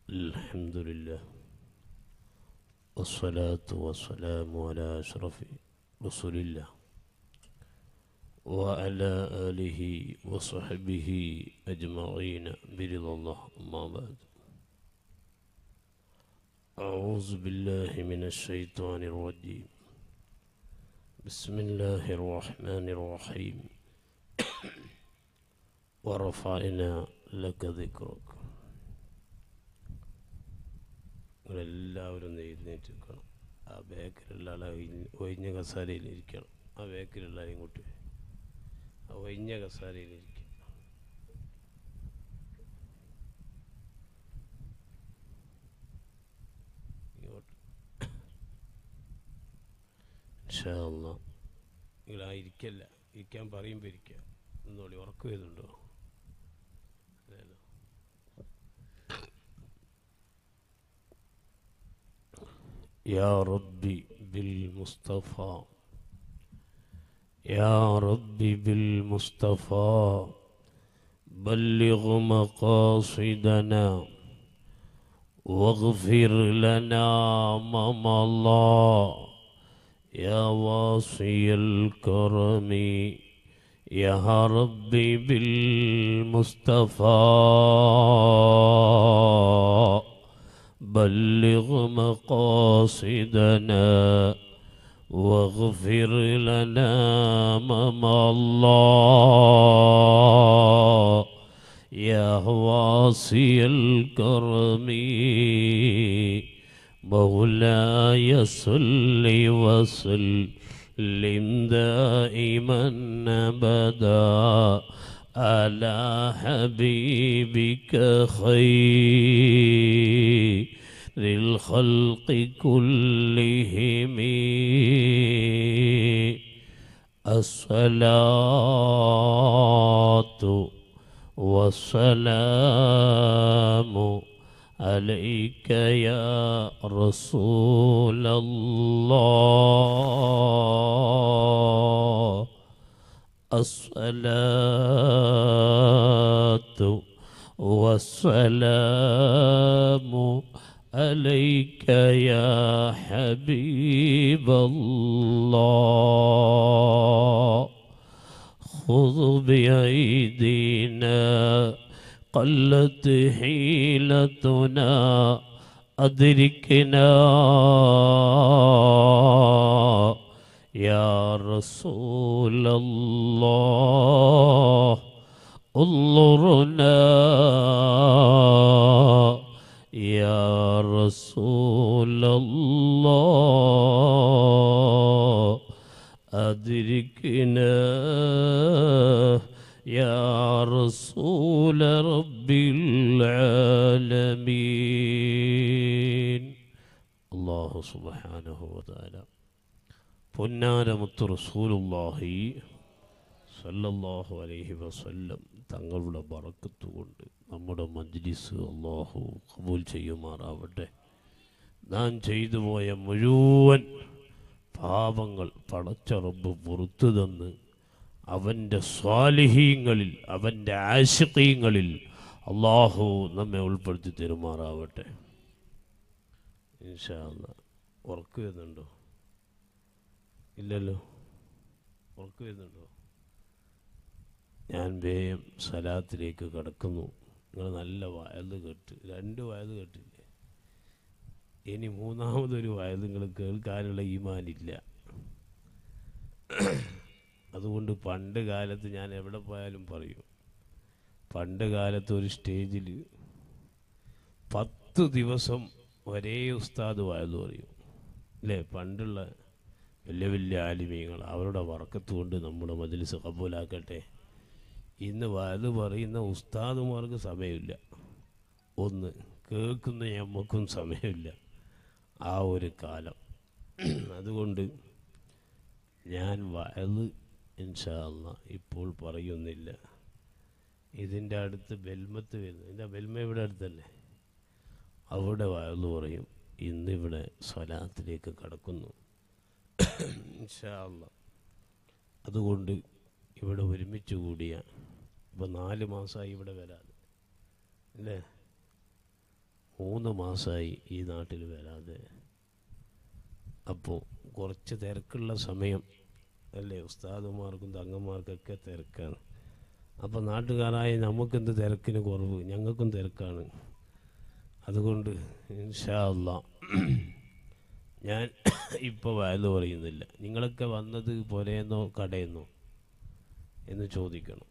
الحمد لله والصلاة والسلام على أشرف رسول الله وعلى آله وصحبه أجمعين برضا الله أما بعد أعوذ بالله من الشيطان الرجيم بسم الله الرحمن الرحيم ورفعنا لك ذكرك നിങ്ങളെല്ലാവരും ഒന്ന് എഴുന്നേറ്റ് നിൽക്കണം ആ ബേക്കറിലുള്ള ആളെ ഒഴിഞ്ഞ് ഒഴിഞ്ഞ കസാരയിൽ ഇരിക്കണം ആ ബേക്കറിലുള്ള ആളെയും കൂട്ടി വരും. ആ ഒഴിഞ്ഞ കസാരയിൽ ഇരിക്കണം ഇങ്ങോട്ട് ഇൻഷാ അല്ലാ. നിങ്ങൾ ആ ഇരിക്കല്ല ഇരിക്കാൻ പറയുമ്പോൾ ഇരിക്കുക എന്നോളി ഉറക്കം വരുന്നുണ്ടോ ഇല്ലല്ലോ يا ربي بالمصطفى يا ربي بالمصطفى بلغ مقاصدنا واغفر لنا ما مضى يا واصي الكرم يا ربي بالمصطفى بلغ مقاصدنا واغفر لنا ما مضى يا واصي الكرم مولاي صل وسلم دائما ابدا على حبيبك خير الخلق كلهم الصلاة والسلام عليك يا رسول الله الصلاة والسلام عليك يا حبيب الله خذ بأيدينا قلت حيلتنا أدركنا يا رسول الله انظرنا يا رسول الله أدركنا يا رسول رب العالمين الله سبحانه وتعالى പൊന്നാരമുത്ത് റസൂലുള്ളാഹി സല്ലല്ലാഹു അലൈഹി വസല്ലം തങ്ങളുടെ ബറക്കത്ത് കൊണ്ട് നമ്മുടെ മജ്ലിസ് അള്ളാഹു കബൂൽ ചെയ്യുമാറാവട്ടെ നാം ചെയ്തു പോയ മുഴുവൻ പാപങ്ങൾ പടച്ച റബ്ബ് പുറത്തു തന്ന് അവൻ്റെ സ്വാലിഹീങ്ങളിൽ അവൻ്റെ ആശിഖീങ്ങളിൽ അള്ളാഹു നമ്മെ ഉൾപ്പെടുത്തി തരുമാറാവട്ടെ ഇൻഷാ അല്ലാ ഉറക്ക് വരുന്നുണ്ടോ ഇല്ലല്ലോ ഉറക്ക് വരുന്നുണ്ടോ ഞാൻ വേഗം സലാത്തിലേക്ക് കടക്കുന്നു നിങ്ങൾ നല്ല വയത് കേട്ട് രണ്ട് വയത് കേട്ടില്ലേ ഇനി മൂന്നാമതൊരു വയത് നിങ്ങൾ കേൾക്കാനുള്ള ഈമാനില്ല അതുകൊണ്ട് പണ്ട് കാലത്ത് ഞാൻ എവിടെ പോയാലും പറയും പണ്ട് കാലത്ത് ഒരു സ്റ്റേജിൽ പത്ത് ദിവസം ഒരേ ഉസ്താദ് വയത് പറയും അല്ലേ പണ്ടുള്ള വലിയ വലിയ ആലിമീങ്ങൾ അവരുടെ വറക്കത്ത് കൊണ്ട് നമ്മുടെ മജ്ലിസ് കബൂലാക്കട്ടെ ഇന്ന് വയത് പറയുന്ന ഉസ്താദുമാർക്ക് സമയമില്ല ഒന്ന് കേൾക്കുന്ന ഞമ്മക്കും സമയമില്ല ആ ഒരു കാലം അതുകൊണ്ട് ഞാൻ വയത് ഇൻഷാ അല്ലാ ഇപ്പോൾ പറയുന്നില്ല ഇതിൻ്റെ അടുത്ത് ബെൽമത്ത് വരുന്നു ഇതിൻ്റെ ബെൽമ ഇവിടെ അടുത്തല്ലേ അവിടെ വയത് പറയും ഇന്നിവിടെ സ്വലാത്തിലേക്ക് കടക്കുന്നു ഇൻഷാ അല്ലാ അതുകൊണ്ട് ഇവിടെ ഒരുമിച്ച് കൂടിയ ഇപ്പം നാല് മാസമായി ഇവിടെ വരാതെ അല്ലേ മൂന്ന് മാസമായി ഈ നാട്ടിൽ വരാതെ അപ്പോൾ കുറച്ച് തിരക്കുള്ള സമയം അല്ലേ ഉസ്താദുമാർക്കും തങ്ങന്മാർക്കൊക്കെ തിരക്കാണ് അപ്പോൾ നാട്ടുകാരായ നമുക്കെന്ത് തിരക്കിന് കുറവ് ഞങ്ങൾക്കും തിരക്കാണ് അതുകൊണ്ട് ഇൻഷാ അല്ലാ ഞാൻ ഇപ്പോൾ വയത് പറയുന്നില്ല നിങ്ങളൊക്കെ വന്നത് പുരയെന്നോ കടയെന്നോ എന്ന് ചോദിക്കണം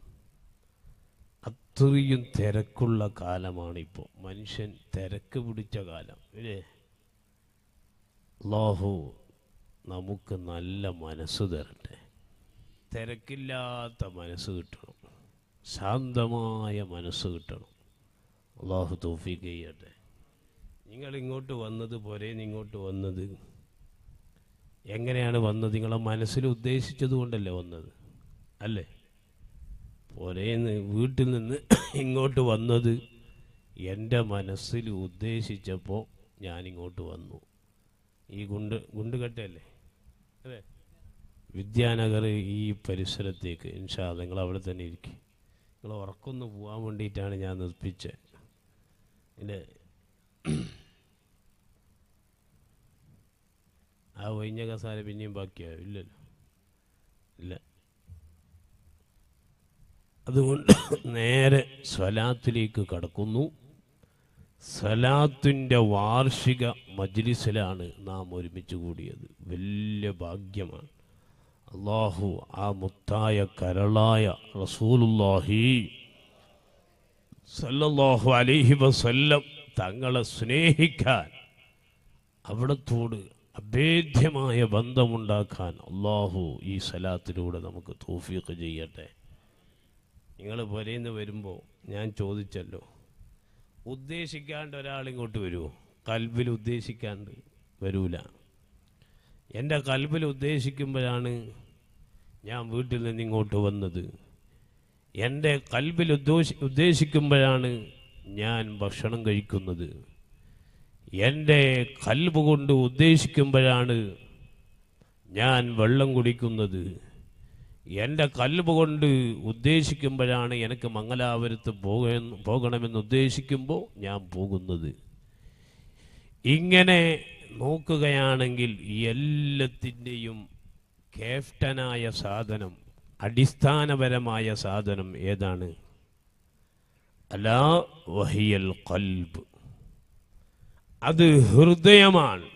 അത്രയും തിരക്കുള്ള കാലമാണിപ്പോൾ മനുഷ്യൻ തിരക്ക് പിടിച്ച കാലം ഇല്ലേ അള്ളാഹു നമുക്ക് നല്ല മനസ്സ് തരട്ടെ തിരക്കില്ലാത്ത മനസ്സ് കിട്ടണം ശാന്തമായ മനസ്സ് കിട്ടണം അള്ളാഹു തോഫീക്ക് ചെയ്യട്ടെ നിങ്ങൾ ഇങ്ങോട്ട് വന്നത് പോരെ ഇങ്ങോട്ട് വന്നത് എങ്ങനെയാണ് വന്നത് നിങ്ങളെ മനസ്സിൽ ഉദ്ദേശിച്ചത് കൊണ്ടല്ലേ വന്നത് അല്ലേ പോരേന്ന് വീട്ടിൽ നിന്ന് ഇങ്ങോട്ട് വന്നത് എൻ്റെ മനസ്സിൽ ഉദ്ദേശിച്ചപ്പോൾ ഞാനിങ്ങോട്ട് വന്നു ഈ ഗുണ്ട് ഗുണ്ടുകെട്ടല്ലേ അല്ലേ വിദ്യാനഗർ ഈ പരിസരത്തേക്ക് ഇൻഷാ നിങ്ങൾ അവിടെ തന്നെ ഇരിക്കും നിങ്ങൾ ഉറക്കൊന്ന് പോകാൻ വേണ്ടിയിട്ടാണ് ഞാൻ നിർപ്പിച്ചത് ഇല്ലേ ആ ഒഴിഞ്ഞ കസാല പിന്നെയും ബാക്കിയായോ ഇല്ലല്ലോ ഇല്ല അതുകൊണ്ട് നേരെ സ്വലാത്തിലേക്ക് കടക്കുന്നു സലാത്തിൻ്റെ വാർഷിക മജ്ലിസിലാണ് നാം ഒരുമിച്ച് കൂടിയത് വലിയ ഭാഗ്യമാണ് അള്ളാഹു ആ മുത്തായ കരളായ റസൂലുല്ലാഹി സല്ലല്ലാഹു അലൈഹി വസല്ലം തങ്ങളെ സ്നേഹിക്കാൻ അവിടത്തോട് അഭേദ്യമായ ബന്ധമുണ്ടാക്കാൻ അള്ളാഹു ഈ സലാത്തിലൂടെ നമുക്ക് തോഫീക്ക് ചെയ്യട്ടെ നിങ്ങൾ പുരയിന്ന് വരുമ്പോൾ ഞാൻ ചോദിച്ചല്ലോ ഉദ്ദേശിക്കാണ്ട് ഒരാൾ ഇങ്ങോട്ട് വരുമോ കൽബിൽ ഉദ്ദേശിക്കാണ്ട് വരൂല എൻ്റെ കൽബിൽ ഉദ്ദേശിക്കുമ്പോഴാണ് ഞാൻ വീട്ടിൽ നിന്ന് ഇങ്ങോട്ട് വന്നത് എൻ്റെ കൽബിൽ ഉദ്ദേശി ഉദ്ദേശിക്കുമ്പോഴാണ് ഞാൻ ഭക്ഷണം കഴിക്കുന്നത് എൻ്റെ കൽബ് കൊണ്ട് ഉദ്ദേശിക്കുമ്പോഴാണ് ഞാൻ വെള്ളം കുടിക്കുന്നത് എൻ്റെ കൽബ് കൊണ്ട് ഉദ്ദേശിക്കുമ്പോഴാണ് എനിക്ക് മംഗലാപുരത്ത് പോക പോകണമെന്ന് ഉദ്ദേശിക്കുമ്പോൾ ഞാൻ പോകുന്നത് ഇങ്ങനെ നോക്കുകയാണെങ്കിൽ ഈ എല്ലാത്തിൻ്റെയും ക്യാപ്റ്റനായ സാധനം അടിസ്ഥാനപരമായ സാധനം ഏതാണ് അലാ വഹിയൽ കൽബ് അത് ഹൃദയമാണ്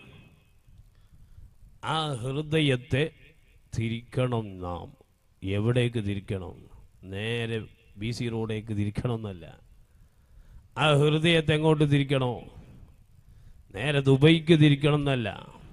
ആ ഹൃദയത്തെ തിരിക്കണം നാം എവിടേക്ക് തിരിക്കണം നേരെ ബി സി റോഡേക്ക് തിരിക്കണം എന്നല്ല ആ ഹൃദയത്തെ എങ്ങോട്ട് തിരിക്കണോ നേരെ ദുബൈക്ക് തിരിക്കണം എന്നല്ല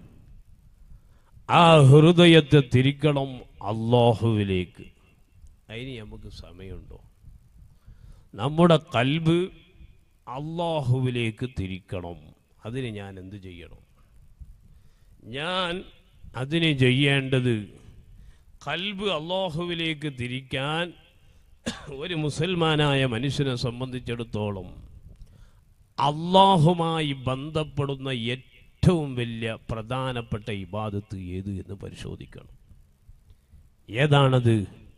ആ ഹൃദയത്തെ തിരിക്കണം അള്ളാഹുവിലേക്ക് അതിന് നമുക്ക് സമയമുണ്ടോ നമ്മുടെ കൽബ് അള്ളാഹുവിലേക്ക് തിരിക്കണം അതിന് ഞാൻ എന്ത് ചെയ്യണം ഞാൻ അതിന് ചെയ്യേണ്ടത് കൽബ് അള്ളാഹുവിലേക്ക് തിരിക്കാൻ ഒരു മുസൽമാനായ മനുഷ്യനെ സംബന്ധിച്ചിടത്തോളം അള്ളാഹുമായി ബന്ധപ്പെടുന്ന ഏറ്റവും വലിയ പ്രധാനപ്പെട്ട ഇബാദത്ത് ഏത് എന്ന് പരിശോധിക്കണം ഏതാണത്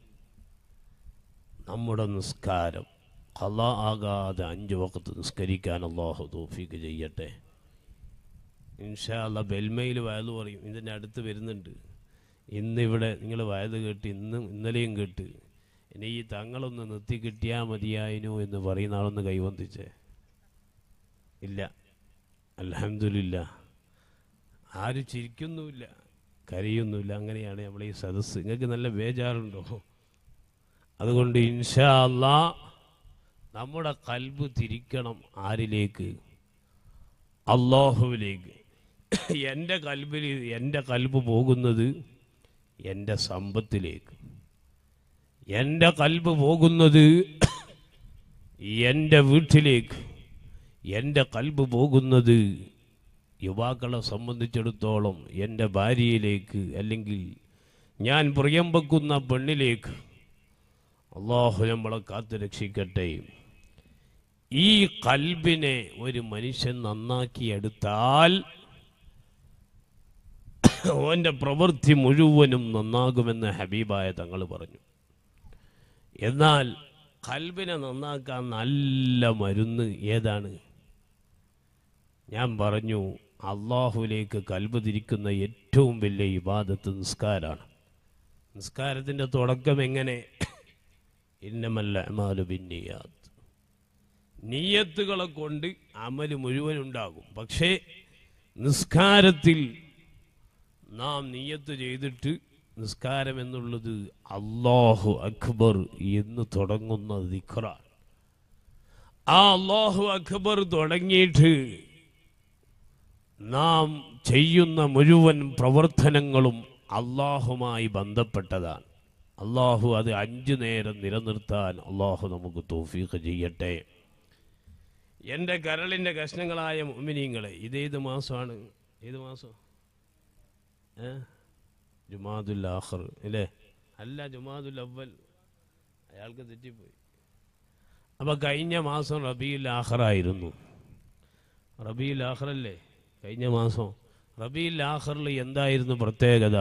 നമ്മുടെ നിസ്കാരം കല ആകാതെ അഞ്ച് വക്കത്ത് നിസ്കരിക്കാൻ അള്ളാഹു തോഫിക്ക് ചെയ്യട്ടെ ഇൻഷാല്ല ബെൽമയിൽ വയത് പറയും ഇതിൻ്റെ അടുത്ത് വരുന്നുണ്ട് ഇന്നിവിടെ നിങ്ങൾ വയത് കേട്ട് ഇന്നും ഇന്നലെയും കേട്ട് ഇനി ഈ തങ്ങളൊന്ന് നിർത്തി കിട്ടിയാൽ മതിയായിനു എന്ന് പറയുന്ന ആളൊന്ന് കൈവന്തിച്ചേ ഇല്ല അലഹമില്ല ആരും ചിരിക്കുന്നുമില്ല കരയൊന്നുമില്ല അങ്ങനെയാണ് നമ്മൾ ഈ സദസ്സ് നിങ്ങൾക്ക് നല്ല ബേജാറുണ്ടോ അതുകൊണ്ട് ഇൻഷാ അല്ലാ നമ്മുടെ കൽബ് തിരിക്കണം ആരിലേക്ക് അള്ളാഹുവിലേക്ക് എൻ്റെ കൽബിൽ എൻ്റെ കൽബ് പോകുന്നത് എൻ്റെ സമ്പത്തിലേക്ക് എൻ്റെ കൽബ് പോകുന്നത് എൻ്റെ വീട്ടിലേക്ക് എൻ്റെ കൽബ് പോകുന്നത് യുവാക്കളെ സംബന്ധിച്ചിടത്തോളം എൻ്റെ ഭാര്യയിലേക്ക് അല്ലെങ്കിൽ ഞാൻ പ്രിയം വെക്കുന്ന പെണ്ണിലേക്ക് അള്ളാഹു നമ്മളെ കാത്തു രക്ഷിക്കട്ടെ ഈ കൽബിനെ ഒരു മനുഷ്യൻ നന്നാക്കിയെടുത്താൽ ഓൻ്റെ പ്രവൃത്തി മുഴുവനും നന്നാകുമെന്ന് ഹബീബായ തങ്ങൾ പറഞ്ഞു എന്നാൽ കൽബിനെ നന്നാക്കാൻ നല്ല മരുന്ന് ഏതാണ് ഞാൻ പറഞ്ഞു അള്ളാഹുലേക്ക് കൽബ് തിരിക്കുന്ന ഏറ്റവും വലിയ ഇബാദത്ത് നിസ്കാരാണ് നിസ്കാരത്തിൻ്റെ തുടക്കം എങ്ങനെ ഇന്നമല്ല അമാലു ബിന്നിയാത്ത് നീയത്തുകളെ കൊണ്ട് അമല് മുഴുവൻ ഉണ്ടാകും പക്ഷേ നിസ്കാരത്തിൽ നാം നീയത്ത് ചെയ്തിട്ട് നിസ്കാരം എന്നുള്ളത് അള്ളാഹു അക്ബർ എന്ന് തുടങ്ങുന്ന ദിഖറാണ് ആ അള്ളാഹു അക്ബർ തുടങ്ങിയിട്ട് നാം ചെയ്യുന്ന മുഴുവൻ പ്രവർത്തനങ്ങളും അള്ളാഹുമായി ബന്ധപ്പെട്ടതാണ് അള്ളാഹു അത് അഞ്ചു നേരം നിലനിർത്താൻ അള്ളാഹു നമുക്ക് തോഫീഖ് ചെയ്യട്ടെ എൻ്റെ കരളിൻ്റെ കഷ്ണങ്ങളായ മുമിനീങ്ങളെ ഇതേത് മാസമാണ് ഏത് മാസം ഏ ജുമാദുൽ ആഖർ അല്ലേ അല്ല ജുമാദുൽ അവൽ അയാൾക്ക് തെറ്റിപ്പോയി അപ്പോൾ കഴിഞ്ഞ മാസം റബിയുൽ ആഖറായിരുന്നു റബിയുൽ ആഖറല്ലേ കഴിഞ്ഞ മാസം റബിയുൽ ആഖറിൽ എന്തായിരുന്നു പ്രത്യേകത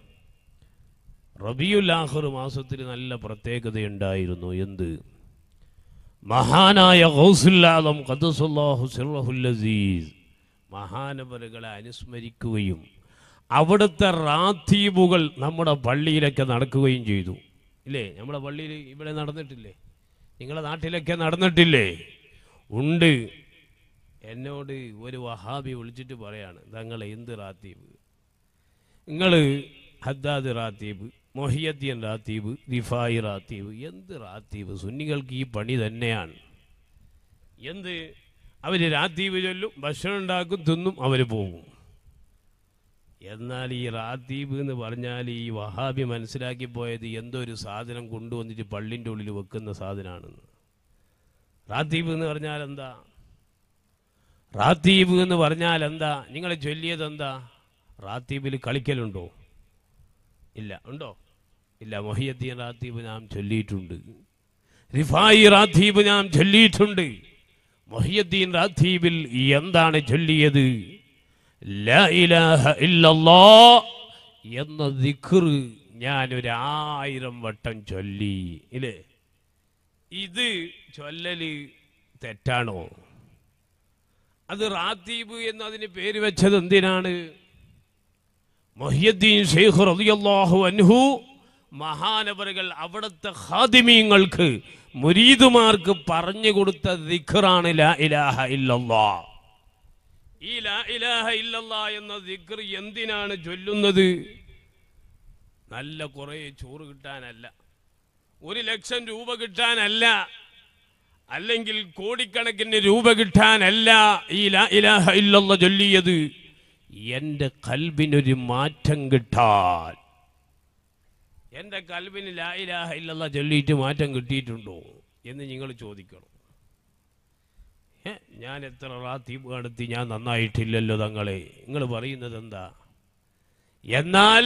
റബിയുൽ ആഖർ മാസത്തിൽ നല്ല പ്രത്യേകതയുണ്ടായിരുന്നു എന്ത് മഹാനായ ഗൗസുല്ലാദം ഖദ്ദസുല്ലാഹു സിർറഹുൽ അസീസ് മഹാനവരുകളെ അനുസ്മരിക്കുകയും അവിടുത്തെ റാത്തീബുകൾ നമ്മുടെ പള്ളിയിലൊക്കെ നടക്കുകയും ചെയ്തു ഇല്ലേ നമ്മുടെ പള്ളിയിൽ ഇവിടെ നടന്നിട്ടില്ലേ നിങ്ങളുടെ നാട്ടിലൊക്കെ നടന്നിട്ടില്ലേ ഉണ്ട് എന്നോട് ഒരു വഹാബി വിളിച്ചിട്ട് പറയാണ് തങ്ങൾ എന്ത് റാത്തീബ് നിങ്ങൾ ഹദ്ദാദ് റാത്തീബ് മൊഹിയദ്ദീൻ റാത്തീബ് റിഫായി റാത്തീബ് എന്ത് റാത്തീബ് സുന്നികൾക്ക് ഈ പണി തന്നെയാണ് എന്ത് അവർ റാത്തീബ് ചൊല്ലും ഭക്ഷണം ഉണ്ടാക്കും തിന്നും അവർ പോകും എന്നാൽ ഈ റാത്തീബ് എന്ന് പറഞ്ഞാൽ ഈ വഹാബി മനസ്സിലാക്കി പോയത് എന്തോ ഒരു സാധനം കൊണ്ടുവന്നിട്ട് പള്ളിൻ്റെ ഉള്ളിൽ വെക്കുന്ന സാധനമാണെന്ന് റാത്തീബ് എന്ന് പറഞ്ഞാൽ എന്താ റാത്തീബ് എന്ന് പറഞ്ഞാൽ എന്താ നിങ്ങൾ ചൊല്ലിയത് എന്താ റാത്തീബിൽ കളിക്കലുണ്ടോ ഇല്ല ഉണ്ടോ ഇല്ല മൊഹിയദ്ദീൻ റാത്തീബ് നാം ചൊല്ലിയിട്ടുണ്ട് റിഫായി റാത്തീബ് നാം ചൊല്ലിയിട്ടുണ്ട് മൊഹിയദ്ദീൻ റാത്തീബിൽ എന്താണ് ചൊല്ലിയത് ലാ ഇലാഹ ഇല്ലല്ലാ എന്ന ദിക്ർ ഞാൻ ഒരു ആയിരം വട്ടം ചൊല്ലി ഇല്ലേ ഇത് ചൊല്ലല് തെറ്റാണോ അത് റാത്തീബ് എന്നതിന് പേര് വെച്ചത് എന്തിനാണ് മൊഹിയദ്ദീൻ ഷെയ്ഖ് റളിയല്ലാഹു അൻഹു മഹാനവറുകൾ അവിടുത്തെ ഹാദിമീങ്ങൾക്ക് മുരീദുമാർക്ക് പറഞ്ഞു കൊടുത്ത ദിഖറാണ് ലാ ഇലാഹ ഇല്ലല്ലാ ഈ ലാ ഇലാഹ ഇല്ലല്ലാ എന്ന ദിഖർ എന്തിനാണ് ചൊല്ലുന്നത് നല്ല കുറേ ചോറ് കിട്ടാനല്ല ഒരു ലക്ഷം രൂപ കിട്ടാനല്ല അല്ലെങ്കിൽ കോടിക്കണക്കിന് രൂപ കിട്ടാനല്ല ഈ ലാ ഇലാഹ ഇല്ലല്ല ചൊല്ലിയത് എൻ്റെ കൽബിനൊരു മാറ്റം കിട്ടാൻ എൻ്റെ കൽബിന് ലാ ഇലാഹ ഇല്ലല്ല ചൊല്ലിയിട്ട് മാറ്റം കിട്ടിയിട്ടുണ്ടോ എന്ന് നിങ്ങൾ ചോദിക്കണം ഏ, ഞാൻ എത്ര റാത്തീബ് നടത്തി ഞാൻ നന്നായിട്ടില്ലല്ലോ തങ്ങളെ നിങ്ങൾ പറയുന്നത് എന്താ എന്നാൽ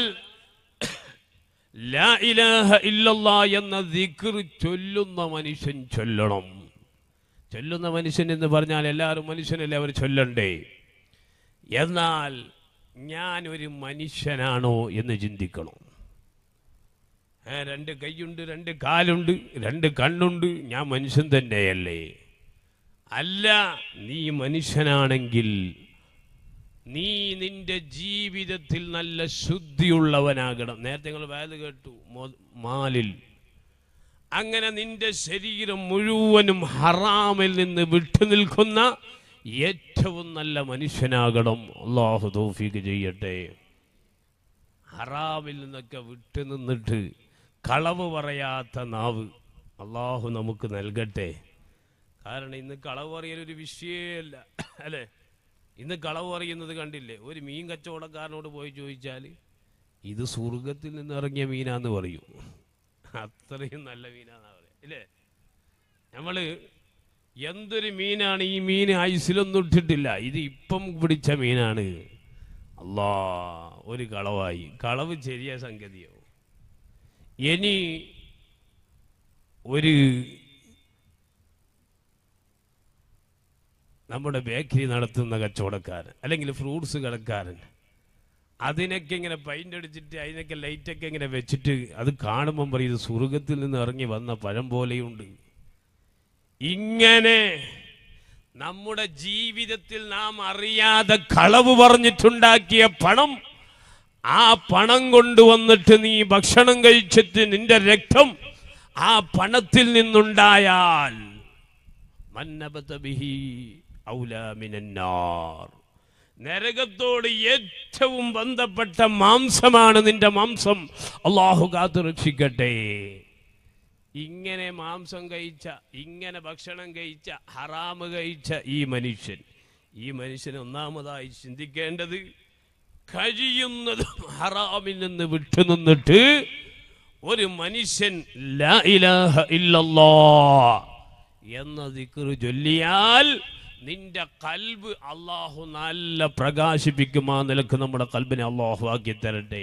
ലാ ഇലാഹ ഇല്ലല്ലാ എന്ന ദിക്ർ ചൊല്ലുന്ന മനുഷ്യൻ ചൊല്ലണം ചൊല്ലുന്ന മനുഷ്യൻ എന്ന് പറഞ്ഞാൽ എല്ലാവരും മനുഷ്യനല്ലേ അവർ ചൊല്ലണ്ടേ എന്നാൽ ഞാൻ ഒരു മനുഷ്യനാണോ എന്ന് ചിന്തിക്കണം ഏ, രണ്ട് കൈയുണ്ട് രണ്ട് കാലുണ്ട് രണ്ട് കണ്ണുണ്ട് ഞാൻ മനുഷ്യൻ തന്നെയല്ലേ അല്ല നീ മനുഷ്യനാണെങ്കിൽ നീ നിന്റെ ജീവിതത്തിൽ നല്ല ശുദ്ധിയുള്ളവനാകണം നേരത്തെ നിങ്ങൾ വേദ കേട്ടു മോ- മാലിൽ അങ്ങനെ നിന്റെ ശരീരം മുഴുവനും ഹറാമിൽ നിന്ന് വിട്ടു നിൽക്കുന്ന ഏറ്റവും നല്ല മനുഷ്യനാകണം അള്ളാഹു തൗഫീക്ക് ചെയ്യട്ടെ ഹറാമിൽ നിന്നൊക്കെ വിട്ടു നിന്നിട്ട് കളവ് പറയാത്ത നാവ് അള്ളാഹു നമുക്ക് നൽകട്ടെ കാരണം ഇന്ന് കളവ് പറയൽ ഒരു വിഷയമല്ല അല്ലേ ഇന്ന് കളവ് പറയുന്നത് കണ്ടില്ലേ ഒരു മീൻ കച്ചവടക്കാരനോട് പോയി ചോദിച്ചാൽ ഇത് സ്വർഗത്തിൽ നിന്ന് ഇറങ്ങിയ മീനാന്ന് പറയും അത്രയും നല്ല മീനാന്നാ പറയാ ഇല്ലേ നമ്മള് എന്തൊരു മീനാണ് ഈ മീൻ ഐസിലൊന്നും ഇട്ടിട്ടില്ല ഇത് ഇപ്പം പിടിച്ച മീനാണ് അല്ലാ ഒരു കളവായി കളവ് ചെറിയ സംഗതിയോ ഇനി ഒരു നമ്മുടെ ബേക്കറി നടത്തുന്ന കച്ചവടക്കാരൻ അല്ലെങ്കിൽ ഫ്രൂട്ട്സ് കടക്കാരൻ അതിനൊക്കെ ഇങ്ങനെ പെയിന്റ് അടിച്ചിട്ട് അതിനൊക്കെ ലൈറ്റൊക്കെ ഇങ്ങനെ വെച്ചിട്ട് അത് കാണുമ്പം പറയും ഇത് സ്വർഗത്തിൽ നിന്ന് ഇറങ്ങി വന്ന പഴം പോലെയുണ്ട് ഇങ്ങനെ നമ്മുടെ ജീവിതത്തിൽ നാം അറിയാതെ കളവ് പറഞ്ഞിട്ടുണ്ടാക്കിയ പണം ആ പണം കൊണ്ടുവന്നിട്ട് നീ ഭക്ഷണം കഴിച്ചിട്ട് നിന്റെ രക്തം ആ പണത്തിൽ നിന്നുണ്ടായാൽ മന്നബത ബിഹി ഔലാ മിനന്നാർ. നരകത്തോട് ഏറ്റവും ബന്ധപ്പെട്ട മാംസമാണ് നിന്റെ മാംസം അള്ളാഹു കാത്തു രക്ഷിക്കട്ടെ ഇങ്ങനെ മാംസം കഴിച്ച ഇങ്ങനെ ഭക്ഷണം കഴിച്ച ഹറാമ് കഴിച്ച ഈ മനുഷ്യൻ ഈ മനുഷ്യൻ ഒന്നാമതായി ചിന്തിക്കേണ്ടത് കഴിയുന്നതും ഹറാമിൽ നിന്ന് വിട്ടുനിന്നിട്ട് ഒരു മനുഷ്യൻ ലാ ഇലാഹ ഇല്ലല്ലാ എന്ന ദിക്റ് ചൊല്ലിയാൽ നിന്റെ കൽബ് അള്ളാഹു നല്ല പ്രകാശിപ്പിക്കും ആ നിലക്ക് നമ്മുടെ കൽബിനെ അള്ളാഹു ആക്കി തരട്ടെ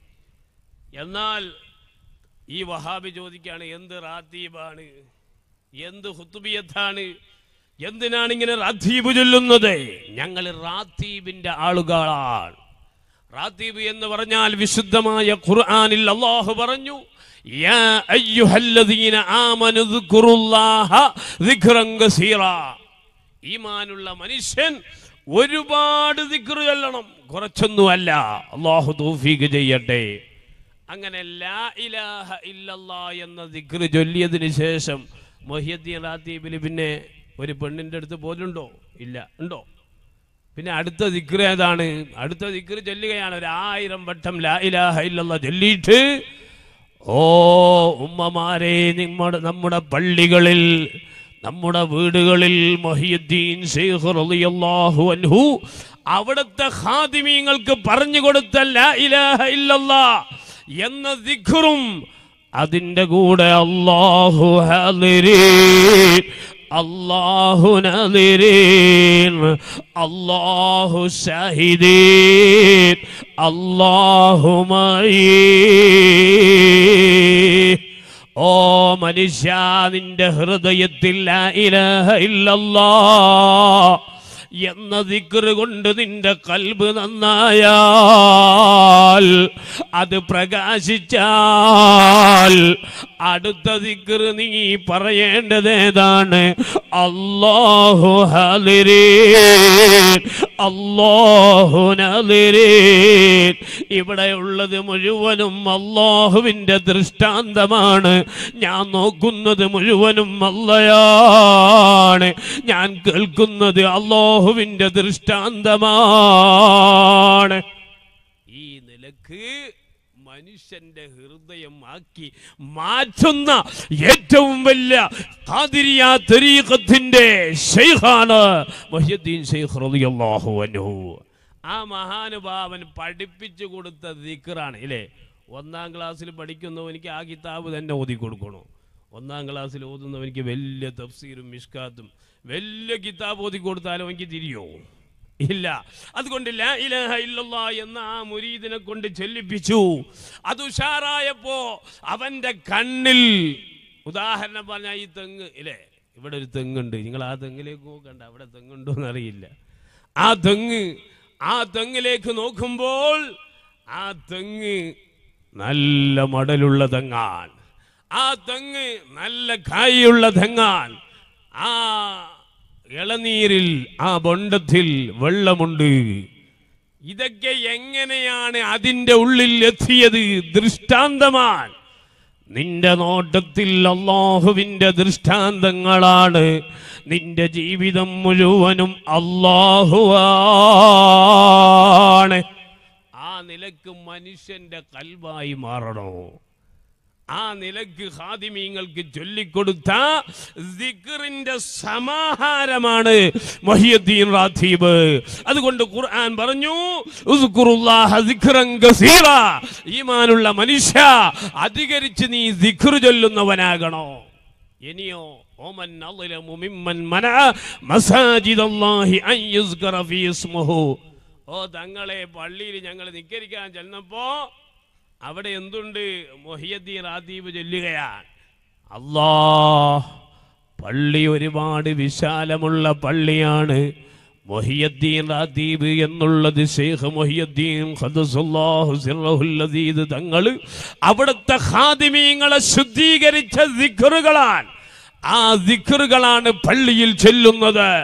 എന്നാൽ ഈ വഹാബി ചോദിക്കാണ് എന്ത് റാത്തീബാണ് എന്ത് ഹുത്തുബിയത്താണ് എന്തിനാണ് ഇങ്ങനെ റാത്തീബ് ചൊല്ലുന്നത് ഞങ്ങൾ റാത്തീബിന്റെ ആളുകളാണ് റാത്തീബ് എന്ന് പറഞ്ഞാൽ വിശുദ്ധമായ ഖുർആനിൽ അള്ളാഹു പറഞ്ഞു യാ അയ്യുഹല്ലദീന ആമനു ദുക്റുല്ലാഹ ദിക്റൻ കസീറാ ഈമാനുള്ള മനുഷ്യൻ ഒരുപാട് ദിക്റ് ചൊല്ലണം കുറച്ചൊന്നുമല്ല അള്ളാഹു തൗഫീഖ് ചെയ്യട്ടെ അങ്ങനെ ലാ ഇലാഹ ഇല്ലല്ലാ എന്ന ദിക്റ് ചൊല്ലിയതിന് ശേഷം മൊഹിയദ്ദീൻ റാത്തീബിൽ പിന്നെ ഒരു പെണ്ണിൻ്റെ അടുത്ത് പോലുണ്ടോ ഇല്ല ഉണ്ടോ പിന്നെ അടുത്ത ദിക്റ് ഏതാണ് അടുത്ത ദിക്റ് ചൊല്ലുകയാണ് ഒരു ആയിരം വട്ടം ലാ ഇലാഹ ഇല്ലല്ലാ ചൊല്ലിയിട്ട് ഓ ഉമ്മമാരെ നമ്മുടെ നമ്മുടെ പള്ളികളിൽ നമ്മുടെ വീടുകളിൽ മൊഹിയുദ്ദീൻ ശൈഖ് റളിയല്ലാഹു അൻഹു അവിടുത്തെ ഖാദിമീങ്ങൾക്ക് പറഞ്ഞു കൊടുത്ത ലാ ഇലാഹ ഇല്ലല്ലാ എന്ന ദിക്റും അതിൻ്റെ കൂടെ അല്ലാഹു ഹാദിരീൻ അല്ലാഹു നദിരീൻ അല്ലാഹു ഷാഹിദീൻ അല്ലാഹു മഈ ഓ മനുഷ്യ നിന്റെ ഹൃദയത്തിൽ ലാ ഇലാഹ ഇല്ലല്ലാ എന്ന ദിക്റ് കൊണ്ട് നിന്റെ കൽബ് നന്നായാൽ അത് പ്രകാശിച്ചാൽ അടുത്ത ദിക്റ് നീ പറയേണ്ടത് ഏതാണ് അല്ലാഹു ഹാദിരീൻ അല്ലാഹു നദിരീൻ ഇവിടെ ഉള്ളത് മുഴുവനും അള്ളാഹുവിൻ്റെ ദൃഷ്ടാന്തമാണ് ഞാൻ നോക്കുന്നത് മുഴുവനും അല്ലയാണ് ഞാൻ കേൾക്കുന്നത് അള്ളാഹുവിൻ്റെ ദൃഷ്ടാന്തമാണ് ഈ നിലക്ക് മനുഷ്യന്റെ ഹൃദയം ആക്കി മാറ്റുന്ന ഏറ്റവും വലിയ ഖാദിരിയ തരീഖത്തിന്റെ ശൈഖാണ് മൊഹ്യദ്ദീൻ ശൈഖ് റളിയല്ലാഹു അൻഹു ആ മഹാനുഭാവൻ പഠിപ്പിച്ചു കൊടുത്ത ദിക്റാണ് ഇല്ലേ ഒന്നാം ക്ലാസ്സിൽ പഠിക്കുന്നവനിക്ക് ആ കിതാബ് തന്നെ ഓതി കൊടുക്കണോ ഒന്നാം ക്ലാസ്സിൽ ഓതുന്നവനിക്ക് വലിയ തഫ്സീറും മിഷ്കാത്തും വലിയ കിതാബ് ഓതി കൊടുത്താലും എനിക്ക് തിരിയോ ഇല്ല അതുകൊണ്ട് ലാ ഇലാഹ ഇല്ലല്ലാ എന്ന ആ മുരീദിനെ കൊണ്ട് ചൊല്ലിപ്പിച്ചു അത് ഉഷാറായപ്പോ അവന്റെ കണ്ണിൽ ഉദാഹരണം പറഞ്ഞ ഈ തെങ്ങ് ഇല്ലേ ഇവിടെ ഒരു തെങ്ങുണ്ട് നിങ്ങൾ ആ തെങ്ങിലേക്ക് നോക്കണ്ട അവിടെ തെങ്ങുണ്ടോ എന്നറിയില്ല ആ തെങ്ങ് ആ തെങ്ങിലേക്ക് നോക്കുമ്പോൾ ആ തെങ്ങ് നല്ല മടലുള്ള തെങ്ങാൻ ആ തെങ്ങ് നല്ല കായുള്ള തെങ്ങാൻ ആ ഇളനീരിൽ ആ ബൊണ്ടത്തിൽ വെള്ളമുണ്ട് ഇതൊക്കെ എങ്ങനെയാണ് അതിൻ്റെ ഉള്ളിൽ എത്തിയത് ദൃഷ്ടാന്തമാണ് നിന്റെ നോട്ടത്തിൽ അള്ളാഹുവിൻ്റെ ദൃഷ്ടാന്തങ്ങളാണ് നിന്റെ ജീവിതം മുഴുവനും അള്ളാഹുവാണ് ആ നിലക്ക് മനുഷ്യന്റെ കൽവായി മാറണോ ആ നിലക്ക് ഹാദിമീങ്ങൾക്ക് ചൊല്ലിക്കൊടുത്ത ദിക്റിന്റെ സമാഹാരമാണ് മൊഹിയുദ്ദീൻ റാത്തീബ് അതുകൊണ്ട് ഖുർആൻ പറഞ്ഞു ഉസ്കുറുല്ലാഹ ദിക്റൻ കസീറ. ഈമാനുള്ള മനുഷ്യ അധികരിച്ച് നീ ദിക്റ് ചൊല്ലുന്നവനാകണോ ഇനിയോ ഓമൻ അളിലമു മിമ്മൻ മനഅ മസാജിദല്ലാഹി അൻ യുസ്കറ ഫീ ഇസ്മുഹു ഓ തങ്ങളെ പള്ളിയിൽ ഞങ്ങൾ നിക്കരിക്കാൻ ചെന്നപ്പോ അവിടെ എന്തുണ്ട് മൊഹിയദ്ദീൻ റാദീബ് ചൊല്ലുകയാണ് അല്ലാ പള്ളി ഒരുപാട് വിശാലമുള്ള പള്ളിയാണ് മൊഹിയദ്ദീൻ റാദീബ് എന്നുള്ളത് ഷെയ്ഖ് മൊഹിയദ്ദീൻ ഖദ്ദസുല്ലാഹു സിർറഹുൽ അസീദ് തങ്ങൾ അവിടുത്തെ ഖാദിമീങ്ങളെ ശുദ്ധീകരിച്ച ദിക്റുകളാണ് ആ ദിക്റുകളാണ് പള്ളിയിൽ ചെല്ലുന്നത്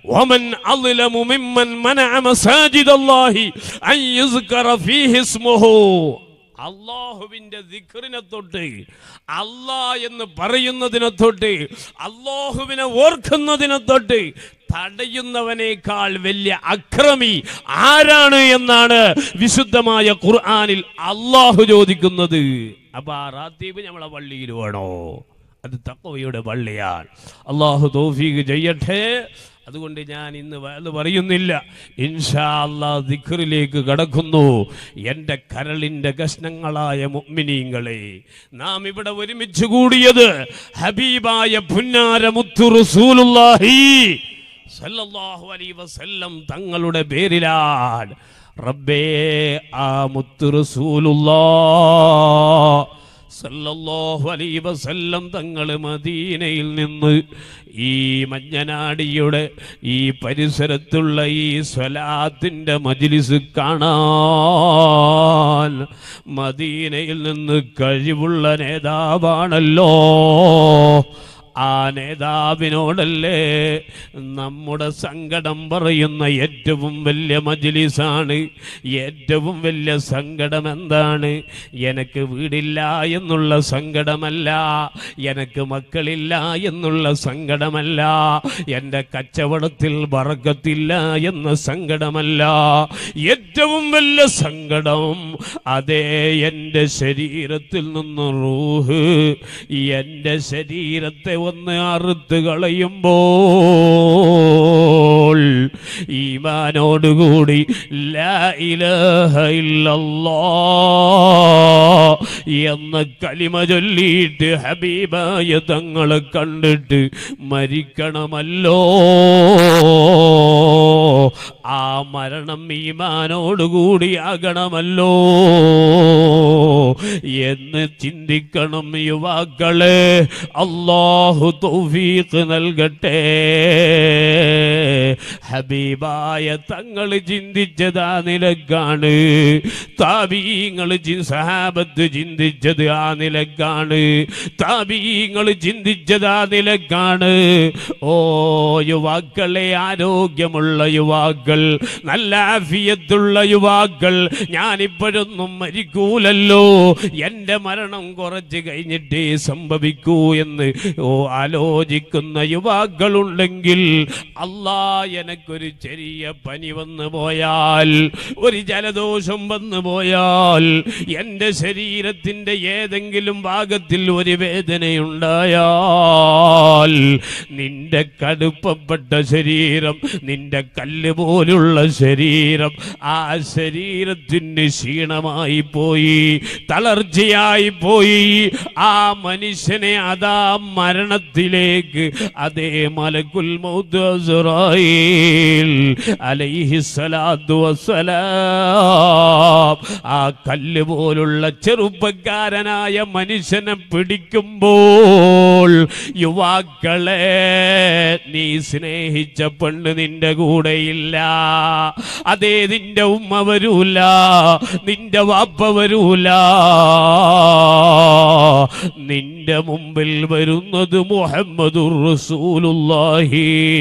ومن أظلم ممن منع مساجد الله أن يذكر فيه اسمه അള്ളാഹുവിന്റെ ദിക്റിനെ തൊട്ട് അല്ലാ എന്ന് പറയുന്നതിനെ തൊട്ട് അള്ളാഹുവിനെ ഓർക്കുന്നതിനെ തൊട്ട് തടയുന്നവനേക്കാൾ വലിയ അക്രമി ആരാണ് എന്നാണ് വിശുദ്ധമായ ഖുർആനിൽ അള്ളാഹു ചോദിക്കുന്നത് അപ്പൊ ആ റാത്തീബ് നമ്മളെ പള്ളിയിൽ വേണോ അത് തക്കവയുടെ പള്ളിയാണ് അള്ളാഹു തോഫീക്ക് ചെയ്യട്ടെ അതുകൊണ്ട് ഞാൻ ഇന്ന് അത് പറയുന്നില്ല ഇൻഷാ അല്ലാ ദിഖറിലേക്ക് കടക്കുന്നു എൻ്റെ കരളിൻ്റെ കഷ്ണങ്ങളായ മുഅ്മിനീങ്ങളെ നാം ഇവിടെ ഒരുമിച്ച് കൂടിയത് ഹബീബായ പുന്നാര മുത്തു റസൂലുള്ളാഹി സല്ലല്ലാഹു അലൈഹി വസല്ലം തങ്ങളുടെ പേരിലാണ് റബ്ബേ ആ മുത്തു റസൂലുള്ളാഹ് സല്ലല്ലാഹു അലൈഹി വസല്ലം തങ്ങൾ മദീനയിൽ നിന്ന് ഈ മഞ്ഞനാടിയുടെ ഈ പരിസരത്തുള്ള ഈ സ്വലാത്തിൻ്റെ മജ്ലിസ് കാണാൻ മദീനയിൽ നിന്ന് കഴിവുള്ള നേതാവാണല്ലോ ആ നേതാവിനോടല്ലേ നമ്മുടെ സങ്കടം പറയുന്ന ഏറ്റവും വലിയ മജ്ലിസാണ് ഏറ്റവും വലിയ സങ്കടം എന്താണ് എനിക്ക് വീടില്ല എന്നുള്ള സങ്കടമല്ല എനിക്ക് മക്കളില്ല എന്നുള്ള സങ്കടമല്ല എൻ്റെ കച്ചവടത്തിൽ വറക്കത്തില്ല എന്ന സങ്കടമല്ല ഏറ്റവും വലിയ സങ്കടം അതേ എൻ്റെ ശരീരത്തിൽ നിന്ന് റൂഹ് എൻ്റെ ശരീരത്തെ ഒന്ന് അറുത്ത് കളയുമ്പോൾ ഈമാനോടുകൂടി ലാ ഇലാഹ ഇല്ലല്ലാ എന്ന കലിമ ചൊല്ലിയിട്ട് ഹബീബായ തങ്ങളെ കണ്ടിട്ട് മരിക്കണമല്ലോ ആ മരണം ഈമാനോടുകൂടി ആകണമല്ലോ എന്ന് ചിന്തിക്കണം യുവാക്കളെ അള്ളാഹു തൗഫീഖ് നൽകട്ടെ ഹബീബായ തങ്ങൾ ചിന്തിച്ചത് ആ നിലക്കാണ് താബീങ്ങൾ സഹാബത്ത് ചിന്തിച്ചത് ആ നിലക്കാണ് താബീങ്ങൾ ചിന്തിച്ചത് ആ നിലക്കാണ് ഓ യുവാക്കളെ ആരോഗ്യമുള്ള യുവാക്കൾ നല്ല ആഫിയത്തുള്ള യുവാക്കൾ ഞാനിപ്പോഴൊന്നും മരിക്കൂലല്ലോ എൻ്റെ മരണം കുറച്ച് കഴിഞ്ഞിട്ടേ സംഭവിക്കൂ എന്ന് ഓ ആലോചിക്കുന്ന യുവാക്കളുണ്ടെങ്കിൽ അല്ലാ എനക്കൊരു ചെറിയ പനി വന്നു പോയാൽ ഒരു ജലദോഷം വന്നു പോയാൽ എൻ്റെ ശരീരത്തിൻ്റെ ഏതെങ്കിലും ഭാഗത്തിൽ ഒരു വേദനയുണ്ടായാൽ നിന്റെ കടുപ്പപ്പെട്ട ശരീരം നിന്റെ കല്ല് പോലുള്ള ശരീരം ആ ശരീരത്തിന് ക്ഷീണമായി പോയി തളർച്ചയായി പോയി ആ മനുഷ്യനെ അതാ മരണത്തിലേക്ക് അതേ മലക്കുൽ മൗത്ത് അസ്റായീൽ അലൈഹിസ്സലാത്തു വസ്സലാം ആ കല്ല് പോലുള്ള ചെറുപ്പക്കാരനായ മനുഷ്യനെ പിടിക്കുമ്പോൾ യുവാക്കളെ നീ സ്നേഹിച്ച പെണ്ണ് നിന്റെ കൂടെയില്ല അതേ നിന്റെ ഉമ്മ വരൂല നിന്റെ വാപ്പ വരൂല നിന്റെ മുമ്പിൽ വരുന്നത് മുഹമ്മദുർ റസൂലുള്ളാഹി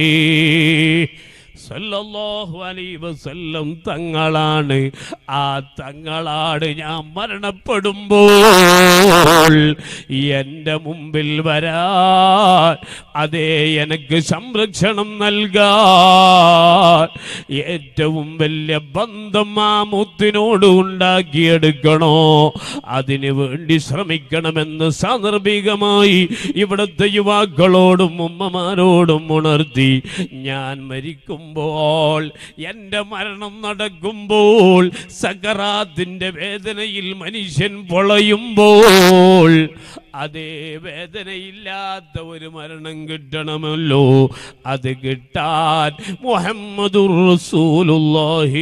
സല്ലല്ലാഹു അലൈഹി വസല്ലം തങ്ങളാണ് ആ തങ്ങളാണ് ഞാൻ മരണപ്പെടുമ്പോൾ എൻ്റെ മുമ്പിൽ വരാൻ അതേ എനിക്ക് സംരക്ഷണം നൽകാൻ ഏറ്റവും വലിയ ബന്ധം ആ മുത്തിനോട് ഉണ്ടാക്കിയെടുക്കണോ അതിനു വേണ്ടി ശ്രമിക്കണമെന്ന് സാന്ദർഭികമായി ഇവിടുത്തെ യുവാക്കളോടും ഉമ്മമാരോടും ഉണർത്തി ഞാൻ മരിക്കുമ്പോൾ എൻ്റെ മരണം നടക്കുമ്പോൾ സകറാത്തിൻ്റെ വേദനയിൽ മനുഷ്യൻ പൊളയുമ്പോൾ അതേ വേദനയില്ലാത്ത ഒരു മരണം കിട്ടണമല്ലോ അത് കിട്ടാൻ മുഹമ്മദുർ റസൂലുള്ളാഹി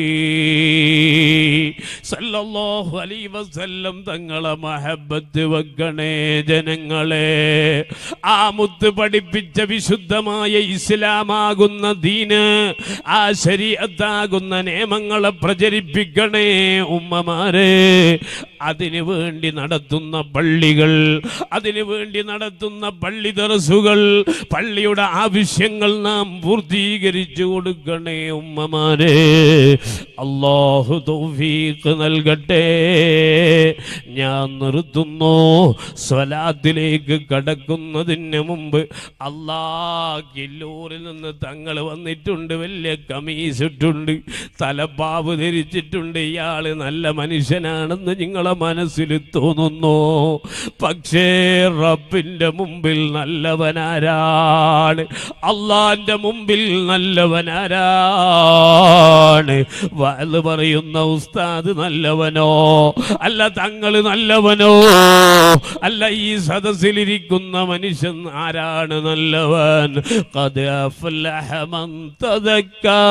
സല്ലല്ലാഹു അലൈഹി വസല്ലം തങ്ങളെ മഹബത്ത് വെക്കണേ ജനങ്ങളെ ആ മുത്ത് പഠിപ്പിച്ച വിശുദ്ധമായ ഇസ്ലാമാകുന്ന ദീന് ആ ശരീഅത്താകുന്ന നിയമങ്ങളെ പ്രചരിപ്പിക്കണേ ഉമ്മമാരെ അതിനു വേണ്ടി നടത്തുന്ന പള്ളികൾ അതിനു വേണ്ടി നടത്തുന്ന പള്ളി ദറസുകൾ പള്ളിയുടെ ആവശ്യങ്ങൾ നാം പൂർത്തീകരിച്ചു കൊടുക്കണേ ഉമ്മമാരെ അള്ളാഹു തൗഫീഖ് നൽകട്ടെ ഞാൻ നിർത്തുന്നു സ്വലാത്തിലേക്ക് കടക്കുന്നതിന് മുമ്പ് അല്ലാ കില്ലൂരിൽ നിന്ന് തങ്ങൾ വന്നിട്ടുണ്ട് വലിയ കമീസ് ഇട്ടുണ്ട് തലപ്പാവ് ധരിച്ചിട്ടുണ്ട് ഇയാള് നല്ല മനുഷ്യനാണെന്ന് നിങ്ങളെ മനസ്സിൽ തോന്നുന്നു പക്ഷേ റബ്ബിന്റെ മുമ്പിൽ നല്ലവനാരാണ് അള്ളാന്റെ മുമ്പിൽ നല്ലവനാരാണ് വയത് പറയുന്ന ഉസ്താദ് നല്ലവനോ അല്ല തങ്ങള് നല്ലവനോ അല്ല ഈ സദസ്സിലിരിക്കുന്ന മനുഷ്യൻ ആരാണ് നല്ലവൻ قد أفلح من تزكى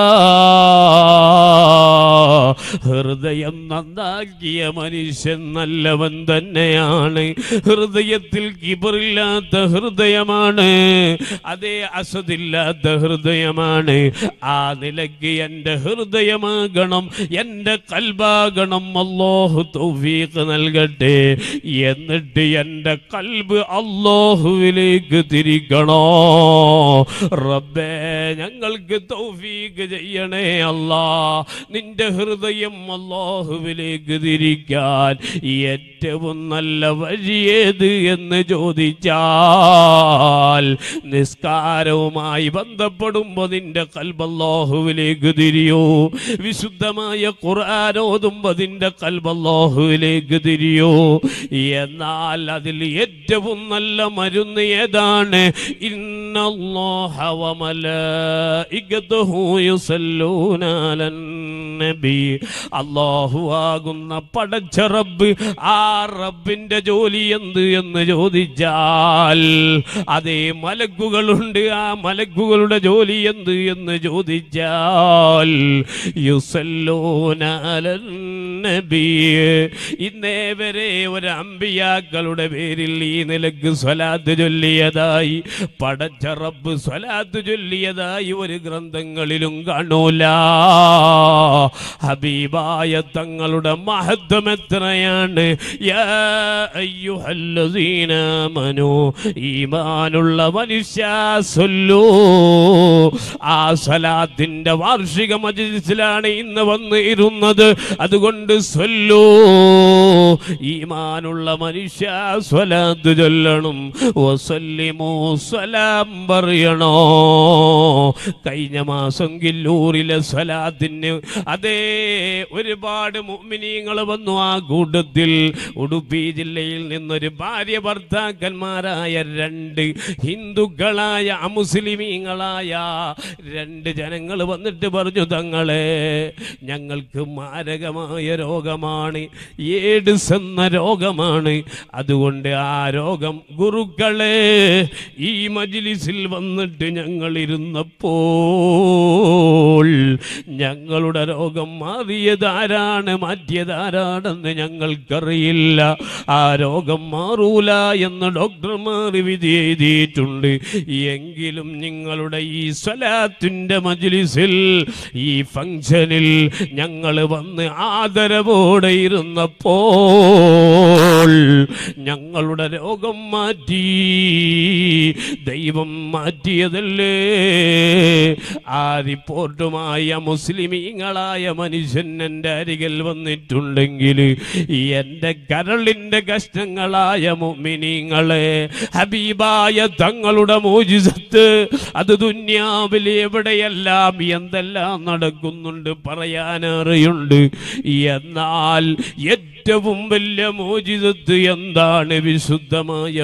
ഹൃദയം നന്നാക്കിയ മനുഷ്യൻ നല്ലവൻ തന്നെയാണ് ഹൃദയത്തിൽ കിബറില്ലാത്ത ഹൃദയമാണ് അതേ അസദില്ലാത്ത ഹൃദയമാണ് ആ നിലയ്ക്ക് എൻ്റെ ഹൃദയമാകണം എൻ്റെ കൽബാകണം അല്ലാഹു തൗഫീഖ് നൽകട്ടെ എന്നിട്ട് എൻ്റെ കൽബ് അല്ലാഹുവിലേക്ക് തിരിക്കണോ റബ്ബേ ഞങ്ങൾക്ക് തൗഫീഖ് ചെയ്യണേ അല്ലാ നിന്റെ ഹൃദയം അല്ലാഹുവിലേക്ക് തിരിക്കാൻ ഏറ്റവും നല്ല വഴിയേത് എന്ന് ചോദിച്ചാൽ നിസ്കാരവുമായി ബന്ധപ്പെടുമ്പോൾ നിന്റെ കൽബ് അല്ലാഹുവിലേക്ക് തിരിയൂ വിശുദ്ധമായ ഖുർആൻ ഓതുമ്പോൾ നിന്റെ കൽബ് അല്ലാഹുവിലേക്ക് തിരിയൂ എന്നാൽ അതിൽ ഏറ്റവും നല്ല മരുന്ന് ഏതാണ് ഇന്നല്ലാഹ വമലായികതുഹു യുസല്ലൂന അലൻ നബി അല്ലാഹു ആകുന്ന പടച്ച റബ്ബ് ആ റബ്ബിന്റെ ജോലി എന്ത് എന്ന് ചോദിച്ചാൽ അതേ മലക്കുകളുണ്ട് ആ മലക്കുകളുടെ ജോലി എന്ത് എന്ന് ചോദിച്ചാൽ യുസല്ലൂന അലൻ നബി ഇന്നേ വരെ ഒരു അമ്പിയാക്കളുടെ പേരിൽ ഈ നിലക്ക് സ്വലാത്ത് ചൊല്ലിയതായി പടച്ച റബ്ബ് സ്വലാത്ത് ചൊല്ലിയതായി ഒരു ഗ്രന്ഥങ്ങളിലും കാണൂല ഹബീബായ തങ്ങളുടെ മഹത്വം എത്രയാണ് യാ അയ്യുഹല്ലദീന ആമനൂ ഈമാനുള്ള മനുഷ്യ സൊല്ലൂ ആ സ്വലാത്തിന്റെ വാർഷിക മജ്ലിസിലാണ് ഇന്ന് വന്ന് ഇരുന്നത് അതുകൊണ്ട് സൊല്ലൂ ഈമാനുള്ള മനുഷ്യ സ്വലാത്ത് ചൊല്ലണം വസല്ലിമു സ്വലാം പറയണോ കഴിഞ്ഞ മാസം കില്ലൂരിലെ സ്വലാത്തിന് അതേ ഒരുപാട് മുഅ്മിനീങ്ങൾ വന്നു ആ കൂട്ടത്തിൽ ഉടുപ്പി ജില്ലയിൽ നിന്നൊരു ഭാര്യ ഭർത്താക്കന്മാരായ രണ്ട് ഹിന്ദുക്കളായ അമുസ്ലിമീങ്ങളായ രണ്ട് ജനങ്ങൾ വന്നിട്ട് പറഞ്ഞു തങ്ങളെ ഞങ്ങൾക്ക് മാരകമായ രോഗമാണ് ഏഡ്സ് എന്ന രോഗമാണ് അതുകൊണ്ട് ആ രോഗം ഗുരുക്കളെ ഈ മജ്ലിസിൽ വന്നിട്ട് ഞങ്ങൾ ഇരുന്നപ്പോൾ ഞങ്ങളുടെ രോഗം മാറിയതാരാണ് മാറ്റിയതാരാണെന്ന് ഞങ്ങൾക്കറിയില്ല ആ രോഗം മാറൂല എന്ന് ഡോക്ടർമാർ വിധി എഴുതിയിട്ടുണ്ട് എങ്കിലും നിങ്ങളുടെ ഈ സ്വലാത്തിന്റെ മജ്ലിസിൽ ഈ ഫംഗ്ഷനിൽ ഞങ്ങൾ വന്ന് ആദരവോടെ ഇരുന്നപ്പോൾ ഞങ്ങളുടെ രോഗം മാറ്റി ദൈവം മാറ്റിയതല്ലേ ആ റിപ്പോർട്ടുമായ മുസ്ലിമീങ്ങളായ മനുഷ്യൻ എൻ്റെ അരികിൽ വന്നിട്ടുണ്ടെങ്കിൽ എൻ്റെ കരളിൻ്റെ കഷ്ടങ്ങളായ മുമിനീങ്ങളെ ഹബീബായ തങ്ങളുടെ മോജിസത്ത് അത് ദുന്യാവിൽ എവിടെയെല്ലാം എന്തെല്ലാം നടക്കുന്നുണ്ട് പറയാനറിയുണ്ട് എന്നാൽ ഏറ്റവും വലിയ മോചിതത്ത് എന്താണ് വിശുദ്ധമായ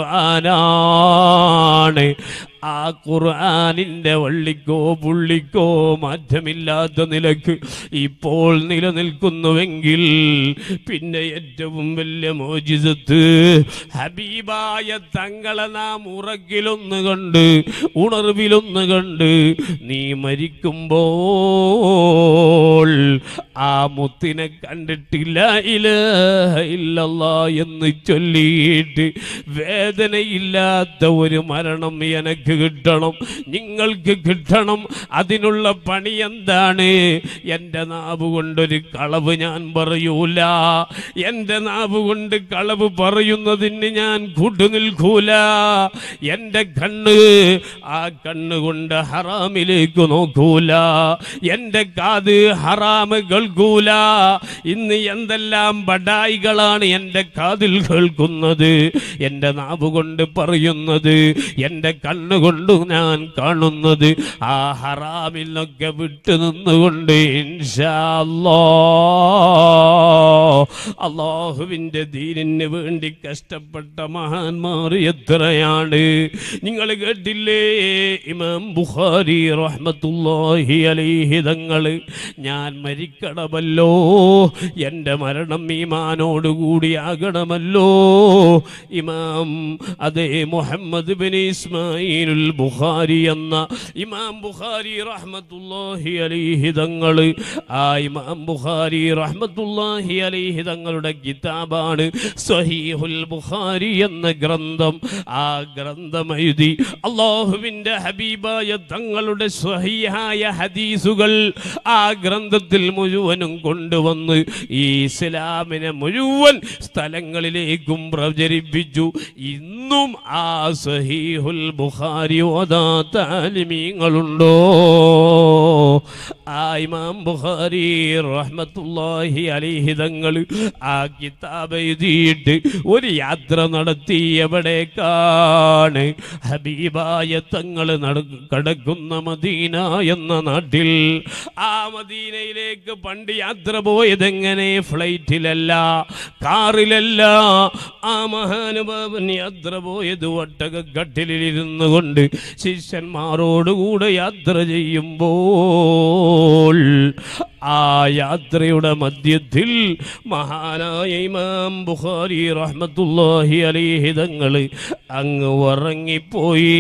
ഖുർആനാണ് ആ ഖുർആനിൻ്റെ വള്ളിക്കോ പുള്ളിക്കോ മാറ്റമില്ലാത്ത നിലക്ക് ഇപ്പോൾ നിലനിൽക്കുന്നുവെങ്കിൽ പിന്നെ ഏറ്റവും വലിയ മോചിതത്ത് ഹബീബായ തങ്ങളെ നാം ഉറക്കിലൊന്ന് കണ്ട് ഉണർവിലൊന്ന് കണ്ട് നീ മരിക്കുമ്പോൾ ആ മുത്തിനെ കണ്ടിട്ടില്ല ഇലാഹ ഇല്ലല്ലാ എന്ന് ചൊല്ലിയിട്ട് വേദനയില്ലാത്ത ഒരു മരണം എനക്ക് കിട്ടണം നിങ്ങൾക്ക് കിട്ടണം അതിനുള്ള പണി എന്താണ് എൻ്റെ നാവ് കൊണ്ടൊരു കളവ് ഞാൻ പറയൂല എൻ്റെ നാവ് കൊണ്ട് കളവ് പറയുന്നതിന് ഞാൻ കൂട്ടുനിൽക്കൂല എൻ്റെ കണ്ണ് ആ കണ്ണ് കൊണ്ട് ഹറാമിലേക്ക് നോക്കൂല എൻ്റെ കാത് ഹറാമ് കേൾക്കൂല ഇന്ന് എന്തെല്ലാം ബഡായികളാണ് എൻ്റെ കാതിൽ കേൾക്കുന്നത് എൻ്റെ നാവ് കൊണ്ട് പറയുന്നത് എൻ്റെ കണ്ണുകൊണ്ട് ഞാൻ കാണുന്നത് ആ ഹറാമിൽ നിന്നൊക്കെ വിട്ടു നിന്നുകൊണ്ട് ഇൻഷാ അല്ലാ അള്ളാഹുവിൻ്റെ ദീനിന് വേണ്ടി കഷ്ടപ്പെട്ട മഹാന്മാർ എത്രയാണ് നിങ്ങൾ കേട്ടില്ലേ ഇമാം ബുഖാരി റഹ്മത്തുല്ലാഹി അലൈഹി തങ്ങൾ ഞാൻ മരിക്കണമല്ലോ എൻ്റെ മരണം ഈമാനോടുകൂടി ആകണമല്ലോ ഇമാം അതേ മുഹമ്മദ് ബിൻ ഇസ്മായിലുൽ ബുഖാരി എന്ന ഇമാം ബുഖാരി റഹ്മത്തുല്ലാഹി അലൈഹി തങ്ങൾ ആ ഇമാം ബുഖാരി റഹ്മത്തുല്ലാഹി അലൈഹി തങ്ങളുടെ കിതാബാണ് സ്വഹീഹുൽ ബുഖാരി എന്ന ഗ്രന്ഥം ആ ഗ്രന്ഥം എഴുതി അള്ളാഹുവിൻ്റെ ഹബീബായ തങ്ങളുടെ സ്വഹീഹായ ഹദീസുകൾ ആ ഗ്രന്ഥത്തിൽ മുഴുവനും കൊണ്ടുവന്ന് ഈ ഇസ്ലാമിനെ മുഴുവൻ സ്ഥലങ്ങളിലേക്കും പ്രചരിപ്പിച്ചു ഇന്നും ആ സഹീഹുൽ ബുഖാരി ഓതാത്ത ആലിമീങ്ങളുണ്ടോ ആ ഇമാം ബുഖാരി റഹ്മത്തുല്ലാഹി അലൈഹി തങ്ങൾ ആ കിതാബ് എഴുതിയിട്ട് ഒരു യാത്ര നടത്തി എവിടേക്കാണ് ഹബീബായ തങ്ങൾ നട കടക്കുന്ന മദീന എന്ന നാട്ടിൽ ആ മദീനയിലേക്ക് പണ്ട് യാത്ര പോയതെങ്ങനെ ഫ്ലൈറ്റിലല്ല കാറിലല്ല ആ മഹാനുഭാവൻ യാത്ര പോയത് ഒട്ടകക്കട്ടിലിരുന്നു കൊണ്ട് ശിഷ്യന്മാരോടുകൂടെ യാത്ര ചെയ്യുമ്പോൾ ആ യാത്രയുടെ മധ്യത്തിൽ മഹാനായ ഇമാം ബുഖാരി റഹ്മത്തുല്ലാഹി അലൈഹി തങ്ങൾ അങ്ങ് ഉറങ്ങിപ്പോയി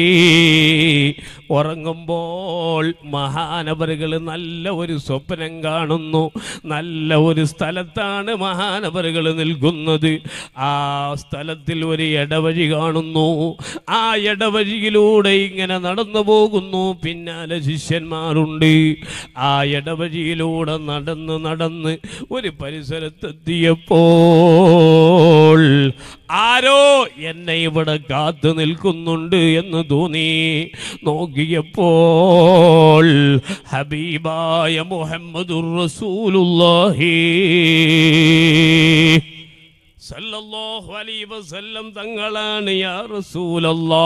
ഉറങ്ങുമ്പോൾ മഹാനവറുകൾ നല്ല ഒരു സ്വപ്നം കാണുന്നു നല്ല ഒരു സ്ഥലത്താണ് മഹാനവറുകൾ നിൽക്കുന്നത് ആ സ്ഥലത്തിൽ ഒരു ഇടവഴി കാണുന്നു ആ ഇടവഴിയിലൂടെ ഇങ്ങനെ നടന്നു പോകുന്നു പിന്നാലെ ശിഷ്യന്മാരുണ്ട് ആ ഇടവഴിയിലൂടെ നടന്ന് നടന്ന് ഒരു പരിസരത്തെത്തിയപ്പോൾ ആരോ എന്നെ ഇവിടെ കാത്തു നിൽക്കുന്നുണ്ട് എന്ന് തോന്നി നോക്കിയപ്പോൾ ഹബീബായ മുഹമ്മദുർ റസൂലുള്ളാഹി സല്ലല്ലാഹു അലൈഹി വസല്ലം തങ്ങളാണ് യാ റസൂലല്ലാ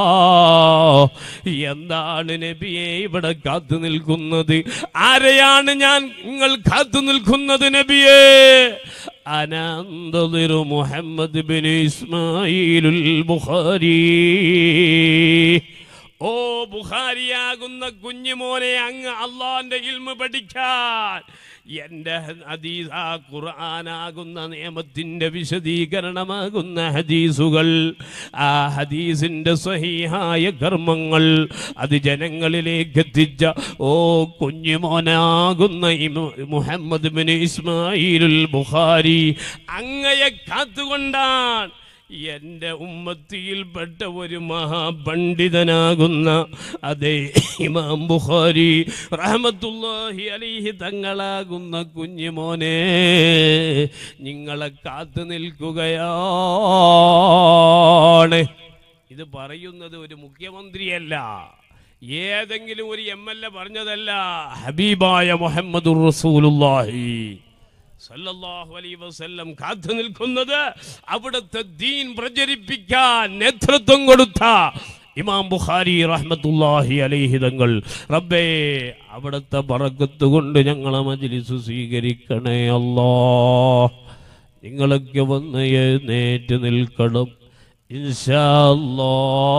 എന്താണ് നബിയെ ഇവിടെ കാത്തു നിൽക്കുന്നത് ആരെയാണ് ഞാൻ നിങ്ങൾ കാത്തു നിൽക്കുന്നത് നബിയെ അനന്തതിരു മുഹമ്മദ് ബിൻ ഇസ്മായിലുൽ ബുഖാരി ഓ ബുഖാരിയാകുന്ന കുഞ്ഞുമോനെ അങ്ങ് അള്ളാന്റെ ഇൽമ പഠിക്കാൻ എൻ്റെ ഹദീസ് ആ ഖുർആനാകുന്ന നിയമത്തിൻ്റെ വിശദീകരണമാകുന്ന ഹദീസുകൾ ആ ഹദീസിൻ്റെ സഹിഹായ കർമ്മങ്ങൾ അത് ജനങ്ങളിലേക്ക് എത്തിച്ച ഓ കുഞ്ഞുമോനാകുന്ന ഇമ- മുഹമ്മദ് ബിൻ ഇസ്മായിലുൽ ബുഖാരി അങ്ങയെ കാത്തുകൊണ്ടാണ് എൻ്റെ ഉമ്മത്തിയിൽപ്പെട്ട ഒരു മഹാപണ്ഡിതനാകുന്ന അതേ ഇമാം ബുഖാരി റഹ്മത്തുള്ളാഹി അലൈഹി തങ്ങളാകുന്ന കുഞ്ഞുമോനെ നിങ്ങളെ കാത്തു നിൽക്കുകയാണ് ഇത് പറയുന്നത് ഒരു മുഖ്യമന്ത്രിയല്ല ഏതെങ്കിലും ഒരു എം എൽ എ പറഞ്ഞതല്ല ഹബീബായ മുഹമ്മദുർ റസൂലുള്ളാഹി സല്ലല്ലാഹു അലൈഹി വസല്ലം കാത്തു നിൽക്കുന്നത് അവിടുത്തെ ദീൻ പ്രചരിപ്പിക്കാൻ നേതൃത്വം കൊടുത്ത ഇമാം ബുഖാരി റഹ്മത്തുള്ളാഹി അലൈഹി തങ്ങൾ റബ്ബേ അവിടുത്തെ ബറക്കത്ത് കൊണ്ട് ഞങ്ങളെ മജ്ലിസ് സ്വീകരിക്കണേ അല്ലാ നിങ്ങളൊക്കെ വന്ന് എഴുന്നേറ്റ് നിൽക്കണം ഇൻഷാ അല്ലാ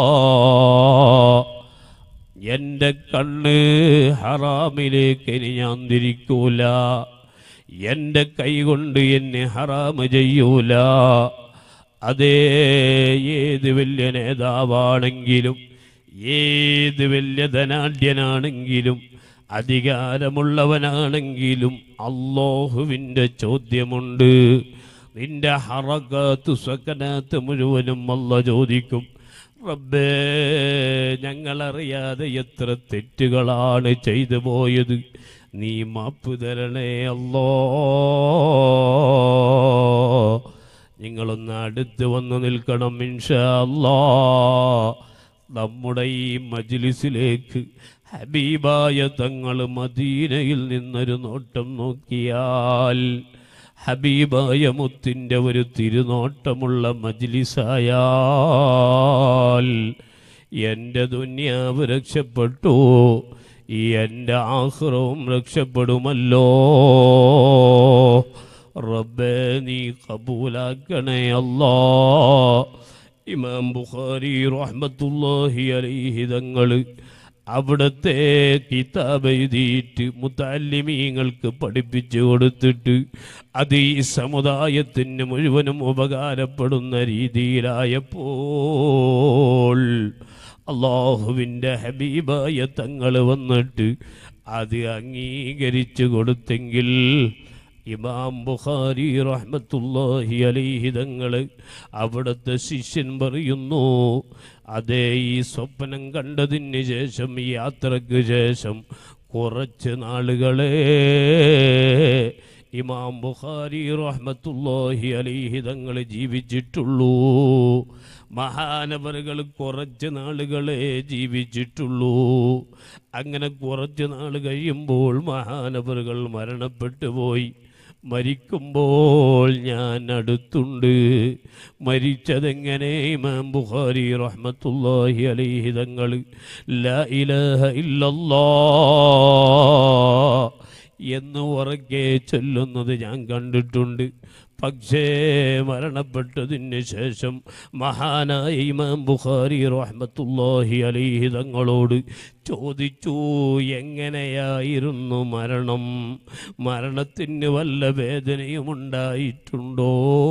എൻ്റെ കണ്ണ് ഹറാമിലേക്ക് ഇനി ഞാൻ തിരിക്കൂല എൻ്റെ കൈ കൊണ്ട് എന്നെ ഹറാമ് ചെയ്യൂല അതേ ഏത് വലിയ നേതാവാണെങ്കിലും ഏത് വലിയ ധനാഢ്യനാണെങ്കിലും അധികാരമുള്ളവനാണെങ്കിലും അള്ളാഹുവിൻ്റെ ചോദ്യമുണ്ട് നിന്റെ ഹറക്കാത്ത് സ്വക്കനാത്ത് മുഴുവനും അല്ല ചോദിക്കും റബ്ബേ ഞങ്ങളറിയാതെ എത്ര തെറ്റുകളാണ് ചെയ്തു പോയത് നീ മാപ്പ് തരണേ അല്ലോ നിങ്ങളൊന്ന് അടുത്ത് വന്ന് നിൽക്കണം ഇൻഷാ അല്ലാ നമ്മുടെ ഈ മജ്ലിസിലേക്ക് ഹബീബായ തങ്ങൾ മദീനയിൽ നിന്നൊരു നോട്ടം നോക്കിയാൽ ഹബീബായ മുത്തിൻ്റെ ഒരു തിരുനോട്ടമുള്ള മജ്ലിസായാൽ എൻ്റെ ദുന്യാവ് രക്ഷപ്പെട്ടു ഈ എൻ്റെ ആഹ്റവും രക്ഷപ്പെടുമല്ലോ റബ്ബേ നീ കബൂലാക്കണേ അല്ലാ ഇമാം ബുഖാരി റഹ്മത്തുല്ലാഹി അലൈഹി തങ്ങൾ അവിടുത്തെ കിതാബ് എഴുതിയിട്ട് മുത്താലിമീങ്ങൾക്ക് പഠിപ്പിച്ചു കൊടുത്തിട്ട് അത് ഈ സമുദായത്തിന് മുഴുവനും ഉപകാരപ്പെടുന്ന രീതിയിലായപ്പോൾ അള്ളാഹുവിൻ്റെ ഹബീബായ തങ്ങൾ വന്നിട്ട് അത് അംഗീകരിച്ചു കൊടുത്തെങ്കിൽ ഇമാം ബുഖാരി റഹ്മത്തുല്ലാഹി അലൈഹി തങ്ങൾ അവിടുത്തെ ശിഷ്യൻ പറയുന്നു അതേ ഈ സ്വപ്നം കണ്ടതിന് ശേഷം ഈ യാത്രക്ക് ശേഷം കുറച്ച് നാളുകളെ ഇമാം ബുഖാരി റഹ്മത്തുല്ലാഹി അലൈഹി തങ്ങൾ ജീവിച്ചിട്ടുള്ളൂ മഹാനവറുകൾ കുറച്ച് നാളുകളെ ജീവിച്ചിട്ടുള്ളൂ അങ്ങനെ കുറച്ച് നാൾ കഴിയുമ്പോൾ മഹാനവറുകൾ മരണപ്പെട്ടു പോയി മരിക്കുമ്പോൾ ഞാൻ അടുത്തുണ്ട് മരിച്ചതെങ്ങനെ ഇമാം ബുഖാരി റഹ്മത്തുല്ലാഹി അലൈഹി തങ്ങൾ ലാ ഇലാഹ ഇല്ലല്ലാ എന്ന് ഉറക്കെ ചൊല്ലുന്നത് ഞാൻ കണ്ടിട്ടുണ്ട് പക്ഷേ മരണപ്പെട്ടതിന് ശേഷം മഹാനായ ഇമാം ബുഖാരി റഹ്മത്തുല്ലാഹി അലൈഹി തങ്ങളോട് ചോദിച്ചു എങ്ങനെയായിരുന്നു മരണം മരണത്തിന് വല്ല വേദനയും ഉണ്ടായിട്ടുണ്ടോ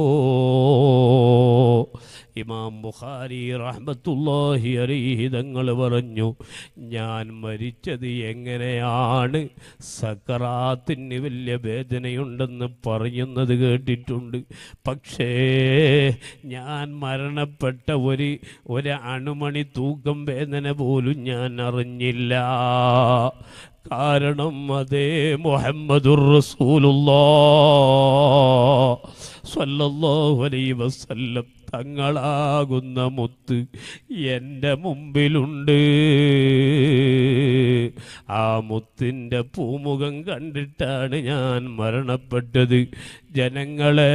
ഇമാം ബുഖാരി റഹ്മത്തുല്ലാഹി അലൈഹി തങ്ങൾ പറഞ്ഞു ഞാൻ മരിച്ചത് എങ്ങനെയാണ് സക്കറാത്തിന് വലിയ വേദനയുണ്ടെന്ന് പറയുന്നത് കേട്ടിട്ടുണ്ട് പക്ഷേ ഞാൻ മരണപ്പെട്ട ഒരു ഒരു അണുമണി തൂക്കം വേദന പോലും ഞാൻ അറിഞ്ഞില്ല കാരണം അതേ മുഹമ്മദുർ റസൂലുള്ളാ സ്വല്ലല്ലാഹു അലൈഹി വസല്ലം തങ്ങളാകുന്ന മുത്ത് എൻ്റെ മുമ്പിലുണ്ട് ആ മുത്തിൻ്റെ പൂമുഖം കണ്ടിട്ടാണ് ഞാൻ മരണപ്പെട്ടത് ജനങ്ങളെ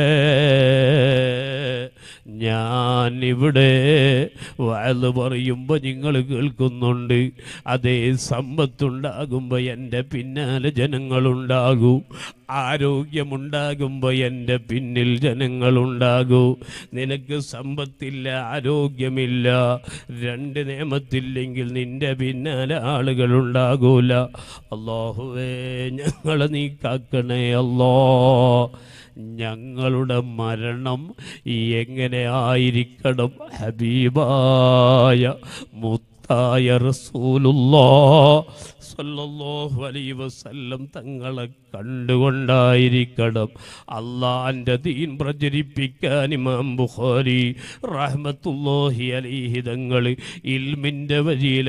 ഞാൻ ഇവിടെ വയത് പറയുമ്പോൾ നിങ്ങൾ കേൾക്കുന്നുണ്ട് അതേ സമ്പത്തുണ്ടാകുമ്പോൾ എൻ്റെ പിന്നാലെ ജനങ്ങളുണ്ടാകൂ ആരോഗ്യമുണ്ടാകുമ്പോൾ എൻ്റെ പിന്നിൽ ജനങ്ങളുണ്ടാകൂ നിനക്ക് സമ്പത്തില്ല ആരോഗ്യമില്ല രണ്ട് നിയമത്തില്ലെങ്കിൽ നിന്റെ പിന്നാലെ ആളുകളുണ്ടാകൂല അള്ളാഹുവേ ഞങ്ങളെ നീ കാക്കണേ അല്ലോ ഞങ്ങളുടെ മരണം എങ്ങനെ ആയിരിക്കണം ഹബീബായ മുത്തായ റസൂലുള്ളാ സല്ലല്ലാഹു അലൈഹി വസല്ലം തങ്ങളെ കണ്ടുകൊണ്ടായിരിക്കണം അള്ളാന്റെ ദീൻ പ്രചരിപ്പിക്കാൻ ഇമാം ബുഖാരി റഹ്മത്തുല്ലാഹി അലൈഹി തങ്ങൾ ഇൽമിൻ്റെ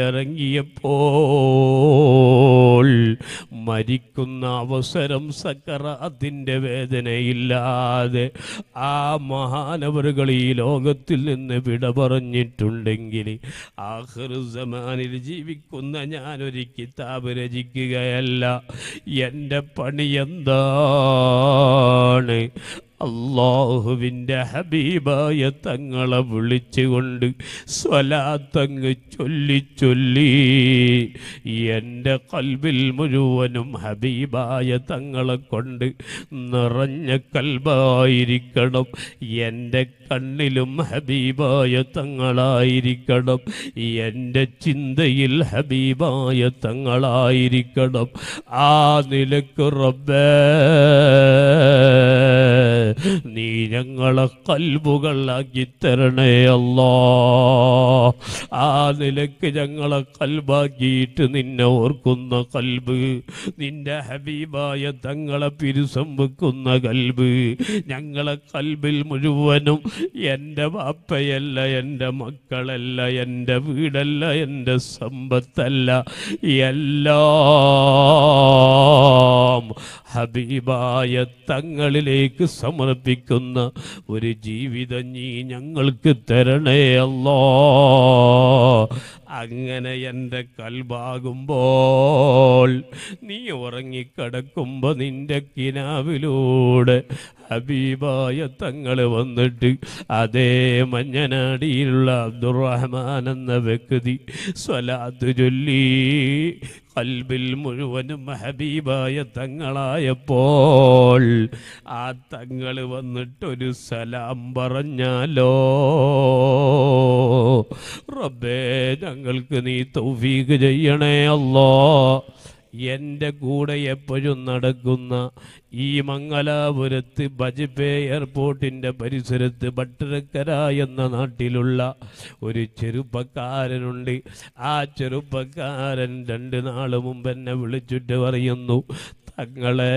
വഴിയിലിറങ്ങിയപ്പോൾ മരിക്കുന്ന അവസരം സക്കറാത്തിൻ്റെ വേദനയില്ലാതെ ആ മഹാനവറുകൾ ഈ ലോകത്തിൽ നിന്ന് വിട പറഞ്ഞിട്ടുണ്ടെങ്കിൽ ആഹ്റുസമാനിൽ ജീവിക്കുന്ന ഞാനൊരു കിതാബ് രചിക്കുകയല്ല എൻ്റെ പണി എന്താണ് അള്ളാഹുവിൻ്റെ ഹബീബായ തങ്ങളെ വിളിച്ചുകൊണ്ട് സ്വലാത്തങ്ങ് ചൊല്ലി ചൊല്ലി എൻ്റെ കൽബിൽ മുഴുവനും ഹബീബായ തങ്ങളെ കൊണ്ട് നിറഞ്ഞ കൽബായിരിക്കണം എൻ്റെ കണ്ണിലും ഹബീബായ തങ്ങളായിരിക്കണം എൻ്റെ ചിന്തയിൽ ഹബീബായ തങ്ങളായിരിക്കണം ആ നിലക്ക് റബ്ബേ നീ ഞങ്ങളെ കൽബുകളാക്കി തരണേ അല്ലാ ആ നിലക്ക് ഞങ്ങളെ കൽബാക്കിയിട്ട് നിന്നെ ഓർക്കുന്ന കൽബ് നിന്റെ ഹബീബായ തങ്ങളെ പിരുസം വെക്കുന്ന കൽബ് ഞങ്ങളെ കൽബിൽ മുഴുവനും എൻ്റെ വാപ്പയല്ല എൻ്റെ മക്കളല്ല എൻ്റെ വീടല്ല എൻ്റെ സമ്പത്തല്ല എല്ലാം ഹബീബായ തങ്ങളിലേക്ക് സമർപ്പിക്കുന്ന ഒരു ജീവിതം നീ ഞങ്ങൾക്ക് തരണേ അല്ലോ അങ്ങനെ എൻ്റെ കൽബാകുമ്പോൾ നീ ഉറങ്ങിക്കിടക്കുമ്പോൾ നിന്റെ കിനാവിലൂടെ ഹബീബായ തങ്ങൾ വന്നിട്ട് അതേ മഞ്ഞനാടിയിലുള്ള അബ്ദുറഹ്മാൻ എന്ന വ്യക്തി സ്വലാത്ത് ചൊല്ലി കൽബിൽ മുഴുവനും ഹബീബായ തങ്ങളായപ്പോൾ ആ തങ്ങൾ വന്നിട്ടൊരു സലാം പറഞ്ഞാലോ റബ്ബേ ഞങ്ങൾക്ക് നീ തൗഫീക്ക് ചെയ്യണേ അല്ലോ എൻ്റെ കൂടെ എപ്പോഴും നടക്കുന്ന ഈ മംഗലാപുരത്ത് ബജ്പേ എയർപോർട്ടിൻ്റെ പരിസരത്ത് ഭട്ടരക്കര എന്ന നാട്ടിലുള്ള ഒരു ചെറുപ്പക്കാരനുണ്ട് ആ ചെറുപ്പക്കാരൻ രണ്ട് നാൾ മുമ്പ് എന്നെ വിളിച്ചിട്ട് പറയുന്നു തങ്ങളെ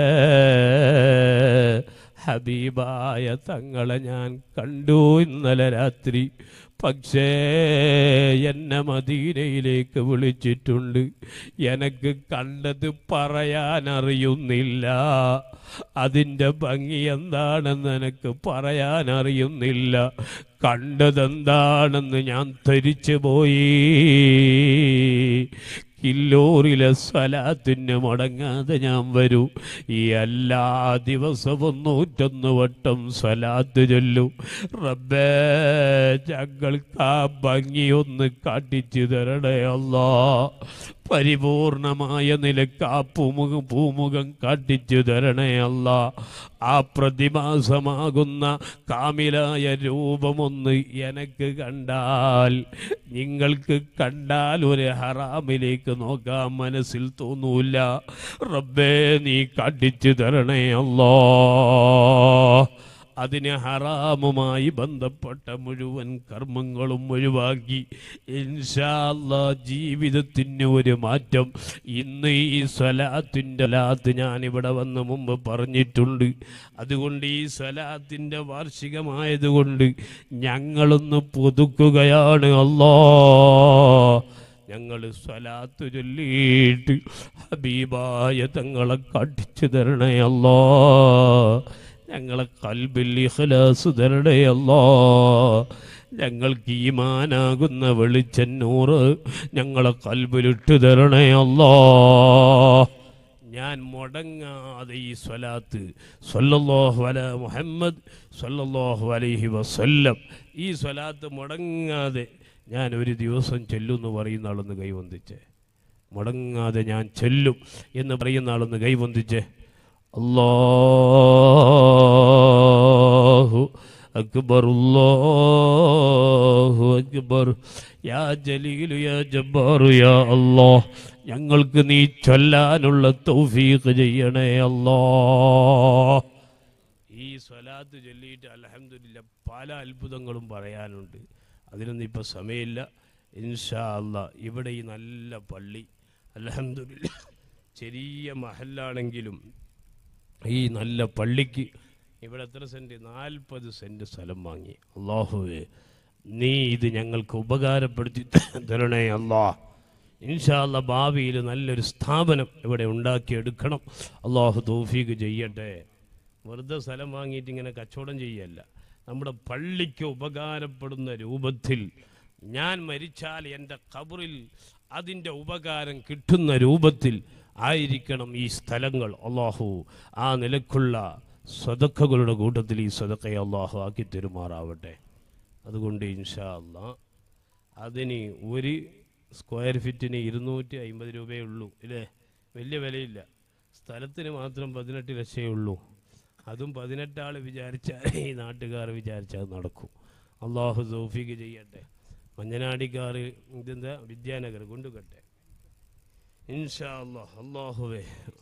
ഹബീബായ തങ്ങളെ ഞാൻ കണ്ടു ഇന്നലെ രാത്രി പക്ഷേ എന്നെ മദീനയിലേക്ക് വിളിച്ചിട്ടുണ്ട് എനക്ക് കണ്ടത് പറയാൻ അറിയുന്നില്ല അതിൻ്റെ ഭംഗി എന്താണെന്ന് എനിക്ക് പറയാൻ അറിയുന്നില്ല കണ്ടതെന്താണെന്ന് ഞാൻ ധരിച്ചു പോയി കില്ലോറിലെ സ്വലാത്തിന് മുടങ്ങാതെ ഞാൻ വരൂ ഈ എല്ലാ ദിവസവും നൂറ്റൊന്ന് വട്ടം സ്വലാത്ത് ചൊല്ലും റബ്ബേ ഞങ്ങൾക്ക് ആ ഭംഗിയൊന്ന് കാട്ടിച്ചു തരണേ അല്ലാ പരിപൂർണമായ നിലക്ക് ആ പൂമുഖം പൂമുഖം കാട്ടിച്ചു തരണേ അല്ല ആ പ്രതിമാസമാകുന്ന കാമിലായ രൂപമൊന്ന് എനക്ക് കണ്ടാൽ നിങ്ങൾക്ക് കണ്ടാൽ ഒരു ഹറാമിലേക്ക് നോക്കാൻ മനസ്സിൽ തോന്നൂല റബ്ബേ നീ കാട്ടിച്ചു തരണേ അല്ലോ അതിന് ഹറാമുമായി ബന്ധപ്പെട്ട മുഴുവൻ കർമ്മങ്ങളും ഒഴിവാക്കി ഇൻഷാല്ല ജീവിതത്തിന് ഒരു മാറ്റം ഇന്ന് ഈ സ്വലാത്തിൻ്റെ ലാത്ത് ഞാനിവിടെ വന്ന് മുമ്പ് പറഞ്ഞിട്ടുണ്ട് അതുകൊണ്ട് ഈ സ്വലാത്തിൻ്റെ വാർഷികമായതുകൊണ്ട് ഞങ്ങളൊന്ന് പുതുക്കുകയാണ് അല്ലോ ഞങ്ങൾ സ്വലാത്ത് ചൊല്ലിയിട്ട് ഹബീബായ തങ്ങളെ കാട്ടിച്ചു തരണേ അല്ലോ ഞങ്ങളെ കൽബിൽ ഇഖ്ലാസ് തരണേ അല്ലോ ഞങ്ങൾക്ക് ഈമാനാകുന്ന വെളിച്ചന്നൂറ് ഞങ്ങളെ കൽബിലിട്ട് തരണേ അല്ലോ ഞാൻ മുടങ്ങാതെ ഈ സ്വലാത്ത് സല്ലല്ലാഹു അല മുഹമ്മദ് സല്ലല്ലാഹു അലൈഹി വസല്ലം ഈ സ്വലാത്ത് മുടങ്ങാതെ ഞാൻ ഒരു ദിവസം ചെല്ലുമെന്ന് പറയുന്ന ആളൊന്ന് കൈവന്തിച്ചേ മുടങ്ങാതെ ഞാൻ ചെല്ലും എന്ന് പറയുന്ന ആളൊന്ന് കൈവന്തിച്ചേ അല്ലാഹു അക്ബർ അല്ലാഹു അക്ബർ യാ ജലീലു യാ ജബ്ബാറു യാ അല്ലാഹ് ഞങ്ങൾക്ക് നീ ചൊല്ലാനുള്ള തൗഫീഖ് ചെയ്യണേ അല്ലാ ഈ സ്വലാത്ത് ചൊല്ലിയിട്ട് അൽഹംദുലില്ലാ പല അത്ഭുതങ്ങളും പറയാനുണ്ട് അതിനൊന്നും ഇപ്പോൾ സമയമില്ല ഇൻഷാ അല്ലാ ഇവിടെ ഈ നല്ല പള്ളി അൽഹംദുലില്ലാ ചെറിയ മഹല്ലാണെങ്കിലും ഈ നല്ല പള്ളിക്ക് ഇവിടെ എത്ര സെൻറ്റ് നാൽപ്പത് സെൻറ്റ് സ്ഥലം വാങ്ങി അള്ളാഹുവേ നീ ഇത് ഞങ്ങൾക്ക് ഉപകാരപ്പെടുത്തി തരണേ അല്ലാ ഇൻഷാല്ല ഭാവിയിൽ നല്ലൊരു സ്ഥാപനം ഇവിടെ ഉണ്ടാക്കിയെടുക്കണം അള്ളാഹു തൗഫീക്ക് ചെയ്യട്ടെ വെറുതെ സ്ഥലം വാങ്ങിയിട്ട് ഇങ്ങനെ കച്ചവടം ചെയ്യല്ല നമ്മുടെ പള്ളിക്ക് ഉപകാരപ്പെടുന്ന രൂപത്തിൽ ഞാൻ മരിച്ചാൽ എൻ്റെ ഖബറിൽ അതിൻ്റെ ഉപകാരം കിട്ടുന്ന രൂപത്തിൽ ആയിരിക്കണം ഈ സ്ഥലങ്ങൾ അള്ളാഹു ആ നിലക്കുള്ള സ്വതക്കകളുടെ കൂട്ടത്തിൽ ഈ സ്വതക്കയെ അള്ളാഹു ആക്കി തെരുമാറാവട്ടെ അതുകൊണ്ട് ഇൻഷാ അല്ലാ അതിന് ഒരു സ്ക്വയർ ഫീറ്റിന് ഇരുന്നൂറ്റി അമ്പത് രൂപയേ ഉള്ളൂ ഇല്ലേ വലിയ വിലയില്ല സ്ഥലത്തിന് മാത്രം പതിനെട്ട് ലക്ഷമേ ഉള്ളൂ അതും പതിനെട്ടാൾ വിചാരിച്ചാൽ ഈ നാട്ടുകാർ വിചാരിച്ചാൽ അത് നടക്കും അള്ളാഹു സൗഫിക്ക് ചെയ്യട്ടെ മഞ്ഞനാടിക്കാർ ഇതെന്താ വിദ്യാനഗർ കൊണ്ടുകട്ടെ ഇൻഷാ അള്ളാഹ് അള്ളാഹുവേ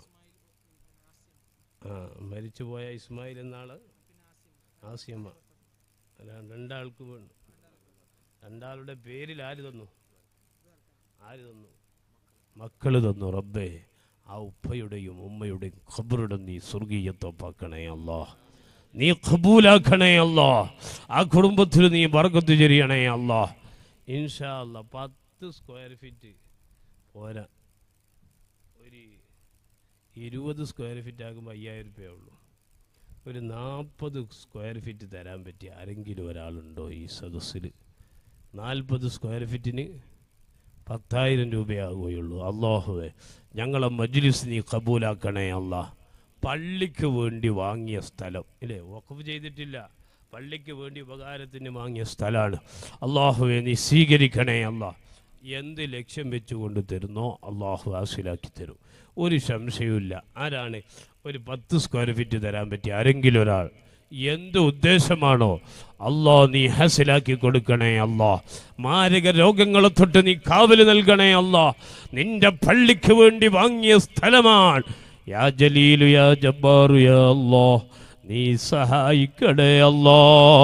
ആ മരിച്ചുപോയ ഇസ്മായിൽ എന്നാള് ആസിയമ്മ അല്ല രണ്ടാൾക്ക് വേണം രണ്ടാളുടെ പേരിൽ ആര് തന്നു ആര് തന്നു മക്കൾ തന്നു റബ്ബേ ആ ഉപ്പയുടെയും ഉമ്മയുടെയും ഖബറുടെ നീ സ്വർഗീയത്തൊപ്പാക്കണേ അല്ലാ നീ ഖബൂലാക്കണേ അല്ലാ ആ കുടുംബത്തിൽ നീ ബർക്കത്ത് ചെറിയണേ അല്ലാ ഇൻഷാ അല്ലാ പത്ത് സ്ക്വയർ ഫീറ്റ് പോരാ ഒരു ഇരുപത് സ്ക്വയർ ഫീറ്റ് ആകുമ്പോൾ അയ്യായിരം രൂപയേ ഉള്ളൂ ഒരു നാൽപ്പത് സ്ക്വയർ ഫീറ്റ് തരാൻ പറ്റിയ ആരെങ്കിലും ഒരാളുണ്ടോ ഈ സദസ്സിൽ നാൽപ്പത് സ്ക്വയർ ഫീറ്റിന് പത്തായിരം രൂപയാകുകയുള്ളൂ അള്ളാഹുവെ ഞങ്ങളെ മജ്ലിസ് നീ കബൂലാക്കണേ അല്ലാ പള്ളിക്ക് വേണ്ടി വാങ്ങിയ സ്ഥലം ഇല്ലേ വഖഫ് ചെയ്തിട്ടില്ല പള്ളിക്ക് വേണ്ടി ഉപകാരത്തിന് വാങ്ങിയ സ്ഥലമാണ് അള്ളാഹുവെ നീ സ്വീകരിക്കണേ അല്ലാ എന്ത് ലക്ഷ്യം വെച്ചുകൊണ്ട് തരുന്നോ അള്ളാഹു ഹാസിലാക്കി തരും ഒരു സംശയവുമില്ല ആരാണ് ഒരു പത്ത് സ്ക്വയർ ഫീറ്റ് തരാൻ പറ്റിയ ആരെങ്കിലും ഒരാൾ എന്ത് ഉദ്ദേശമാണോ അല്ലാ നീ ഹസിലാക്കി കൊടുക്കണേ അല്ലാ മാരക രോഗങ്ങളെ തൊട്ട് നീ കാവല് നൽകണേ അല്ലാ നിന്റെ പള്ളിക്ക് വേണ്ടി വാങ്ങിയ സ്ഥലമാണ് യാ ജലീലു യാ ജബ്ബാറു യാ അല്ലാ നീ സഹായിക്കണേ അല്ലാ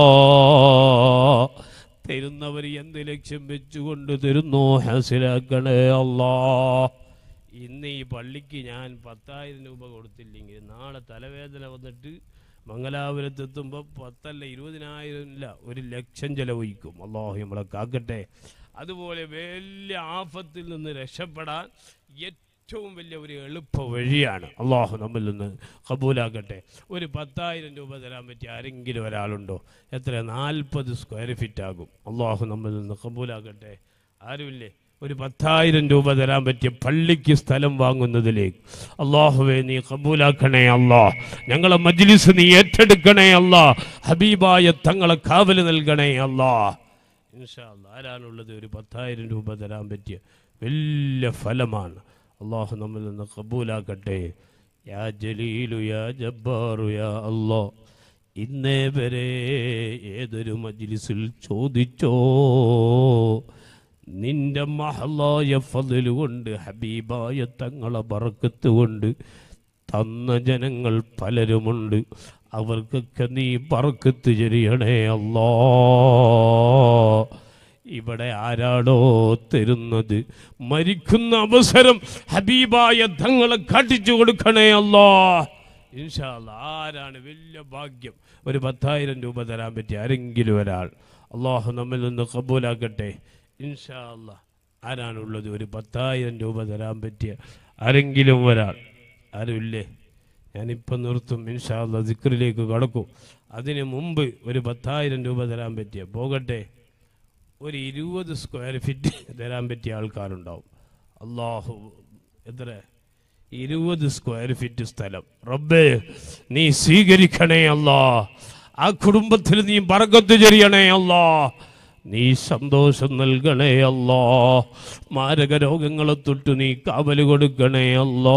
തരുന്നവർ എന്ത് ലക്ഷ്യം വെച്ചുകൊണ്ട് തരുന്നോ ഹസിലാക്കണേ അല്ലാ ഇന്ന് ഈ പള്ളിക്ക് ഞാൻ പത്തായിരം രൂപ കൊടുത്തില്ലെങ്കിൽ നാളെ തലവേദന വന്നിട്ട് മംഗലാപുരത്തെത്തുമ്പോൾ പത്തല്ല ഇരുപതിനായിരം ഇല്ല ഒരു ലക്ഷം ചെലവഴിക്കും അള്ളാഹു നമ്മളെ കാക്കട്ടെ അതുപോലെ വലിയ ആഫത്തിൽ നിന്ന് രക്ഷപ്പെടാൻ ഏറ്റവും വലിയ ഒരു എളുപ്പ വഴിയാണ് അള്ളാഹു നമ്മിൽ നിന്ന് കബൂലാക്കട്ടെ ഒരു പത്തായിരം രൂപ തരാൻ പറ്റിയ ആരെങ്കിലും ഒരാളുണ്ടോ എത്ര നാൽപ്പത് സ്ക്വയർ ഫീറ്റ് ആകും അള്ളാഹു നമ്മിൽ നിന്ന് കബൂലാക്കട്ടെ ആരുമില്ലേ ഒരു പത്തായിരം രൂപ തരാൻ പറ്റിയ പള്ളിക്ക് സ്ഥലം വാങ്ങുന്നതിലേക്ക് അള്ളാഹുവെ നീ കബൂലാക്കണേ അല്ലാ ഞങ്ങളെ മജ്ലിസ് നീ ഏറ്റെടുക്കണേ അല്ലാ ഹബീബായ തങ്ങളെ കാവല് നൽകണേ അല്ലാ ഇൻഷാ അല്ലാ ആരാണുള്ളത് ഒരു പത്തായിരം രൂപ തരാൻ പറ്റിയ വലിയ ഫലമാണ് അള്ളാഹു നമ്മിൽ നിന്ന് കബൂലാക്കട്ടെ യാ ജലീലു യാ ജബ്ബാറു യാ അല്ലാ ഇന്നേ വരെ ഏതൊരു മജ്ലിസിൽ ചോദിച്ചോ നിന്റെ മഹലായ ഫതില് കൊണ്ട് ഹബീബായ തങ്ങളെ ബറക്കത്ത് കൊണ്ട് തന്ന ജനങ്ങൾ പലരുമുണ്ട് അവർക്കൊക്കെ നീ ബറക്കത്ത് ചെറിയണേ അല്ലാ ഇവിടെ ആരാടോ തരുന്നത് മരിക്കുന്ന അവസരം ഹബീബായ തങ്ങളെ കാട്ടിച്ചു കൊടുക്കണേ അല്ലാ ഇൻഷാ അല്ലാ ആരാണ് വലിയ ഭാഗ്യം ഒരു പത്തായിരം രൂപ തരാൻ പറ്റിയ ആരെങ്കിലും ഒരാൾ അള്ളാഹു നമ്മിൽ നിന്ന് കബൂലാക്കട്ടെ ഇൻഷാ അല്ലാ ആരാണുള്ളത് ഒരു പത്തായിരം രൂപ തരാൻ പറ്റിയ ആരെങ്കിലും ഒരാൾ ആരുമില്ലേ ഞാനിപ്പം നിർത്തും ഇൻഷാ അല്ലാ ദിക്റിലേക്ക് കടക്കും അതിന് മുമ്പ് ഒരു പത്തായിരം രൂപ തരാൻ പറ്റിയ പോകട്ടെ ഒരു ഇരുപത് സ്ക്വയർ ഫീറ്റ് തരാൻ പറ്റിയ ആൾക്കാരുണ്ടാവും അള്ളാഹു എത്ര ഇരുപത് സ്ക്വയർ ഫീറ്റ് സ്ഥലം റബ്ബേ നീ സ്വീകരിക്കണേ അല്ലാ ആ കുടുംബത്തിൽ നീ ബർക്കത്ത് ചെറിയണേ അല്ലാ നീ സന്തോഷം നൽകണേ അല്ലാ മാരക രോഗങ്ങളെ തൊട്ട് നീ കാവല് കൊടുക്കണേ അല്ലാ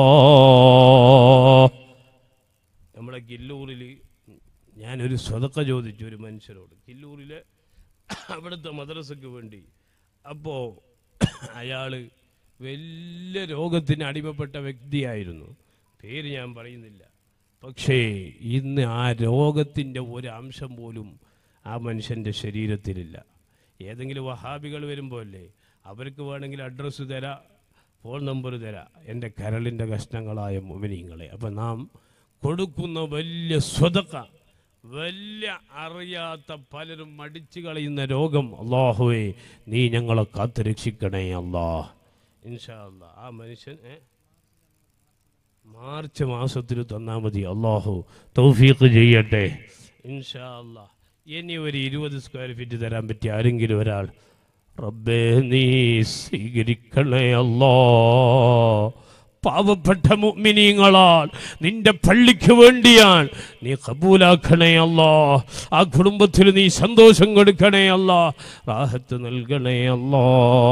നമ്മുടെ കില്ലൂറിൽ ഞാനൊരു സ്വതക്ക ചോദിച്ചു ഒരു മനുഷ്യരോട് കില്ലൂരിലെ അവിടുത്തെ മദ്രസയ്ക്ക് വേണ്ടി അപ്പോൾ അയാൾ വലിയ രോഗത്തിന് അടിമപ്പെട്ട വ്യക്തിയായിരുന്നു പേര് ഞാൻ പറയുന്നില്ല പക്ഷേ ഇന്ന് ആ രോഗത്തിൻ്റെ ഒരു അംശം പോലും ആ മനുഷ്യൻ്റെ ശരീരത്തിലില്ല ഏതെങ്കിലും വഹാബികൾ വരുമ്പോൾ അല്ലേ അവർക്ക് വേണമെങ്കിൽ അഡ്രസ്സ് തരാം ഫോൺ നമ്പർ തരാം എൻ്റെ കരളിൻ്റെ കഷ്ണങ്ങളായ മുമിനിങ്ങളെ അപ്പം നാം കൊടുക്കുന്ന വലിയ സ്വതക്ക വലിയ അറിയാത്ത പലരും മടിച്ചു കളയുന്ന രോഗം അള്ളാഹുവേ നീ ഞങ്ങളെ കാത്തുരക്ഷിക്കണേ അല്ലാ ഇൻഷാ അല്ലാ ആ മനുഷ്യൻ ഏ മാർച്ച് മാസത്തിൽ തന്നാൽ മതി അള്ളാഹു തൗഫീഖ് ചെയ്യട്ടെ ഇൻഷാ അല്ലാ ഇനി ഒരു ഇരുപത് സ്ക്വയർ ഫീറ്റ് തരാൻ പറ്റിയ ആരെങ്കിലും ഒരാൾ റബ്ബേ നീ സ്വീകരിക്കണേ അല്ലാ പാവപ്പെട്ട മുഅ്മിനീങ്ങളാൽ നിന്റെ പള്ളിക്ക് വേണ്ടിയാണ് നീ കബൂലാക്കണേ അല്ലാ ആ കുടുംബത്തിൽ നീ സന്തോഷം കൊടുക്കണേ അല്ലാ റാഹത്ത് നൽകണേ അല്ലാ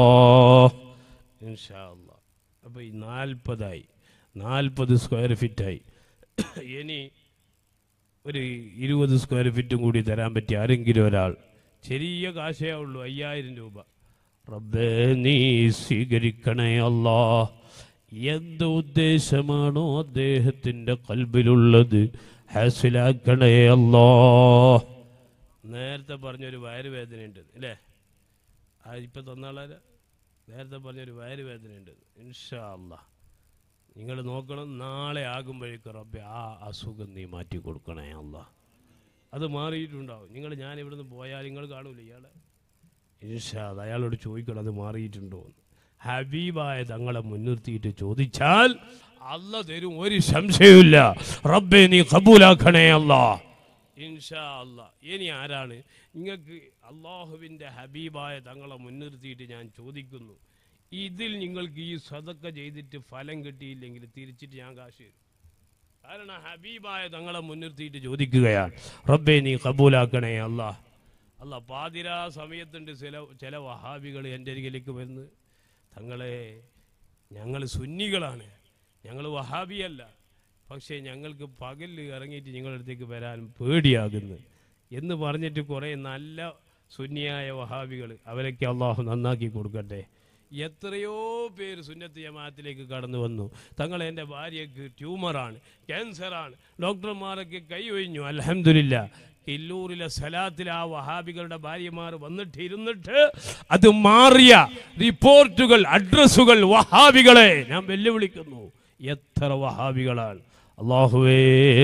ഇൻഷാ അല്ലാ അപ്പോൾ ഈ നാൽപ്പതായി നാൽപ്പത് സ്ക്വയർ ഫീറ്റായി ഇനി ഒരു ഇരുപത് സ്ക്വയർ ഫീറ്റും കൂടി തരാൻ പറ്റിയ ആരെങ്കിലും ഒരാൾ ചെറിയ കാശേ ഉള്ളൂ അയ്യായിരം രൂപ റബ്ബേ നീ സ്വീകരിക്കണേ അല്ലാ എന്ത് ഉദ്ദേശമാണോ അദ്ദേഹത്തിൻ്റെ കൽബിലുള്ളത് ഹാസിലാക്കണേ അല്ലാ നേരത്തെ പറഞ്ഞൊരു വയറുവേദനയുണ്ട് അല്ലേ ആ ഇപ്പം തന്നാളാര നേരത്തെ പറഞ്ഞൊരു വയറുവേദനയുണ്ട് ഇൻഷാ അല്ലാ നിങ്ങൾ നോക്കണം നാളെ ആകുമ്പോഴേക്കും റബ്ബെ ആ അസുഖം നീ മാറ്റി കൊടുക്കണേ അല്ല അത് മാറിയിട്ടുണ്ടാവും നിങ്ങൾ ഞാൻ ഇവിടുന്ന് പോയാൽ നിങ്ങൾ കാണൂല ഇയാളെ ഇൻഷാദ് അയാളോട് ചോദിക്കണം അത് മാറിയിട്ടുണ്ടോ എന്ന് ഹബീബായ തങ്ങളെ മുൻനിർത്തിയിട്ട് ചോദിച്ചാൽ അല്ല തരും ഒരു സംശയമില്ല റബ്ബെ നീ കബൂലാക്കണേ അല്ല ഇൻഷാ അല്ല ഇനി ആരാണ് നിങ്ങൾക്ക് അള്ളാഹുവിൻ്റെ ഹബീബായ തങ്ങളെ മുൻനിർത്തിയിട്ട് ഞാൻ ചോദിക്കുന്നു ഇതിൽ നിങ്ങൾക്ക് ഈ സതക്ക ചെയ്തിട്ട് ഫലം കിട്ടിയില്ലെങ്കിൽ തിരിച്ചിട്ട് ഞാൻ കാശ് തരും കാരണം ഹബീബായ തങ്ങളെ മുൻനിർത്തിയിട്ട് ചോദിക്കുകയാണ് റബ്ബെ നീ കബൂലാക്കണേ അല്ല അല്ല പാതിരാ സമയത്തുണ്ട് ചില ചില വഹാബികൾ എൻ്റെ അരികിലേക്ക് വരുന്നത് തങ്ങളെ ഞങ്ങൾ സുന്നികളാണ് ഞങ്ങൾ വഹാബിയല്ല പക്ഷേ ഞങ്ങൾക്ക് പകലിൽ ഇറങ്ങിയിട്ട് നിങ്ങളുടെ അടുത്തേക്ക് വരാൻ പേടിയാകുന്നു എന്ന് പറഞ്ഞിട്ട് കുറേ നല്ല സുന്നിയായ വഹാബികൾ അവരൊക്കെ അള്ളാഹു നന്നാക്കി കൊടുക്കട്ടെ എത്രയോ പേര് സുന്നത്ത് ജമാഅത്തിലേക്ക് കടന്നു വന്നു തങ്ങൾ എൻ്റെ ഭാര്യയ്ക്ക് ട്യൂമറാണ് ക്യാൻസറാണ് ഡോക്ടർമാരൊക്കെ കൈ ഒഴിഞ്ഞു അലഹമില്ല കില്ലൂരിലെ സലാത്തിൽ ആ വഹാബികളുടെ ഭാര്യമാർ വന്നിട്ട് ഇരുന്നിട്ട് അത് മാറിയ റിപ്പോർട്ടുകൾ അഡ്രസ്സുകൾ വഹാബികളെ ഞാൻ വെല്ലുവിളിക്കുന്നു എത്ര വഹാബികളാണ് അള്ളാഹുവേ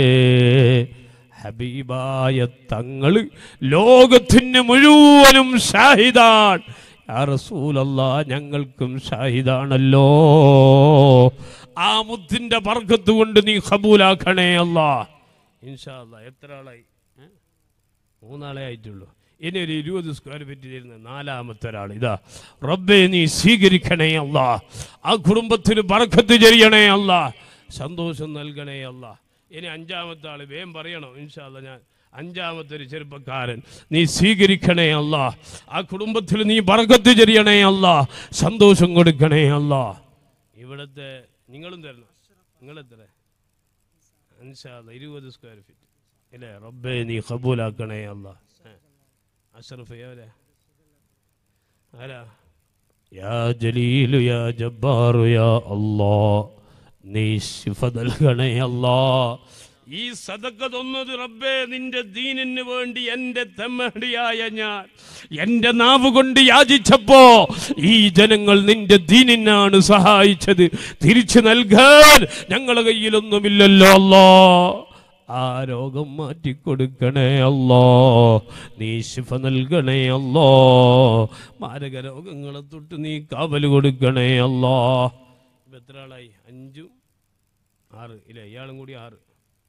ഹബീബായ തങ്ങൾ ലോകത്തിന് മുഴുവനും ഷാഹിദാൻ യാ റസൂലല്ലാ ഞങ്ങൾക്കും ഷാഹിദാണല്ലോ ആ മുത്തിന്റെ ബർക്കത്ത് കൊണ്ട് നീ ഖബൂലാക്കണേ അല്ലാ ഇൻഷാ അല്ലാ എത്ര ആളായി ഏ? മൂന്നാളെ ആയിട്ടുള്ളൂ ഇനി ഒരു ഇരുപത് സ്ക്വയർ ഫീറ്റ് തരുന്ന നാലാമത്തെ ഒരാൾ ഇതാ റബ്ബെ നീ സ്വീകരിക്കണേ അല്ല ആ കുടുംബത്തിന് ബർക്കത്ത് ചെയ്യണേ അല്ല സന്തോഷം നൽകണേ അല്ല ഇനി അഞ്ചാമത്തെ ആൾ വേഗം പറയണം ഇൻഷാല്ല ഞാൻ അഞ്ചാമത്തെ ഒരു ചെറുപ്പക്കാരൻ നീ സ്വീകരിക്കണേ അല്ല ആ കുടുംബത്തിൽ നീ ബർക്കത്ത് ചെയ്യണേ അല്ല സന്തോഷം കൊടുക്കണേ അല്ല ഇവിടുത്തെ നിങ്ങളും തരണം നിങ്ങളെത്ര ഇൻഷാല്ല ഇരുപത് സ്ക്വയർ ഫീറ്റ് ഇല്ലേ റബ്ബെ നീ കബൂലാക്കണേ അല്ല അഷറഫ് എവരെ ആരാ യാ ജലീലു യാ ജബ്ബാറു യാ അല്ലാ നീ ശിഫ നൽകണേ അല്ലാ ഈ സദക്ക തൊന്നത് റബ്ബേ നിന്റെ ദീനിന് വേണ്ടി എൻ്റെ തെമ്മടിയായ ഞാൻ എൻ്റെ നാവ് കൊണ്ട് യാചിച്ചപ്പോ ഈ ജനങ്ങൾ നിന്റെ ദീനിനാണ് സഹായിച്ചത് തിരിച്ചു നൽകാൻ ഞങ്ങളുടെ കയ്യിലൊന്നുമില്ലല്ലോ അല്ലാ ആ രോഗം മാറ്റിക്കൊടുക്കണേ അല്ലോ നീ ശിഫ നൽകണേ അല്ലോ മാരക രോഗങ്ങളെ തൊട്ട് നീ കാവൽ കൊടുക്കണേ അല്ലോ ഇപ്പൊ എത്ര ആളായി അഞ്ചും ആറ് ഇല്ല ഇയാളും കൂടി ആറ്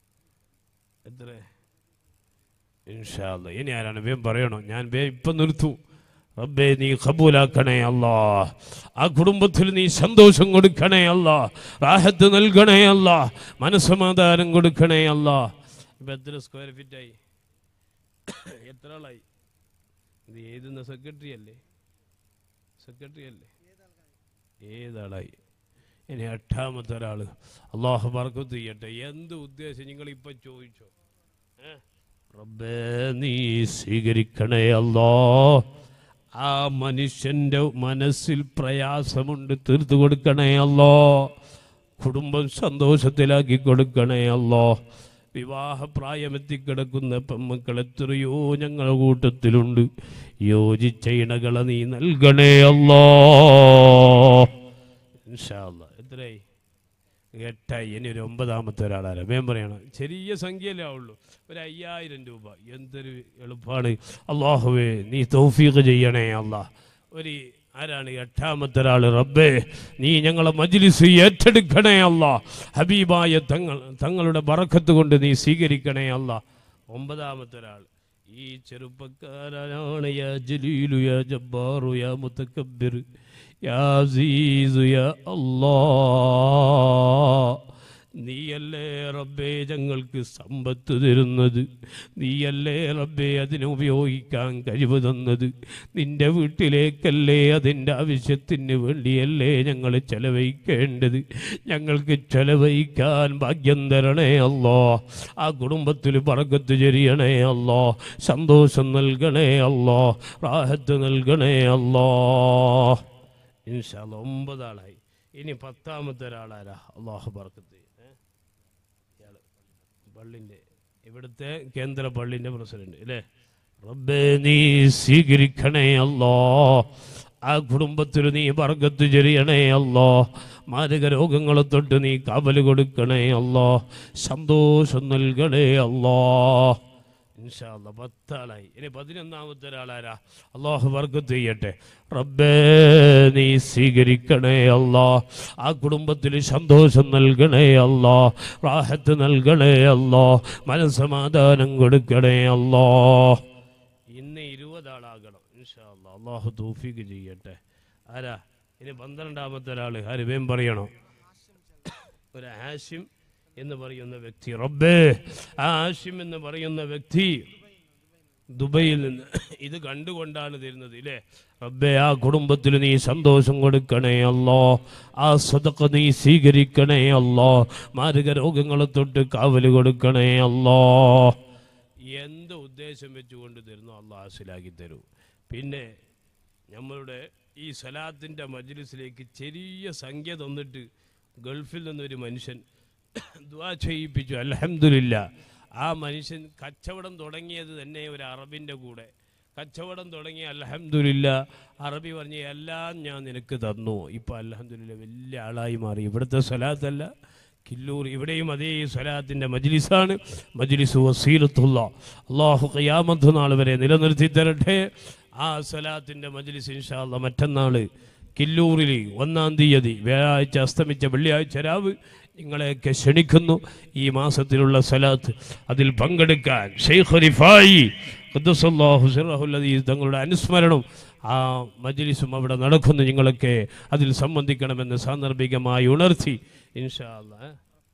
എത്ര ഇൻഷാല്ല ഇനി ആരാണ് വേം പറയണോ ഞാൻ വേ ഇപ്പം നിർത്തൂ റബ്ബേ നീ കബൂലാക്കണേ അല്ലാ ആ കുടുംബത്തിൽ നീ സന്തോഷം കൊടുക്കണേ അല്ലാ റാഹത്ത് നൽകണേ അല്ലാ മനസ്സമാധാനം കൊടുക്കണേ അല്ലാ ഇപ്പം എത്ര സ്ക്വയർ ഫീറ്റായി എത്ര ആളായി ഇത് എഴുതുന്ന സെക്രട്ടറി അല്ലേ സെക്രട്ടറി അല്ലേ ഏതാളായി ഇനി എട്ടാമത്തെ ഒരാൾ അള്ളാഹു ബർക്കത്ത് ചെയ്യട്ടെ എന്ത് ഉദ്ദേശം നിങ്ങൾ ഇപ്പം ചോദിച്ചോ ഏ? റബ്ബേ നീ സ്വീകരിക്കണേ അല്ലോ ആ മനുഷ്യൻ്റെ മനസ്സിൽ പ്രയാസമുണ്ട് തീർത്തു കൊടുക്കണേ അല്ലോ കുടുംബം സന്തോഷത്തിലാക്കി കൊടുക്കണേ അല്ലോ വിവാഹപ്രായമെത്തിക്കിടക്കുന്ന പെമ്മക്കൾ എത്രയോ ഞങ്ങളുടെ കൂട്ടത്തിലുണ്ട് യോജിച്ച ഇണകളെ നീ നൽകണേ അല്ലോ ഇൻഷാ അല്ലാ. എത്രയായി എട്ടായി ഇനി ഒരു ഒമ്പതാമത്തെ ഒരാളാണ് വേം പറയണം ചെറിയ സംഖ്യയല്ലേ ആവുള്ളൂ ഒരു അയ്യായിരം രൂപ എന്തൊരു എളുപ്പമാണ് അള്ളാഹുവേ നീ തൗഫീഖ് ചെയ്യണേ അല്ലാ ഒരു ആരാണ് എട്ടാമത്തെ ഒരാൾ റബ്ബേ നീ ഞങ്ങളെ മജ്ലിസ് ഏറ്റെടുക്കണേ അല്ല ഹബീബായ തങ്ങൾ തങ്ങളുടെ ബറക്കത്ത് കൊണ്ട് നീ സ്വീകരിക്കണേ അല്ല ഒമ്പതാമത്തെ ഒരാൾ ഈ ചെറുപ്പക്കാരനാണ് യാ ജലീലു യാ ജബ്ബാറു യാ മുത്തക്കബ്ബിർ യാ അസീസു യാ അല്ലാ നീയല്ലേ റബ്ബേ ഞങ്ങൾക്ക് സമ്പത്ത് തരുന്നത് നീയല്ലേ റബ്ബേ അതിനെ ഉപയോഗിക്കാൻ കഴിവ് തന്നത് നിന്റെ വീട്ടിലേക്കല്ലേ അതിൻ്റെ ആവശ്യത്തിന് വേണ്ടിയല്ലേ ഞങ്ങൾ ചെലവഴിക്കേണ്ടത് ഞങ്ങൾക്ക് ചെലവഴിക്കാൻ ഭാഗ്യം തരണേ അല്ലോ ആ കുടുംബത്തിൽ പറക്കത്ത് ചെരിയണേ അല്ലോ സന്തോഷം നൽകണേ അല്ലോ റാഹത്ത് നൽകണേ അല്ലോ ഇൻഷാല്ല ഒമ്പതാളായി ഇനി പത്താമത്തെ ഒരാളാരാ അള്ളാഹു ബർക്കത്ത് ഏ? ഇയാള് പള്ളിൻ്റെ ഇവിടുത്തെ കേന്ദ്ര പള്ളിൻ്റെ പ്രസിഡന്റ് അല്ലേ റബ്ബേ നീ സ്വീകരിക്കണേ അല്ലോ ആ കുടുംബത്തിൽ നീ വർഗത്ത് ചെറിയണേ അല്ലോ മാരക രോഗങ്ങളെ തൊട്ട് നീ കാവല് കൊടുക്കണേ അല്ലോ സന്തോഷം നൽകണേ അല്ലോ ഇൻഷാല്ല പത്താളായി ഇനി പതിനൊന്നാമത്തെ ഒരാളാരാ അള്ളാഹു വർഗത്ത് ചെയ്യട്ടെ റബ്ബേ നീ സ്വീകരിക്കണേ അല്ലാ ആ കുടുംബത്തിൽ സന്തോഷം നൽകണേ അല്ലാ റാഹത്ത് നൽകണേ അല്ലാ മനസ്സമാധാനം കൊടുക്കണേ അല്ലാ ഇന്ന് ഇരുപതാളാകണം ഇൻഷാല്ല അള്ളാഹു തൗഫീക്ക് ചെയ്യട്ടെ ആരാ ഇനി പന്ത്രണ്ടാമത്തെ ഒരാൾ ആര് വേം പറയണോ ഒരു ഹാഷിം എന്ന് പറയുന്ന വ്യക്തി റബ്ബേ ആ ഹാഷിം എന്ന് പറയുന്ന വ്യക്തി ദുബൈയിൽ നിന്ന് ഇത് കണ്ടുകൊണ്ടാണ് തരുന്നത് ഇല്ലേ റബ്ബേ ആ കുടുംബത്തിൽ നീ സന്തോഷം കൊടുക്കണേ അല്ലോ ആ സ്വതക്ക നീ സ്വീകരിക്കണേ അല്ലോ മാരക രോഗങ്ങളെ തൊട്ട് കാവല് കൊടുക്കണേ അല്ലോ എന്ത് ഉദ്ദേശം വെച്ചുകൊണ്ട് തരുന്നു അള്ളാഹ് ഹാസിലാക്കി തരൂ പിന്നെ നമ്മളുടെ ഈ സലാത്തിൻ്റെ മജ്ലിസിലേക്ക് ചെറിയ സംഖ്യ തന്നിട്ട് ഗൾഫിൽ നിന്നൊരു മനുഷ്യൻ ദ്വാ ചെയ്യിപ്പിച്ചു അലഹമില്ല ആ മനുഷ്യൻ കച്ചവടം തുടങ്ങിയത് തന്നെ ഒരു അറബിൻ്റെ കൂടെ കച്ചവടം തുടങ്ങിയ അലഹമില്ല അറബി പറഞ്ഞ എല്ലാം ഞാൻ നിനക്ക് തന്നു ഇപ്പോൾ അലഹമില്ല വലിയ ആളായി മാറി ഇവിടുത്തെ സ്വലാത്തല്ല കില്ലൂർ ഇവിടെയും അതേ സ്വലാത്തിൻ്റെ മജ്ലിസാണ് മജ്ലിസ് വസീലത്തുള്ള അള്ളാഹു ഖിയാമത്ത് നാൾ വരെ നിലനിർത്തി തരട്ടെ ആ സ്വലാത്തിൻ്റെ മജ്ലിസ് ഇൻഷാല്ല മറ്റന്നാൾ കില്ലൂരിൽ ഒന്നാം തീയതി വ്യാഴാഴ്ച അസ്തമിച്ച വെള്ളിയാഴ്ച രാവ് നിങ്ങളെയൊക്കെ ക്ഷണിക്കുന്നു ഈ മാസത്തിലുള്ള സലാത്ത് അതിൽ പങ്കെടുക്കാൻ ഷെയ്ഖ് റിഫായി ഖുദ്ദസല്ലാഹു സിറഹുൽ അദീസ് തങ്ങളുടെ അനുസ്മരണം ആ മജ്ലിസും അവിടെ നടക്കുന്നു നിങ്ങളൊക്കെ അതിൽ സംബന്ധിക്കണമെന്ന് സാന്ദർഭികമായി ഉണർത്തി ഇൻഷാ അല്ലാ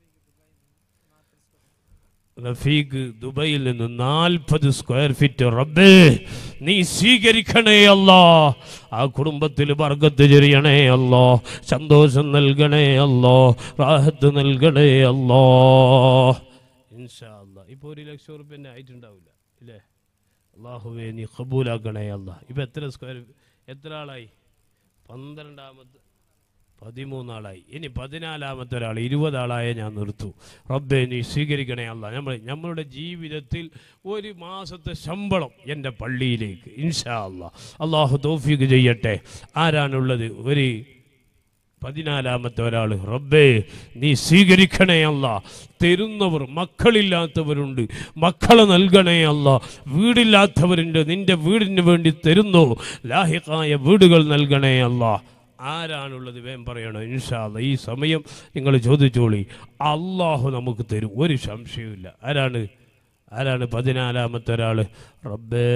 റഫീഖ് ദുബൈയിൽ നിന്ന് നാൽപ്പത് സ്ക്വയർ ഫീറ്റ് റബ്ബേ നീ സ്വീകരിക്കണേ അല്ലാ ആ കുടുംബത്തിൽ വർഗത്ത് ചെറിയണേ അല്ലോ സന്തോഷം നൽകണേ അല്ലോ റാഹത്ത് നൽകണേ അല്ലോ ഇൻഷാ അല്ലാ ഇപ്പോൾ ഒരു ലക്ഷം റുപ്യൻ്റെ ആയിട്ടുണ്ടാവില്ല ഇല്ലേ അള്ളാഹുവേ നീ കബൂലാക്കണേ അല്ല ഇപ്പം എത്ര സ്ക്വയർ എത്ര ആളായി പന്ത്രണ്ടാമത്തെ പതിമൂന്നാളായി ഇനി പതിനാലാമത്തെ ഒരാൾ ഇരുപതാളായ ഞാൻ നിർത്തു റബ്ബെ നീ സ്വീകരിക്കണേ അല്ല നമ്മൾ നമ്മളുടെ ജീവിതത്തിൽ ഒരു മാസത്തെ ശമ്പളം എൻ്റെ പള്ളിയിലേക്ക് ഇൻഷാ അല്ല അള്ളാഹു തോഫീക്ക് ചെയ്യട്ടെ ആരാണുള്ളത് ഒരു പതിനാലാമത്തെ ഒരാൾ റബ്ബേ നീ സ്വീകരിക്കണേ അല്ല തരുന്നവർ മക്കളില്ലാത്തവരുണ്ട് മക്കളെ നൽകണേ അല്ല വീടില്ലാത്തവരുണ്ട് നിന്റെ വീടിന് വേണ്ടി തരുന്നു ലാഹിക്കായ വീടുകൾ നൽകണേ അല്ല ആരാണുള്ളത് വേം പറയണോ ഇൻഷാല്ല ഈ സമയം നിങ്ങൾ ചോദിച്ചോളി അള്ളാഹു നമുക്ക് തരും ഒരു സംശയവുമില്ല ആരാണ് ആരാണ് പതിനാലാമത്തെ ഒരാൾ റബ്ബേ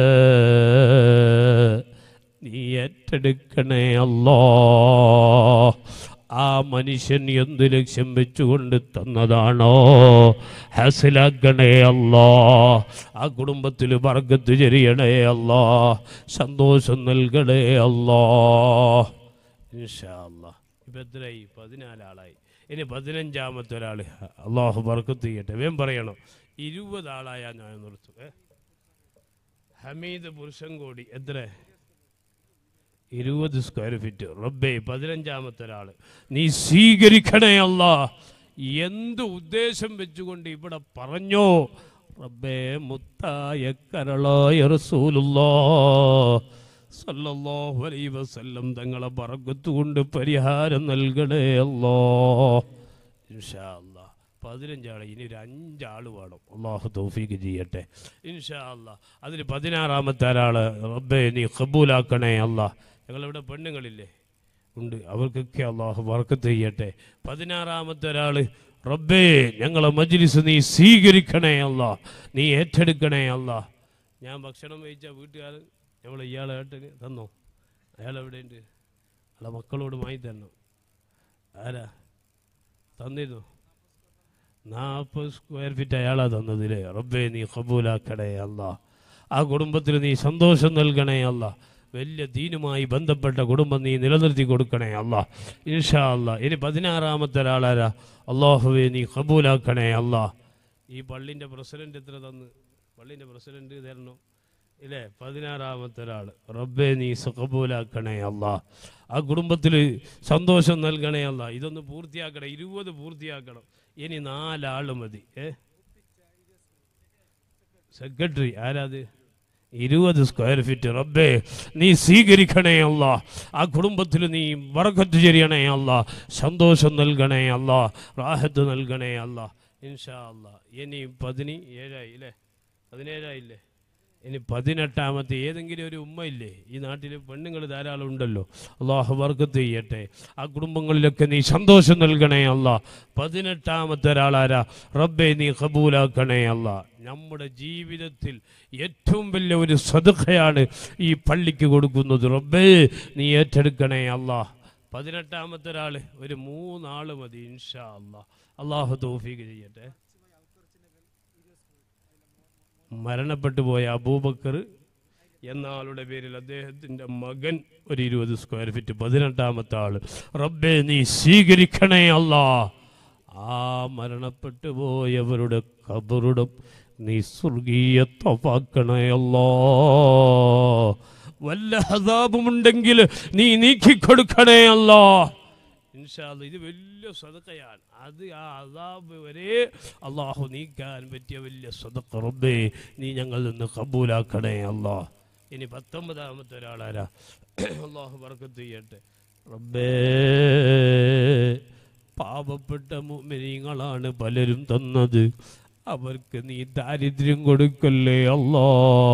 നീ ഏറ്റെടുക്കണേ അല്ലോ ആ മനുഷ്യൻ എന്ത് ലക്ഷ്യം വെച്ചുകൊണ്ട് തന്നതാണോ ഹാസിലാക്കണേ അല്ലോ ആ കുടുംബത്തിൽ വർഗത്ത് ചെറിയണേ അല്ലോ സന്തോഷം നൽകണേ അല്ലോ ഇൻഷാ അല്ലാ ഇപ്പം എത്രയായി പതിനാലാളായി ഇനി പതിനഞ്ചാമത്തെ ഒരാൾ അള്ളാഹു ബർക്കത്ത് ചെയ്യട്ടെ വേം പറയണം ഇരുപത് ആളായാൽ ഞാൻ നിർത്തും ഏ? ഹമീദ് പുരുഷൻകോടി എത്ര ഇരുപത് സ്ക്വയർ ഫീറ്റ് റബ്ബേ പതിനഞ്ചാമത്തെ ഒരാൾ നീ സ്വീകരിക്കണേ അല്ല എന്ത് ഉദ്ദേശം വെച്ചുകൊണ്ട് ഇവിടെ പറഞ്ഞോ റബ്ബേ മുത്തായ കരളായ റസൂലുള്ളാ സല്ലല്ലാഹു അലൈഹി വസല്ലം തങ്ങളെ ബറക്കത്ത് കൊണ്ട് പരിഹാരം നൽകണേ അല്ലോ ഇൻഷാ അല്ലാ പതിനഞ്ചാൾ ഇനി ഒരു അഞ്ചാൾ വേണം അള്ളാഹു തൗഫീക്ക് ചെയ്യട്ടെ ഇൻഷാ അല്ലാ അതിൽ പതിനാറാമത്തെ ഒരാൾ റബ്ബേ നീ കബൂലാക്കണേ അല്ലാ ഞങ്ങളിവിടെ പെണ്ണുങ്ങളില്ലേ ഉണ്ട് അവർക്കൊക്കെ അള്ളാഹു വർക്കത്ത് ചെയ്യട്ടെ പതിനാറാമത്തെ ഒരാൾ റബ്ബേ ഞങ്ങളെ മജ്ലിസ് നീ സ്വീകരിക്കണേ അല്ല നീ ഏറ്റെടുക്കണേ അല്ല ഞാൻ ഭക്ഷണം കഴിച്ച വീട്ടുകാർ നമ്മൾ ഇയാളെ ഏട്ടന് തന്നോ അയാൾ എവിടെയുണ്ട് അയാളെ മക്കളോട് വാങ്ങി തരണം ആരാ തന്നിരുന്നു നാൽപ്പത് സ്ക്വയർ ഫീറ്റ് അയാളാ തന്നതില്ലേ റബ്ബേ നീ കബൂലാക്കണേ അല്ല ആ കുടുംബത്തിൽ നീ സന്തോഷം നൽകണേ അല്ല വലിയ ദീനുമായി ബന്ധപ്പെട്ട കുടുംബം നീ നിലനിർത്തി കൊടുക്കണേ അല്ല ഇൻഷാ അല്ല ഇനി പതിനാറാമത്തെ ഒരാളാരാ അള്ളാഹുവേ നീ കബൂലാക്കണേ അല്ല ഈ പള്ളിൻ്റെ പ്രസിഡന്റ് എത്ര തന്ന് പള്ളിൻ്റെ പ്രസിഡന്റ് തരണോ ഇല്ലേ പതിനാറാമത്തെ ഒരാൾ റബ്ബേ നീ കബൂലാക്കണേ അല്ല ആ കുടുംബത്തിൽ സന്തോഷം നൽകണേ അല്ല ഇതൊന്ന് പൂർത്തിയാക്കണം ഇരുപത് പൂർത്തിയാക്കണം ഇനി നാലാൾ മതി ഏ സെക്രട്ടറി ആരാത് ഇരുപത് സ്ക്വയർ ഫീറ്റ് റബ്ബേ നീ സ്വീകരിക്കണേ അല്ല ആ കുടുംബത്തിൽ നീ വറക്കത്ത് ചെയ്യണേ അല്ല സന്തോഷം നൽകണേ അല്ല റാഹത്ത് നൽകണേ അല്ല ഇൻഷാ അല്ല ഇനി പതിനി ഏഴായി അല്ലേ പതിനേഴായില്ലേ ഇനി പതിനെട്ടാമത്തെ ഏതെങ്കിലും ഒരു ഉമ്മ ഇല്ലേ ഈ നാട്ടിൽ പെണ്ണുങ്ങൾ ധാരാളം ഉണ്ടല്ലോ അള്ളാഹു വർക്കത്ത് ചെയ്യട്ടെ ആ കുടുംബങ്ങളിലൊക്കെ നീ സന്തോഷം നൽകണേ അല്ല പതിനെട്ടാമത്തെ ഒരാളാരാ റബ്ബെ നീ കബൂലാക്കണേ അല്ല നമ്മുടെ ജീവിതത്തിൽ ഏറ്റവും വലിയ ഒരു സദുഖയാണ് ഈ പള്ളിക്ക് കൊടുക്കുന്നത് റബ്ബേ നീ ഏറ്റെടുക്കണേ അല്ല പതിനെട്ടാമത്തെ ഒരാൾ ഒരു മൂന്നാൾ മതി ഇൻഷാ അല്ലാ അള്ളാഹു തൗഫീഖ് ചെയ്യട്ടെ മരണപ്പെട്ടു പോയ അബൂബക്കർ എന്ന ആളുടെ പേരിൽ അദ്ദേഹത്തിൻ്റെ മകൻ ഒരു ഇരുപത് സ്ക്വയർ ഫീറ്റ് പതിനെട്ടാമത്തെ ആള് റബ്ബെ നീ സ്വീകരിക്കണേ അല്ല ആ മരണപ്പെട്ടു പോയവരുടെ കബറുടം നീ സ്വർഗീയത്വപ്പാക്കണേ അല്ലോ വല്ല ഹതാപുമുണ്ടെങ്കിൽ നീ നീക്കിക്കൊടുക്കണേ അല്ലോ ഇൻഷാല്ല ഇത് വലിയ സ്വതക്കയാണ് അത് ആ അതാബ് വരെ അള്ളാഹു നീക്കാൻ പറ്റിയ വലിയ സ്വതക്ക റബ്ബേ നീ ഞങ്ങളിൽ നിന്ന് കബൂലാക്കണേ അല്ലാ ഇനി പത്തൊമ്പതാമത്തെ ഒരാളാരാ അള്ളാഹു പറക്കത്ത് ചെയ്യട്ടെ റബ്ബേ പാപപ്പെട്ട മുമിനിങ്ങളാണ് പലരും തന്നത് അവർക്ക് നീ ദാരിദ്ര്യം കൊടുക്കല്ലേ അല്ലാ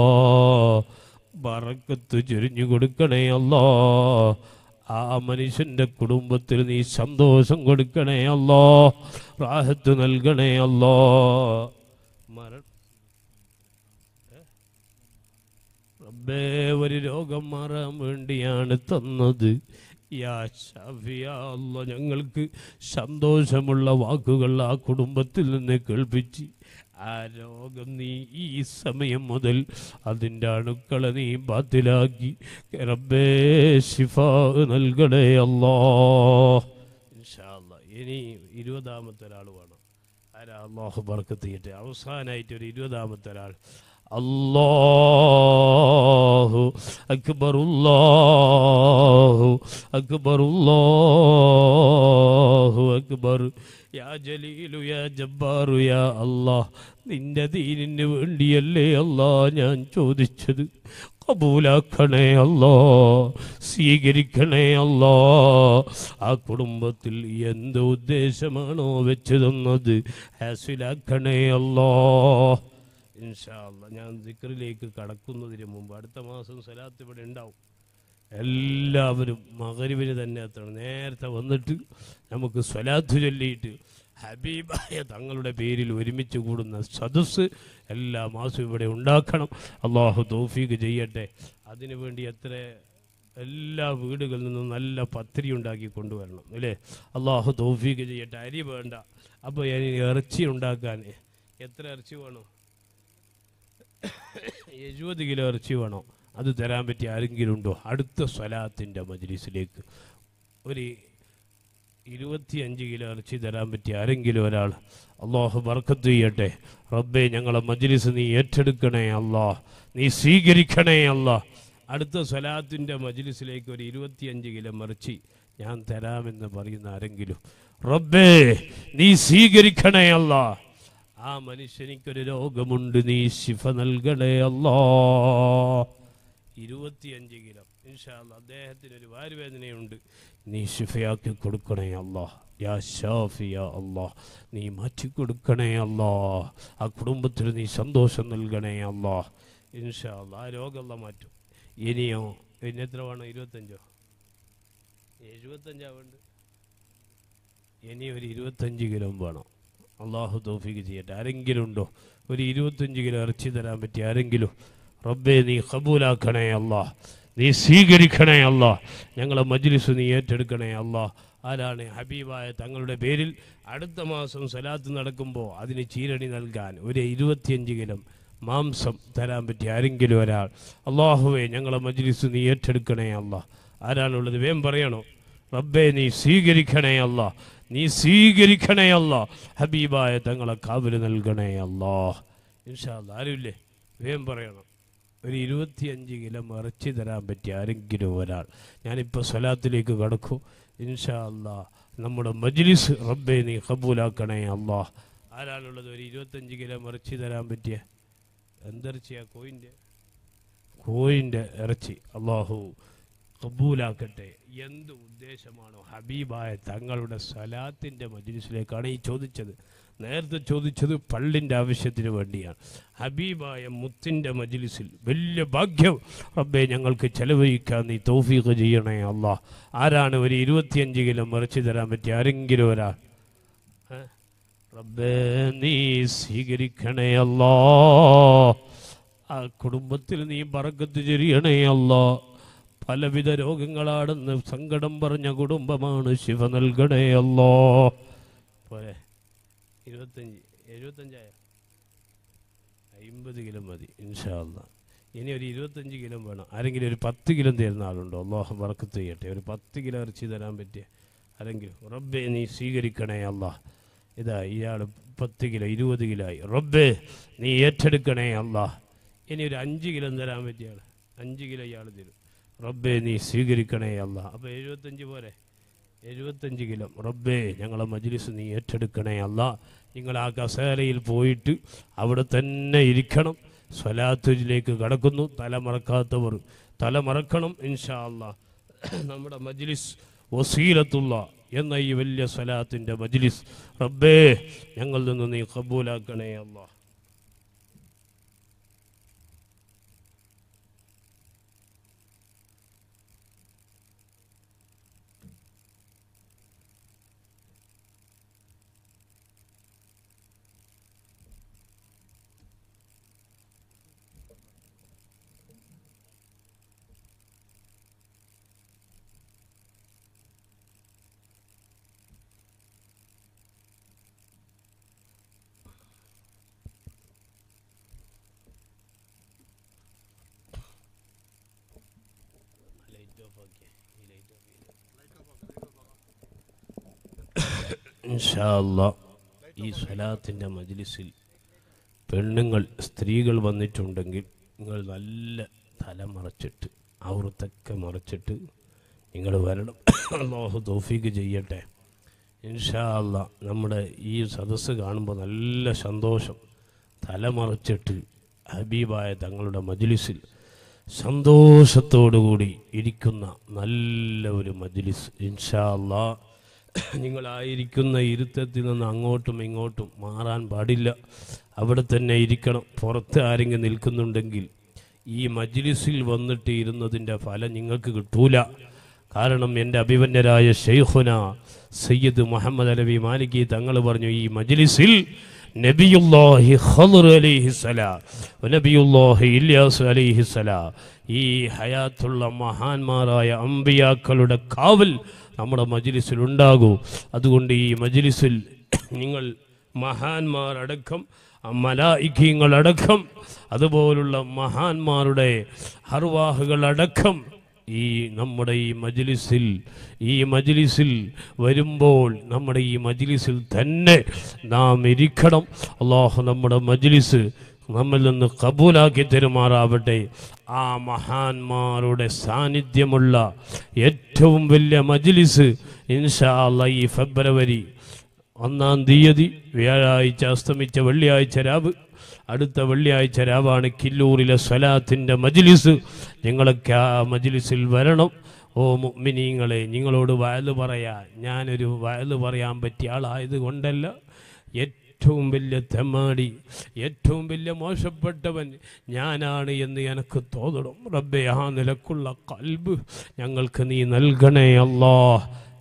ബറക്കത്ത് ചൊരിഞ്ഞു കൊടുക്കണേ അല്ലാ ആ മനുഷ്യന്റെ കുടുംബത്തിൽ നീ സന്തോഷം കൊടുക്കണേ അല്ലോ റാഹത്ത് നൽകണേ അല്ലോ മര റബ്ബേ ഒരു രോഗം മാറാൻ വേണ്ടിയാണ് തന്നത് യാ ഷാഫിയ അല്ലാ ഞങ്ങൾക്ക് സന്തോഷമുള്ള വാക്കുകൾ ആ കുടുംബത്തിൽ നിന്ന് കേൾപ്പിച്ച് ആ രോഗം നീ ഈ സമയം മുതൽ അതിൻ്റെ അണുക്കളെ നീ ബാത്തിലാക്കി റബ്ബേ ശിഫ നൽകണേ അല്ലോ ഇൻഷാ അല്ലാ. ഇനി ഇരുപതാമത്തെ ഒരാൾ വേണം ആരാ അള്ളാഹു ബർക്കത്ത് ചെയ്യട്ടെ അവസാനമായിട്ട് ഒരു ഇരുപതാമത്തെ ഒരാൾ അല്ലാഹു അക്ബർ അല്ലാഹു അക്ബർ അല്ലാഹു അക്ബർ യാ ജലീലു യാ ജബ്ബാറു യാ അല്ലാഹ് നിന്റെ ദീനിന് വേണ്ടിയല്ലേ അല്ലാ ഞാൻ ചോദിച്ചത് കബൂലാക്കണേ അല്ലോ സ്വീകരിക്കണേ അല്ലോ ആ കുടുംബത്തിൽ എന്ത് ഉദ്ദേശമാണോ വെച്ച് തന്നത് ഹാസിലാക്കണേ അല്ലോ ഇൻഷാല്ല ഞാൻ ദിക്റിലേക്ക് കടക്കുന്നതിന് മുമ്പ് അടുത്ത മാസം സലാത്ത് ഇവിടെ ഉണ്ടാവും എല്ലാവരും മകരിവിന് തന്നെ എത്തണം നേരത്തെ വന്നിട്ട് നമുക്ക് സ്വലാത്ത് ചൊല്ലിയിട്ട് ഹബീബായ തങ്ങളുടെ പേരിൽ ഒരുമിച്ച് കൂടുന്ന സദസ്സ് എല്ലാ മാസവും ഇവിടെ ഉണ്ടാക്കണം അള്ളാഹു തൗഫീഖ് ചെയ്യട്ടെ അതിനുവേണ്ടി എത്ര എല്ലാ വീടുകളിൽ നിന്നും നല്ല പത്തിരി ഉണ്ടാക്കി കൊണ്ടുവരണം അല്ലേ അള്ളാഹു തൗഫീഖ് ചെയ്യട്ടെ അരി വേണ്ട അപ്പോൾ ഞാൻ ഇറച്ചി ഉണ്ടാക്കാൻ എത്ര ഇറച്ചി വേണം എഴുപത് കിലോ ഇറച്ചി വേണോ അത് തരാൻ പറ്റിയ ആരെങ്കിലും ഉണ്ടോ അടുത്ത സ്വലാത്തിൻ്റെ മജ്ലിസിലേക്ക് ഒരു ഇരുപത്തിയഞ്ച് കിലോ ഇറച്ചി തരാൻ പറ്റിയ ആരെങ്കിലും ഒരാൾ അള്ളാഹു ബർക്കത്ത് ചെയ്യട്ടെ റബ്ബേ ഞങ്ങളെ മജ്ലിസ് നീ ഏറ്റെടുക്കണേ അല്ലാ നീ സ്വീകരിക്കണേ അല്ലാ അടുത്ത സ്വലാത്തിൻ്റെ മജ്ലിസിലേക്ക് ഒരു ഇരുപത്തിയഞ്ച് കിലോ ഇറച്ചി ഞാൻ തരാമെന്ന് പറയുന്ന ആരെങ്കിലും റബ്ബേ നീ സ്വീകരിക്കണേ അല്ലാ ആ മനുഷ്യനിക്കൊരു രോഗമുണ്ട് നീ ശിഫ നൽകണേ അല്ലാ ഇരുപത്തിയഞ്ച് കിലോ ഇൻഷാല്ല അദ്ദേഹത്തിന് ഒരു വാരുവേദനയുണ്ട് നീ ശിഫയാക്കി കൊടുക്കണേ അല്ലാ യാ ഷാഫിയ അല്ലാ നീ മാറ്റി കൊടുക്കണേ അല്ലാ ആ കുടുംബത്തിൽ നീ സന്തോഷം നൽകണേ അല്ലാ ഇൻഷാല്ല ആ രോഗമുള്ള മാറ്റും ഇനിയോ ഇനി എത്ര വേണം ഇരുപത്തഞ്ചോ എഴുപത്തഞ്ചാ വേണ്ട ഇനി ഒരു ഇരുപത്തഞ്ച് കിലോ വേണം അള്ളാഹു തൗഫീഖ് ചെയ്യട്ടെ ആരെങ്കിലും ഉണ്ടോ ഒരു ഇരുപത്തഞ്ച് കിലോ ഇറച്ചി തരാൻ പറ്റിയ ആരെങ്കിലും റബ്ബേ നീ കബൂലാക്കണേ അല്ലാ നീ സ്വീകരിക്കണേ അല്ലാ ഞങ്ങളെ മജ്ലിസ് നീ ഏറ്റെടുക്കണേ അല്ലാ ആരാണ് ഹബീബായ തങ്ങളുടെ പേരിൽ അടുത്ത മാസം സലാത്ത് നടക്കുമ്പോൾ അതിന് ചീരടി നൽകാൻ ഒരു ഇരുപത്തിയഞ്ച് കിലോ മാംസം തരാൻ പറ്റിയ ആരെങ്കിലും ഒരാൾ അള്ളാഹുവേ ഞങ്ങളെ മജ്ലിസ് നീ ഏറ്റെടുക്കണേ അല്ല ആരാണുള്ളത് വേം പറയണോ റബ്ബേ നീ സ്വീകരിക്കണേ അല്ല നീ സ്വീകരിക്കണേ അല്ല ഹബീബായ തങ്ങളെ കാവല് നൽകണേ അല്ലാ ഇൻഷാ അല്ലാ ആരുമില്ലേ വേം പറയണം ഒരു ഇരുപത്തിയഞ്ച് കിലോ ഇറച്ചി തരാൻ പറ്റിയ ആരെങ്കിലും ഒരാൾ ഞാനിപ്പോൾ സ്വലാത്തിലേക്ക് കടക്കും ഇൻഷാ അല്ലാ നമ്മുടെ മജ്ലിസ് റബ്ബെ നീ കബൂലാക്കണേ അല്ലാ ആരാണുള്ളത് ഒരു ഇരുപത്തഞ്ച് കിലോ ഇറച്ചി തരാൻ പറ്റിയ എന്തിറച്ചിയാ കോയിൻ്റെ കോയിൻ്റെ ഇറച്ചി അള്ളാഹു കബൂലാക്കട്ടെ എന്ത് ഉദ്ദേശമാണോ ഹബീബായ തങ്ങളുടെ സലാത്തിൻ്റെ മജ്ലിസിലേക്കാണ് ഈ ചോദിച്ചത് നേരത്തെ ചോദിച്ചത് പള്ളിൻ്റെ ആവശ്യത്തിന് വേണ്ടിയാണ് ഹബീബായ മുത്തിൻ്റെ മജ്ലിസിൽ വലിയ ഭാഗ്യം റബ്ബെ ഞങ്ങൾക്ക് ചെലവഴിക്കാൻ നീ തൗഫീഖ് ചെയ്യണേ അല്ലാ ആരാണ് ഒരു ഇരുപത്തിയഞ്ച് കിലോ മറിച്ച് തരാൻ പറ്റിയ ആരെങ്കിലും ഒരാൾ ഏ? റബ്ബേ നീ സ്വീകരിക്കണേ അല്ലാ ആ കുടുംബത്തിൽ നീ ബറക്കത്ത് ചെറിയണേ അല്ലാ പലവിധ രോഗങ്ങളാണെന്ന് സങ്കടം പറഞ്ഞ കുടുംബമാണ് ശിവ നൽകണേ അല്ലോ പോരെ ഇരുപത്തഞ്ച് എഴുപത്തഞ്ചായ അമ്പത് കിലോ മതി ഇൻഷാ അല്ലാ ഇനി ഒരു ഇരുപത്തഞ്ച് കിലോ വേണം ആരെങ്കിലും ഒരു പത്ത് കിലോ തരുന്ന ആളുണ്ടോ അള്ളാഹു വറക്കത്ത് ചെയ്യട്ടെ ഒരു പത്ത് കിലോ ഇറച്ചി തരാൻ പറ്റിയ ആരെങ്കിലും റബ്ബെ നീ സ്വീകരിക്കണേ അല്ലാ ഇതാ ഇയാൾ പത്ത് കിലോ ഇരുപത് കിലോ ആയി റബ്ബേ നീ ഏറ്റെടുക്കണേ അല്ലാ ഇനി ഒരു അഞ്ച് കിലോ തരാൻ പറ്റിയ ആൾ അഞ്ച് കിലോ ഇയാൾ തരും റബ്ബേ നീ സ്വീകരിക്കണേ അല്ല അപ്പോൾ എഴുപത്തഞ്ച് പോരെ എഴുപത്തഞ്ച് കിലോ റബ്ബേ ഞങ്ങളെ മജ്ലിസ് നീ ഏറ്റെടുക്കണേ അല്ല നിങ്ങൾ ആ കസേരയിൽ പോയിട്ട് അവിടെ തന്നെ ഇരിക്കണം സ്വലാത്തുജിലേക്ക് കടക്കുന്നു തല മറക്കാത്തവർ തല മറക്കണം ഇൻഷാ അല്ലാ നമ്മുടെ മജ്ലിസ് വസീലത്തുള്ള എന്ന ഈ വലിയ സ്വലാത്തിൻ്റെ മജ്ലിസ് റബ്ബേ ഞങ്ങളിൽ നിന്ന് നീ കബൂലാക്കണേ അല്ലാ ഇൻഷാ അല്ലാ ഈ സ്വലാത്തിൻ്റെ മജ്ലിസിൽ പെണ്ണുങ്ങൾ സ്ത്രീകൾ വന്നിട്ടുണ്ടെങ്കിൽ നിങ്ങൾ നല്ല തല മറച്ചിട്ട് ഔറത്തൊക്കെ മറച്ചിട്ട് നിങ്ങൾ വരണം അള്ളാഹു തൗഫീക്ക് ചെയ്യട്ടെ ഇൻഷാ അല്ലാ നമ്മുടെ ഈ സദസ്സ് കാണുമ്പോൾ നല്ല സന്തോഷം തല മറച്ചിട്ട് ഹബീബായ തങ്ങളുടെ മജ്ലിസിൽ സന്തോഷത്തോടുകൂടി ഇരിക്കുന്ന നല്ല ഒരു മജ്ലിസ് ഇൻഷാ അല്ലാ നിങ്ങളായിരിക്കുന്ന ഇരുത്തത്തിൽ നിന്ന് അങ്ങോട്ടും ഇങ്ങോട്ടും മാറാൻ പാടില്ല അവിടെ തന്നെ ഇരിക്കണം പുറത്ത് ആരെങ്കിലും നിൽക്കുന്നുണ്ടെങ്കിൽ ഈ മജ്ലിസിൽ വന്നിട്ട് ഇരുന്നതിൻ്റെ ഫലം നിങ്ങൾക്ക് കിട്ടൂല കാരണം എൻ്റെ അഭിമന്യരായ ഷെയ്ഖുന സയ്യിദ് മുഹമ്മദ് അലവി മാലിക്കി തങ്ങൾ പറഞ്ഞു ഈ മജ്ലിസിൽ നബിയുല്ലാഹി ഖദർ അലൈഹിസ്സലാം നബിയുല്ലാഹി ഇല്യാസ് അലൈഹിസ്സലാം ഈ ഹയാത്തുള്ള മഹാന്മാരായ അമ്പിയാക്കളുടെ കാവൽ നമ്മുടെ മജ്ലിസിൽ ഉണ്ടാകൂ അതുകൊണ്ട് ഈ മജ്ലിസിൽ നിങ്ങൾ മഹാന്മാരടക്കം മലായിക്കീങ്ങളടക്കം അതുപോലുള്ള മഹാന്മാരുടെ ഹർവാഹുകളടക്കം ഈ നമ്മുടെ ഈ മജ്ലിസിൽ ഈ മജ്ലിസിൽ വരുമ്പോൾ നമ്മുടെ ഈ മജ്ലിസിൽ തന്നെ നാം ഇരിക്കണം അള്ളാഹു നമ്മുടെ മജ്ലിസ് നമ്മിൽ നിന്ന് കബൂലാക്കി തരുമാറാവട്ടെ ആ മഹാന്മാരുടെ സാന്നിധ്യമുള്ള ഏറ്റവും വലിയ മജ്ലിസ് ഇൻഷാ അല്ലാ ഈ ഫെബ്രുവരി ഒന്നാം തീയതി വ്യാഴാഴ്ച അസ്തമിച്ച വെള്ളിയാഴ്ച രാവ് അടുത്ത വെള്ളിയാഴ്ച രാവാണ് കില്ലൂരിലെ സ്വലാത്തിൻ്റെ മജ്ലിസ് നിങ്ങളൊക്കെ ആ മജ്ലിസിൽ വരണം ഓ മുഅ്മിനീങ്ങളെ നിങ്ങളോട് വയല് പറയാ ഞാനൊരു വയല് പറയാൻ പറ്റിയ ആളായത് കൊണ്ടല്ല ഏറ്റവും വലിയ തെമ്മാടി ഏറ്റവും വലിയ മോശപ്പെട്ടവൻ ഞാനാണ് എന്ന് എനിക്ക് തോന്നണം റബ്ബെ ആ നിലക്കുള്ള കൽബ് ഞങ്ങൾക്ക് നീ നൽകണേ അല്ലാ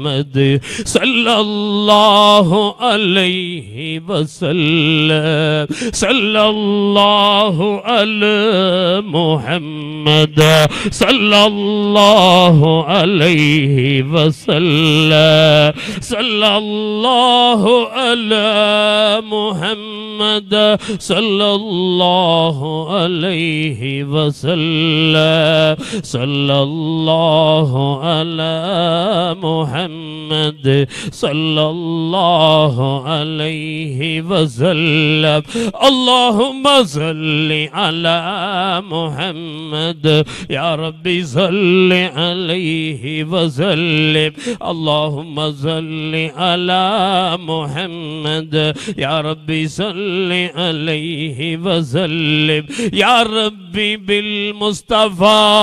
محمد صلى الله عليه وسلم صلى الله على محمد صلى الله عليه وسلم صلى الله على محمد صلى الله عليه وسلم صلى الله على محمد صلى الله عليه وسلم اللهم صل على محمد يا ربي صل عليه وسلم اللهم صل على محمد يا ربي صل عليه وسلم يا ربي بالمصطفى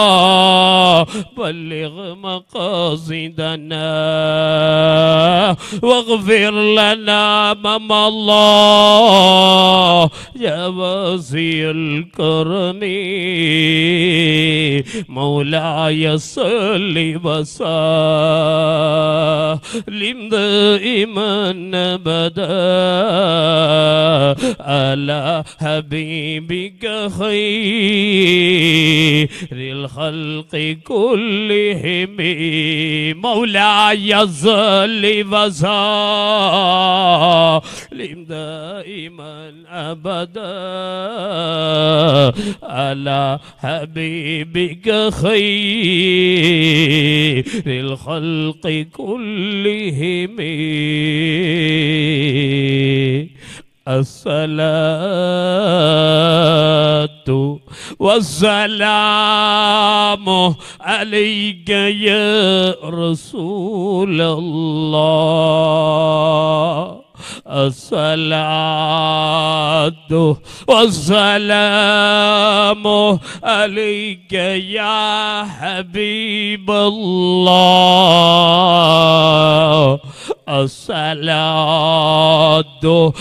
بلغ مقاصدنا واغفر لنا ما مضى يا واسع الكرم مولاي صل وسلم دائما ابدا على حبيبك خير الخلق كلهم مولاي صل وسلم دائما ابدا على حبيبك خير الخلق كلهم الصلاة والسلام عليك يا رسول الله الصلاة والسلام عليك يا حبيب الله الصلاة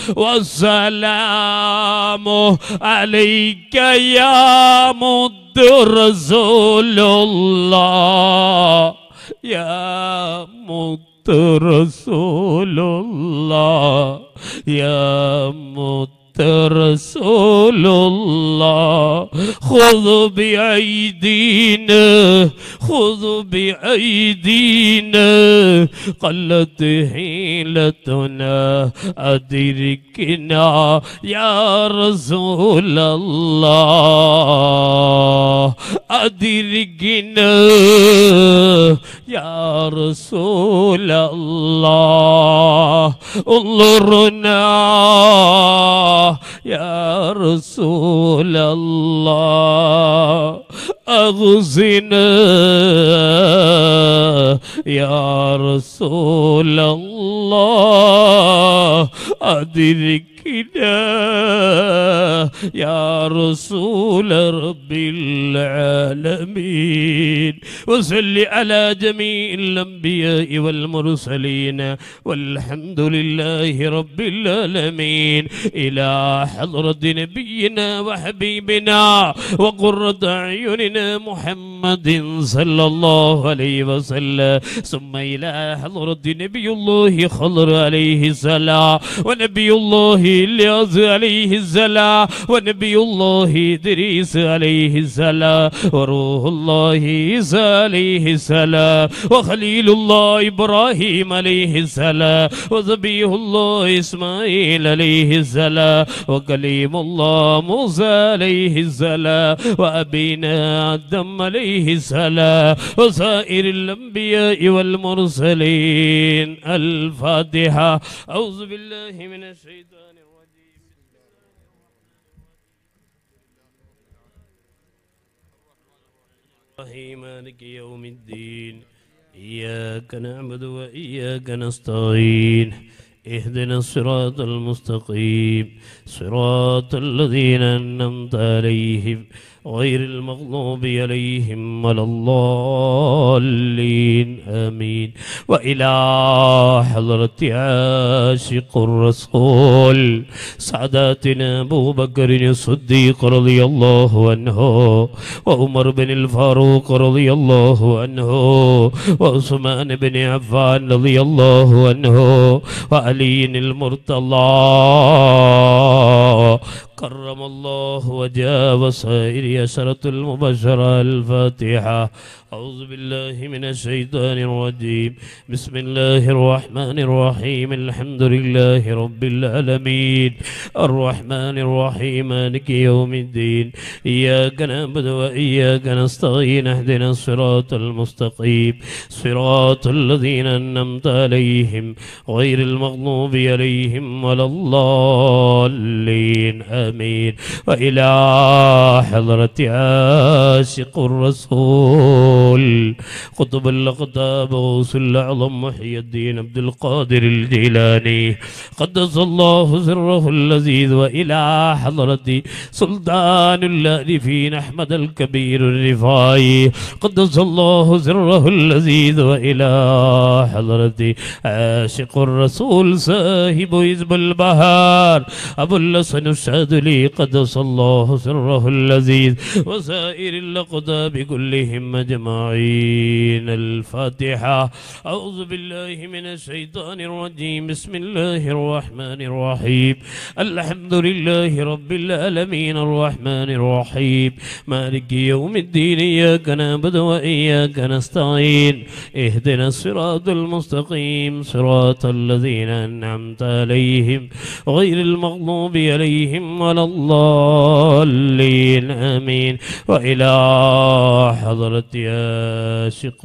والسلام عليك يا مد رسول الله يا مد رسول الله يا مت رسول الله خذ بأيدينا خذ بأيدينا قلت حيلتنا أدركنا يا رسول الله أدركنا يا رسول الله انظرنا يا رسول الله أغزنا يا رسول الله أدركنا يا رسول رب العالمين وصل على جميع الأنبياء والمرسلين والحمد لله رب العالمين إلى حضرة نبينا وحبيبنا وقرة أعيننا محمد صلى الله عليه وسلم ثم إلى حضرة نبي الله خضر عليه السلام ونبي الله الياس عليه السلام ونبي الله إدريس عليه السلام وروح الله عيسى عليه السلام وخليل الله إبراهيم عليه السلام وذبيه الله إسماعيل عليه السلام وكليم الله موسى عليه السلام وأبينا آدم عليه السلام وسائر الأنبياء والمرسلين الفاتحة أعوذ بالله من الشيطان الرجيم الله مالك يوم الدين إياك نعبد وإياك نستعين اهدنا الصراط المستقيم صراط الذين أنعمت عليهم غير المغضوب عليهم ولا الضالين آمين وإلى حضرة عاشق الرسول سعداتنا أبو بكر الصديق رضي الله عنه وعمر بن الفاروق رضي الله عنه وعثمان بن عفان رضي الله عنه وعلي المرتضى كرم الله وجاء وسائر أسرة المبشرة الفاتحة أعوذ بالله من الشيطان الرجيم بسم الله الرحمن الرحيم الحمد لله رب العالمين الرحمن الرحيم مالك يوم الدين إياك نعبد وإياك نستعين اهدنا الصراط المستقيم صراط الذين أنعمت عليهم غير المغضوب عليهم ولا الضالين آمين وإلى حضرة عاشق الرسول قطب الأقطاب غوث الأعظم محي الدين عبد القادر الجيلاني قدس الله سره اللذيذ وإلى حضرة سلطان الآلفين أحمد الكبير الرفاعي قدس الله سره اللذيذ وإلى حضرة عاشق الرسول صاحب حزب البهار أبو الحسن الشاذلي قدس الله سره اللذيذ وسائر الأقطاب كلهم أجمعين الفاتحة أعوذ بالله من الشيطان الرجيم بسم الله الرحمن الرحيم الحمد لله رب العالمين الرحمن الرحيم مالك يوم الدين إياك نعبد وإياك نستعين اهدنا الصراط المستقيم صراط الذين أنعمت عليهم غير المغضوب عليهم ولا الضالين آمين وإلى حضرة عاشق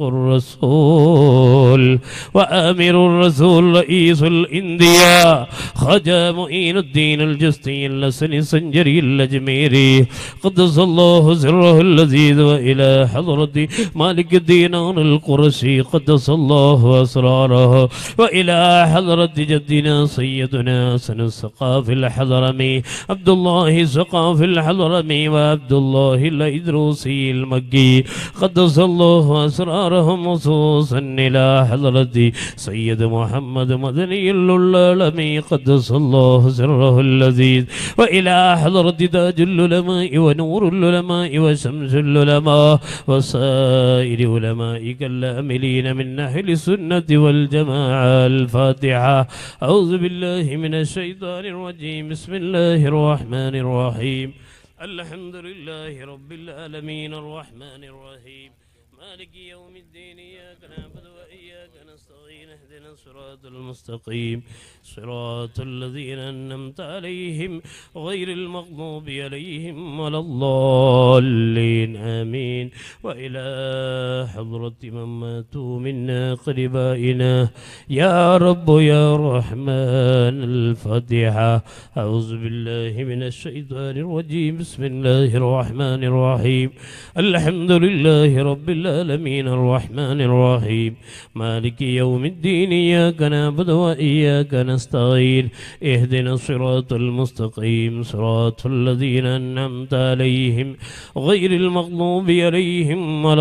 الرسول وآمر الرسول رئيس الإندية خجا معين الدين الجستي اللسن السنجري الأجميري قدس الله سره اللذيذ وإلى حضرة مالك الدينار القرشي قدس الله أسراره وإلى حضرة جدنا سيدنا سن السقاف الحضرمي عبد الله سقاف الحضرمي وعبد الله الإدروسي المكي قدس الله أسرارهم خصوصا إلى حضرة سيد محمد مدني العالمي قدس الله سره اللذيذ وإلى حضرة تاج العلماء ونور العلماء وشمس العلماء وسائر علمائك العاملين من أهل السنة والجماعة الفاتحة أعوذ بالله من الشيطان الرجيم بسم الله الرحمن الرحيم الحمد لله رب العالمين الرحمن الرحيم مالك يوم الدين إياك نعبد وإياك نستعين اهدنا الصراط المستقيم صراط الذين أنعمت عليهم غير المغضوب عليهم ولا الضالين آمين وإلى حضرة من ماتوا منا قربائنا يا رب يا رحمن الفاتحة أعوذ بالله من الشيطان الرجيم بسم الله الرحمن الرحيم الحمد لله رب العالمين الرحمن الرحيم مالك يوم الدين إياك نعبد وإياك نستعين اهدنا الصراط المستقيم صراط الذين أنعمت عليهم غير المغضوب عليهم ولا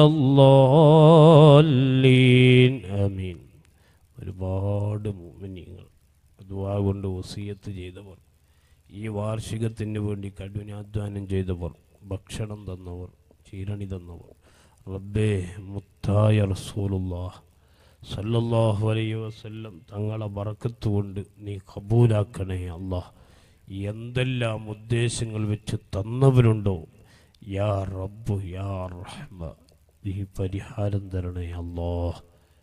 الضالين آمين ഒരുപാട് മുഅ്മിനീങ്ങൾ ദുആ കൊണ്ട് വസിയത്ത് ചെയ്തവർ ഈ വാർഷികത്തിന് വേണ്ടി കഠിനാധ്വാനം ചെയ്തവർ ഭക്ഷണം തന്നവർ ചീരണി തന്നവർ റബ്ബേ മുത്തായ റസൂലുള്ളാഹ് സല്ലല്ലാഹു അലൈഹി വസല്ലം തങ്ങളെ ബറക്കത്ത് കൊണ്ട് നീ കബൂലാക്കണേ അല്ലാഹ് എന്തെല്ലാം ഉദ്ദേശങ്ങൾ വെച്ച് തന്നവരുണ്ടോ യാ റബ്ബു യാ റഹ്മ നീ പരിഹാരം തരണേ അല്ലാഹ്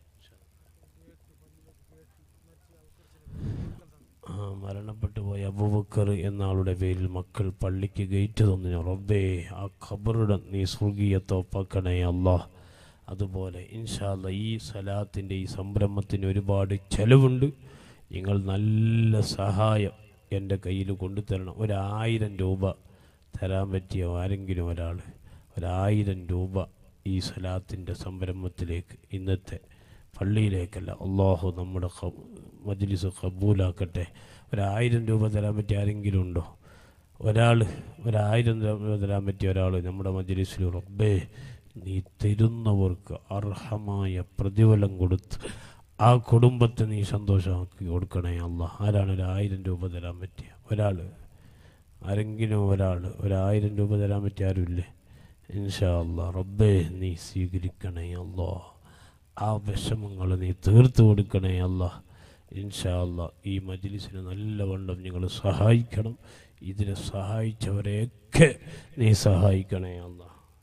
ആ മരണപ്പെട്ടു പോയ അബൂബക്കർ എന്ന ആളുടെ പേരിൽ മക്കൾ പള്ളിക്ക് ഗേറ്റ് തന്നു റബ്ബേ ആ ഖബറുടെ നീ സ്വർഗീയ തോപ്പാക്കണേ അല്ലാഹ് അതുപോലെ ഇൻഷാല്ല ഈ സലാത്തിൻ്റെ ഈ സംരംഭത്തിന് ഒരുപാട് ചെലവുണ്ട് നിങ്ങൾ നല്ല സഹായം എൻ്റെ കയ്യിൽ കൊണ്ടുതരണം ഒരായിരം രൂപ തരാൻ പറ്റിയ ആരെങ്കിലും ഒരാൾ ഒരായിരം രൂപ ഈ സലാത്തിൻ്റെ സംരംഭത്തിലേക്ക് ഇന്നത്തെ പള്ളിയിലേക്കല്ല അള്ളാഹു നമ്മുടെ ഖ- മജ്ലിസ് കബൂലാക്കട്ടെ ഒരായിരം രൂപ തരാൻ പറ്റിയ ആരെങ്കിലും ഉണ്ടോ ഒരാൾ ഒരായിരം രൂപ തരാൻ പറ്റിയ ഒരാൾ നമ്മുടെ മജ്ലിസിൽ റബ്ബേ നീ തരുന്നവർക്ക് അർഹമായ പ്രതിഫലം കൊടുത്ത് ആ കുടുംബത്തെ നീ സന്തോഷമാക്കി കൊടുക്കണേ അല്ല ആരാണ് ഒരു ആയിരം രൂപ തരാൻ പറ്റിയ ഒരാൾ ആരെങ്കിലും ഒരാൾ ഒരായിരം രൂപ തരാൻ പറ്റിയ ആരുമില്ലേ ഇൻഷാ അല്ലാ റബ്ബേ നീ സ്വീകരിക്കണേ അല്ലോ ആ വിഷമങ്ങൾ നീ തീർത്തു കൊടുക്കണേ അല്ല ഇൻഷാ അല്ലാ ഈ മജ്ലിസിനെ നല്ലവണ്ണം നിങ്ങൾ സഹായിക്കണം ഇതിനെ സഹായിച്ചവരെയൊക്കെ നീ സഹായിക്കണേ അല്ല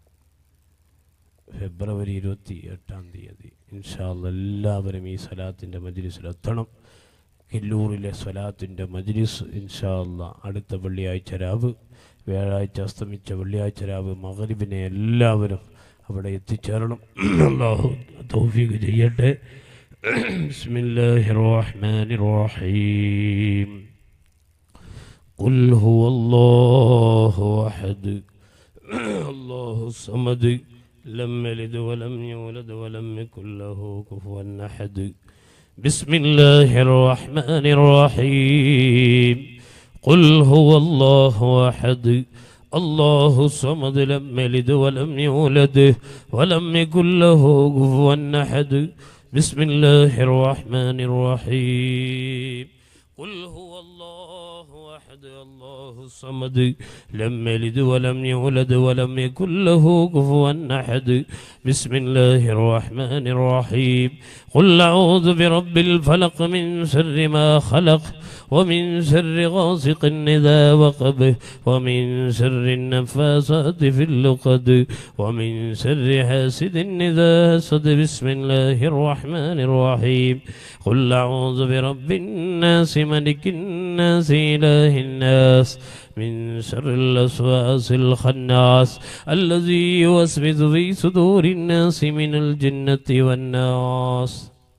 ഫെബ്രുവരി ഇരുപത്തി എട്ടാം തീയതി ഇൻഷാ അല്ലാ എല്ലാവരും ഈ സലാത്തിൻ്റെ മജ്ലിസിലെത്തണം കില്ലൂറിലെ സ്വലാത്തിൻ്റെ മജ്ലിസ് ഇൻഷാ അല്ലാ അടുത്ത വെള്ളിയാഴ്ച രാവ് വ്യാഴാഴ്ച അസ്തമിച്ച വെള്ളിയാഴ്ച രാവ് മകരിബിനെ എല്ലാവരും അവിടെ എത്തിച്ചേരണം അള്ളാഹു തൗഫീഖ് ചെയ്യട്ടെ ബിസ്മില്ലാഹിർ റഹ്മാനിർ റഹീം قل هو الله أحد الله الصمد لم يلد ولم يولد ولم يكن له كفوا أحد بسم الله الرحمن الرحيم قل هو الله أحد الله الصمد لم يلد ولم يولد ولم يكن له كفوا أحد بسم الله الرحمن الرحيم قل هو الله أحد الله الصمد لم يلد ولم يولد ولم يكن له كفوا أحد بسم الله الرحمن الرحيم قل أعوذ برب الفلق من شر ما خلق ومن شر غاسق إذا وقب ومن شر النفاسات في اللقد ومن شر حاسد إذا حسد بسم الله الرحمن الرحيم قل أعوذ برب الناس ملك الناس إله الناس من شر الوسواس الخناس الذي يوسوس في صدور الناس من الجنة والناس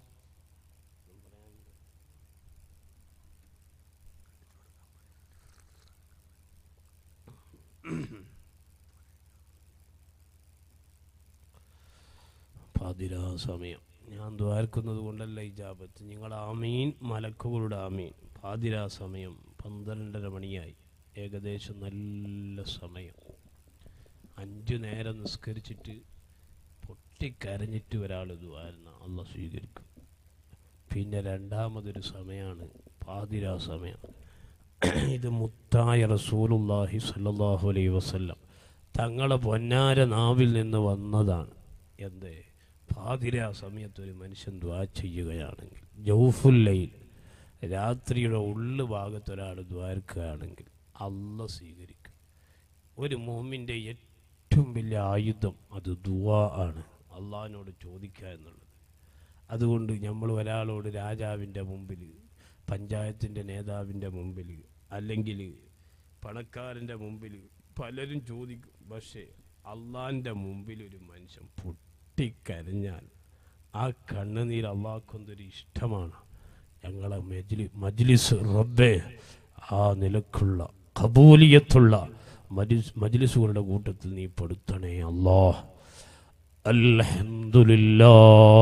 പാതിരാ സമയം ഞാൻ ദ്വാരക്കുന്നത് കൊണ്ടല്ല ഈ ജാപത്ത് നിങ്ങൾ ആമീൻ മലക്കുകളുടെ ആമീൻ പാതിരാ സമയം പന്ത്രണ്ടര മണിയായി ഏകദേശം നല്ല സമയം അഞ്ചു നേരം നിസ്കരിച്ചിട്ട് പൊട്ടിക്കരഞ്ഞിട്ട് ഒരാൾ ദ്വാരുന്ന അല്ല സ്വീകരിക്കും പിന്നെ രണ്ടാമതൊരു സമയമാണ് പാതിരാ സമയം ഇത് മുത്തായ റസൂലുല്ലാഹി സല്ലല്ലാഹു അലൈഹി വസല്ലം തങ്ങളെ പൊന്നാര നാവിൽ നിന്ന് വന്നതാണ് എന്തേ പാതിരാ സമയത്ത് ഒരു മനുഷ്യൻ ദ്വാ ചെയ്യുകയാണെങ്കിൽ ജൗഫുല്ലയിൽ രാത്രിയുടെ ഉള്ളു ഭാഗത്ത് ഒരാൾ ദ്വാരക്കുകയാണെങ്കിൽ അല്ല സ്വീകരിക്കും ഒരു മോമിൻ്റെ ഏറ്റവും വലിയ ആയുധം അത് ദുവാ ആണ് അള്ളാഹിനോട് ചോദിക്കുക എന്നുള്ളത് അതുകൊണ്ട് നമ്മൾ ഒരാളോട് രാജാവിൻ്റെ മുമ്പിൽ പഞ്ചായത്തിൻ്റെ നേതാവിൻ്റെ മുമ്പിൽ അല്ലെങ്കിൽ പണക്കാരൻ്റെ മുമ്പിൽ പലരും ചോദിക്കും പക്ഷേ അള്ളാഹിൻ്റെ മുമ്പിൽ ഒരു മനുഷ്യൻ പൊട്ടിക്കരഞ്ഞാൽ ആ കണ്ണുനീർ അള്ളാഹ്ക്കൊന്നൊരു ഇഷ്ടമാണ് ഞങ്ങളെ മജ്ലി മജ്ലിസ് റബ്ബേ ആ നിലക്കുള്ള കബൂലിയത്തുള്ള മജ്ലിസ് മജ്ലിസുകളുടെ കൂട്ടത്തിൽ നീ പെടുത്തണേ അല്ലാ അൽഹംദുലില്ലാ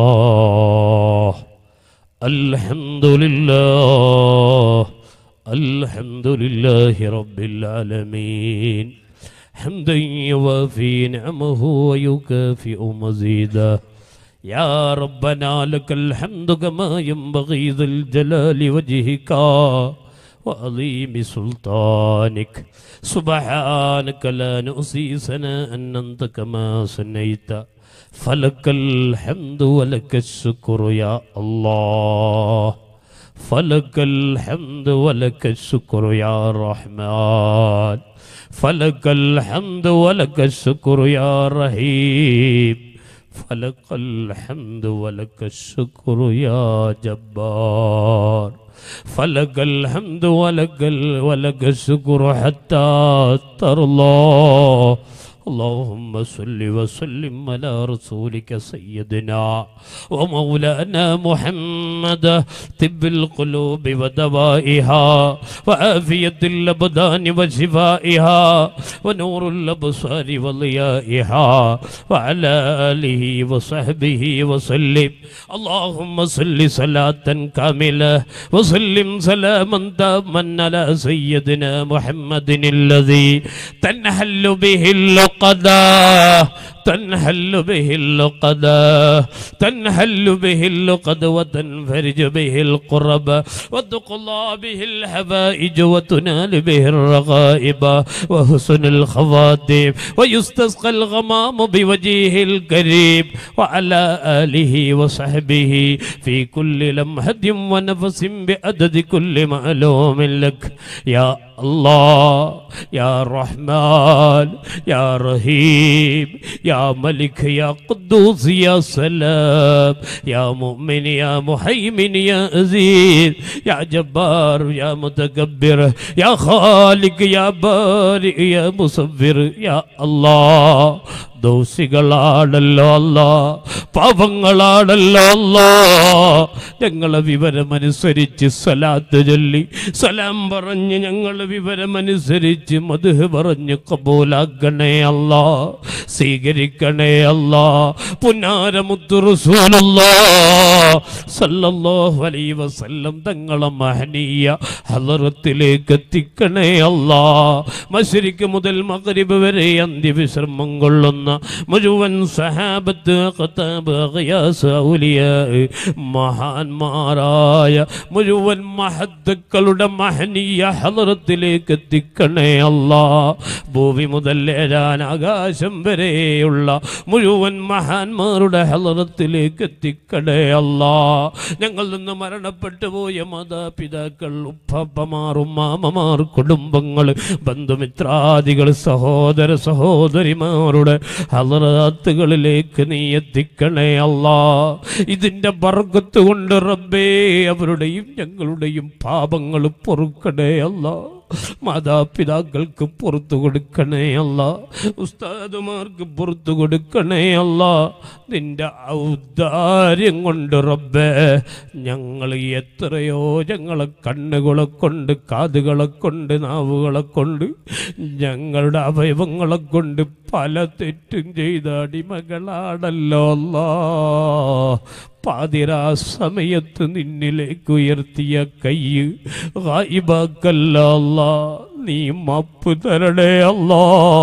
അൽഹംദുലില്ലാ അൽഹംദുലില്ലാഹി റബ്ബിൽ ആലമീൻ حمدا يوافي نعمه ويكافئ مزيدا يا ربنا لك الحمد كما ينبغي ذي الجلال وجهك وعظيم سلطانك سبحانك لا نؤسي ثناء أنت كما سنيت فلك الحمد ولك الشكر يا الله فلك الحمد ولك الشكر يا رحمن فلك الحمد ولك الشكر يا رحيم فلك الحمد ولك الشكر يا جبار فلك الحمد ولك ال... ولك الشكر حتى ترضى اللهم صل وسلم على رسولك سيدنا ومولانا محمد طب القلوب ودوائها وعافية الأبدان وشفائها ونور الأبصار وضيائها وعلى آله وصحبه وسلم اللهم صل صلاة كاملة وسلم سلاما تاما على سيدنا محمد الذي تنحل به اللقدا تنحل به اللقدا تنحل به اللقد وتنفرج به القرب وتقضى به الحبائج وتنال به الرغائب وحسن الخواتيم ويستسقى الغمام بوجهه الكريم وعلى آله وصحبه في كل لمحة ونفس بعدد كل معلوم لك يا الله يا رحمن يا رحيم يا ملك يا قدوس يا سلام يا مؤمن يا محيمن يا عزيز يا جبار يا متكبر يا خالق يا بارئ يا مصبر يا الله ദോഷികളാണല്ലോ അല്ല പാപങ്ങളാണല്ലോ അല്ല ഞങ്ങളെ വിവരമനുസരിച്ച് സലാത്ത് ചൊല്ലി സലാം പറഞ്ഞ് ഞങ്ങളെ വിവരമനുസരിച്ച് മധു പറഞ്ഞ് കബൂലാക്കണേ അല്ല സ്വീകരിക്കണേ അല്ല പുന്നാരമുത്തു റസൂലല്ലാ സല്ലല്ലാഹു അലൈഹി വസല്ലം തങ്ങളെ മഹനീയ ഹലറത്തിലേക്ക് എത്തിക്കണേ അല്ല മശരിക്ക് മുതൽ മഗ്രിബ് വരെ അന്ത്യവിശ്രമം കൊള്ളുന്ന മുഴുവൻ സഹാബത്ത് ഖത്താബ് ഖിയാസ് ഔലിയാ മഹാന്മാരായ മുഴുവൻ മഹത്തുക്കളുടെ മഹനീയ ഹലറത്തിലേക്ക് എത്തിക്കണേ അല്ലാ ഭൂമി മുതൽ ഏഴാൻ ആകാശം വരെയുള്ള മുഴുവൻ മഹാന്മാരുടെ ഹലറത്തിലേക്ക് എത്തിക്കണേ അല്ലാ ഞങ്ങൾ നിന്ന് മരണപ്പെട്ടു പോയ മാതാപിതാക്കൾ ഉപ്പമാർ ഉമ്മാമമാർ കുടുംബങ്ങൾ ബന്ധുമിത്രാദികൾ സഹോദര സഹോദരിമാരുടെ ഹലറാത്തുകളിലേക്ക് നീ എത്തിക്കണേ അല്ലാ ഇതിൻ്റെ ബർഗത്ത് കൊണ്ട് റബ്ബേ അവരുടെയും ഞങ്ങളുടെയും പാപങ്ങൾ പൊറുക്കണേ അല്ലാ മാതാപിതാക്കൾക്ക് പുറത്തു കൊടുക്കണേ അല്ല ഉസ്താദുമാർക്ക് പുറത്തു കൊടുക്കണേ അല്ല നിന്റെ ഔദാര്യം കൊണ്ട് റബ്ബേ ഞങ്ങൾ എത്രയോ ഞങ്ങളെ കണ്ണുകളെ കൊണ്ട് കാതുകളെ കൊണ്ട് നാവുകളെ കൊണ്ട് ഞങ്ങളുടെ അവയവങ്ങളെ കൊണ്ട് പല തെറ്റും ചെയ്ത അടിമകളാണല്ലോ അല്ലാ പാതിരാ സമയത്ത് നിന്നിലേക്ക് ഉയർത്തിയ കൈ ഗായിബാക്കല്ല അല്ലാ നീ മാപ്പ് തരണേ അല്ലാ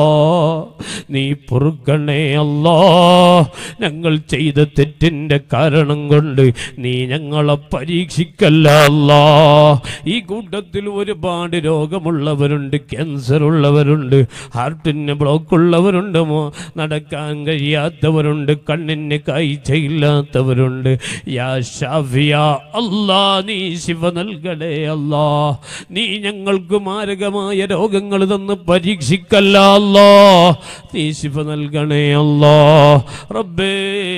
നീ പൊറുക്കണേ അല്ലാ ഞങ്ങൾ ചെയ്ത തെറ്റിൻ്റെ കാരണം കൊണ്ട് നീ ഞങ്ങളെ പരീക്ഷിക്കല്ല അല്ലാ ഈ കൂട്ടത്തിൽ ഒരുപാട് രോഗമുള്ളവരുണ്ട് ക്യാൻസർ ഉള്ളവരുണ്ട് ഹാർട്ടിന് ബ്ലോക്ക് ഉള്ളവരുണ്ട് മോ- നടക്കാൻ കഴിയാത്തവരുണ്ട് കണ്ണിന് കാഴ്ചയില്ലാത്തവരുണ്ട് യാ ഷാഫിയ അല്ലാ നീ ശിവ നൽകണേ അല്ലാ നീ ഞങ്ങൾക്ക് മാരകമായ രോഗങ്ങൾ തന്ന് പരീക്ഷിക്കല്ല അല്ലാ നീ ശിവ നൽകണേ അല്ലാ റബ്ബേ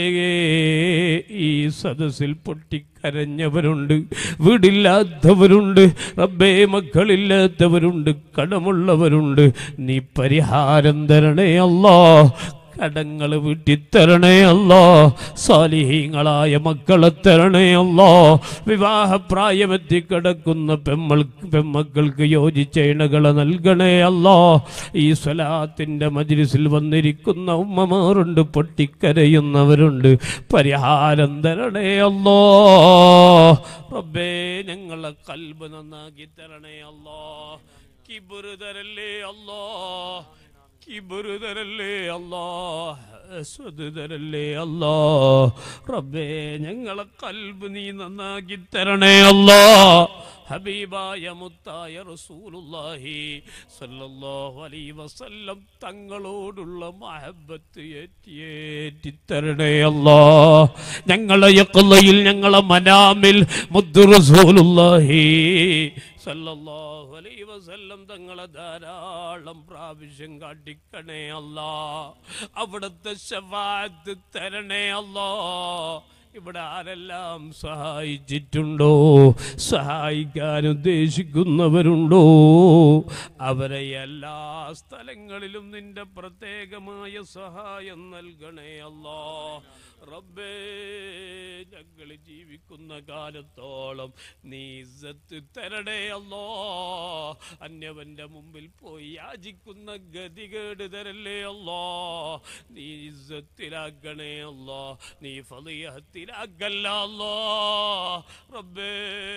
ഈ സദസ്സിൽ പൊട്ടിക്കരഞ്ഞവരുണ്ട് വീടില്ലാത്തവരുണ്ട് റബ്ബേ മക്കളില്ലാത്തവരുണ്ട് കടമുള്ളവരുണ്ട് നീ പരിഹാരം തരണേ അല്ലാ കടങ്ങൾ വീട്ടിത്തരണേ അല്ലോ സാലിഹീങ്ങളായ മക്കളെ തരണേ അല്ലോ വിവാഹപ്രായമെത്തി കിടക്കുന്ന പെമ്മൾ പെമ്മക്കൾക്ക് യോജിച്ച ഇണകളെ നൽകണേ അല്ലോ ഈ സ്വലാത്തിൻ്റെ മജ്ലിസിൽ വന്നിരിക്കുന്ന ഉമ്മമാരുണ്ട് പൊട്ടിക്കരയുന്നവരുണ്ട് പരിഹാരം തരണേ അല്ലോ റബ്ബേ ഞങ്ങളെ കൽബ് നന്നാക്കി തരണേ അല്ലോ കിബുറ് തരല്ലേ അല്ലോ കിബറ് തരല്ലേ അല്ലാ അസ്വദ് തരല്ലേ അല്ലാ റബ്ബേ ഞങ്ങളെ കൽബ് നീ നന്നാക്കി തരണേ അല്ലാ ഹബീബായ മുത്തായ റസൂലുള്ളാഹി സല്ലല്ലാഹു അലൈഹി വസല്ലം തങ്ങളോടുള്ള മഹബത്ത് ഏറ്റി തരണേ അല്ലാ ഞങ്ങളെ യഖ്ലയിൽ ഞങ്ങളെ മനാമിൽ മുദ്ദു റസൂലുള്ളാഹി സല്ലല്ലാഹു അലൈഹി വസല്ലം തങ്ങളെ ധാരാളം പ്രാവശ്യം കാട്ടിക്കണേ അല്ലാ അവിടുത്തെ ശഫാഅത്ത് തരണേ അല്ലാ ഇവിടെ ആരെല്ലാം സഹായിച്ചിട്ടുണ്ടോ സഹായിക്കാൻ ഉദ്ദേശിക്കുന്നവരുണ്ടോ അവരെ എല്ലാ സ്ഥലങ്ങളിലും നിന്റെ പ്രത്യേകമായ സഹായം നൽകണേ അല്ലാ റബ്ബേ ഞങ്ങൾ ജീവിക്കുന്ന കാലത്തോളം നീ ഇസ്സത്ത് തരണേ അല്ലോ അന്യവന്റെ മുമ്പിൽ പോയി യാചിക്കുന്ന ഗതികേട് തരല്ലേ അല്ലോ നീ ഇസ്സത്തിലാക്കണേ അല്ലോ നീ ഫലിയത്തിലാക്കല്ല അല്ലോ റബ്ബേ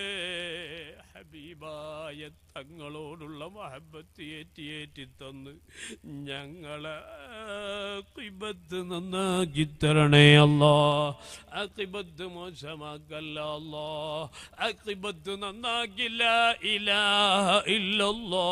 ഹബീബായ തങ്ങളോടുള്ള മഹബത്ത് ഏറ്റി ഏറ്റി തന്ന് ഞങ്ങളെ കിബത്ത് നന്നാക്കി തരണേ അല്ലോ അക്കിബത്ത് മോശമാക്കല്ല അല്ലോ അക്കിബത്ത് നന്നാക്കില്ല ഇലാഹ ഇല്ലല്ലോ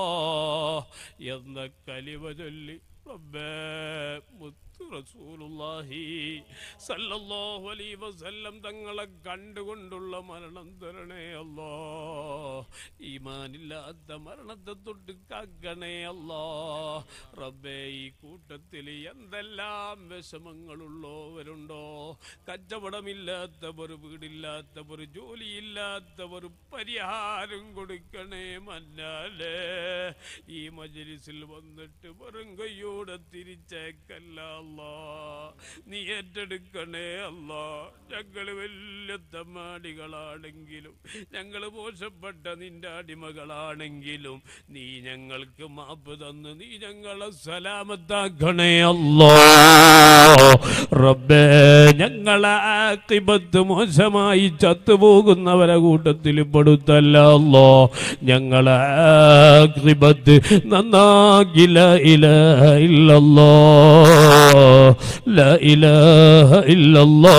എന്ന കലിവ ചൊല്ലി റബ്ബേ മുത്ത് റസൂലുള്ളാഹി സല്ലല്ലാഹു അലൈഹി വസല്ലം തങ്ങളെ കണ്ടുകൊണ്ടുള്ള മരണം തരണേ അല്ലോ ഈമാനില്ലാത്ത മരണത്തെ തൊട്ട് കാക്കണേ അല്ലോ റബ്ബേ ഈ കൂട്ടത്തിൽ എന്തെല്ലാം വിഷമങ്ങളുള്ളവരുണ്ടോ കച്ചവടമില്ലാത്തവർ വീടില്ലാത്തവർ ജോലിയില്ലാത്തവർ പരിഹാരം കൊടുക്കണേ മന്നാലേ ഈ മജലിസിൽ വന്നിട്ട് വെറും കയ്യോടെ തിരിച്ചേക്കല്ല അല്ലാ നീ ഏറ്റെടുക്കണേ അല്ലാ ഞങ്ങള് വലിയ തമ്മാടികളാണെങ്കിലും ഞങ്ങൾ മോശപ്പെട്ട നിന്റെ അടിമകളാണെങ്കിലും നീ ഞങ്ങൾക്ക് മാപ്പ് തന്ന് നീ ഞങ്ങളെ സലാമത്താക്കണേ അല്ലോ റബ്ബേ ഞങ്ങളെ ആക്കിബത്ത് മോശമായി ചത്തുപോകുന്നവരെ കൂട്ടത്തിൽ പെടുത്തല്ല അല്ലോ ഞങ്ങളെ ആക്കിബത്ത് നന്നാകില ഇല ഇല്ലല്ലോ ല ഇലാഹ ഇല്ലല്ലോ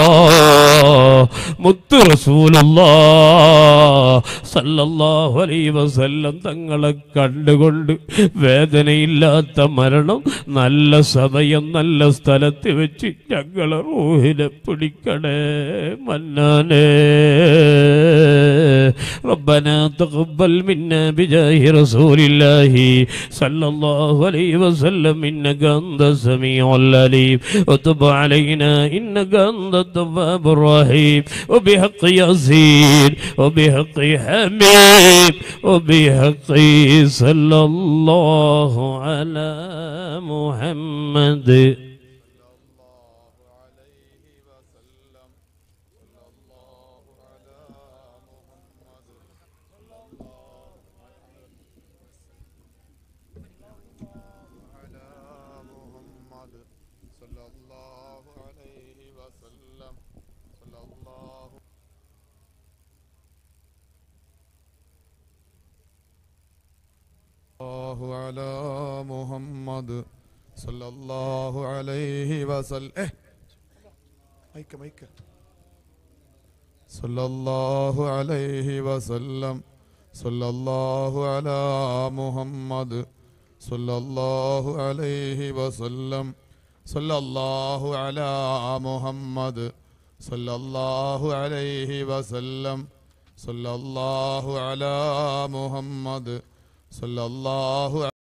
മുത്തു റസൂലല്ലാ സല്ലല്ലാഹു അലൈഹി വസല്ലം തങ്ങളെ കണ്ടുകൊണ്ട് വേദനയില്ലാത്ത മരണം നല്ല സമയം നല്ല സ്ഥലത്ത് വെച്ച് ഞങ്ങളെ റൂഹിനെ പിടിക്കണേ മന്നാനേ ربنا تقبل منا بجاه رسول الله صلى الله عليه وسلم إنك أنت السميع العليم وتب علينا إنك أنت التواب الرحيم وبحق ياسين وبحق حميد وبحق صلى الله على محمد على محمد صلى الله عليه وسلم صلى الله الله على محمد صلى الله عليه وسلم إيه مايك مايك صلى الله عليه وسلم صلى الله على محمد صلى الله عليه وسلم صلى الله على محمد صلى الله عليه وسلم صلى الله على محمد صلى الله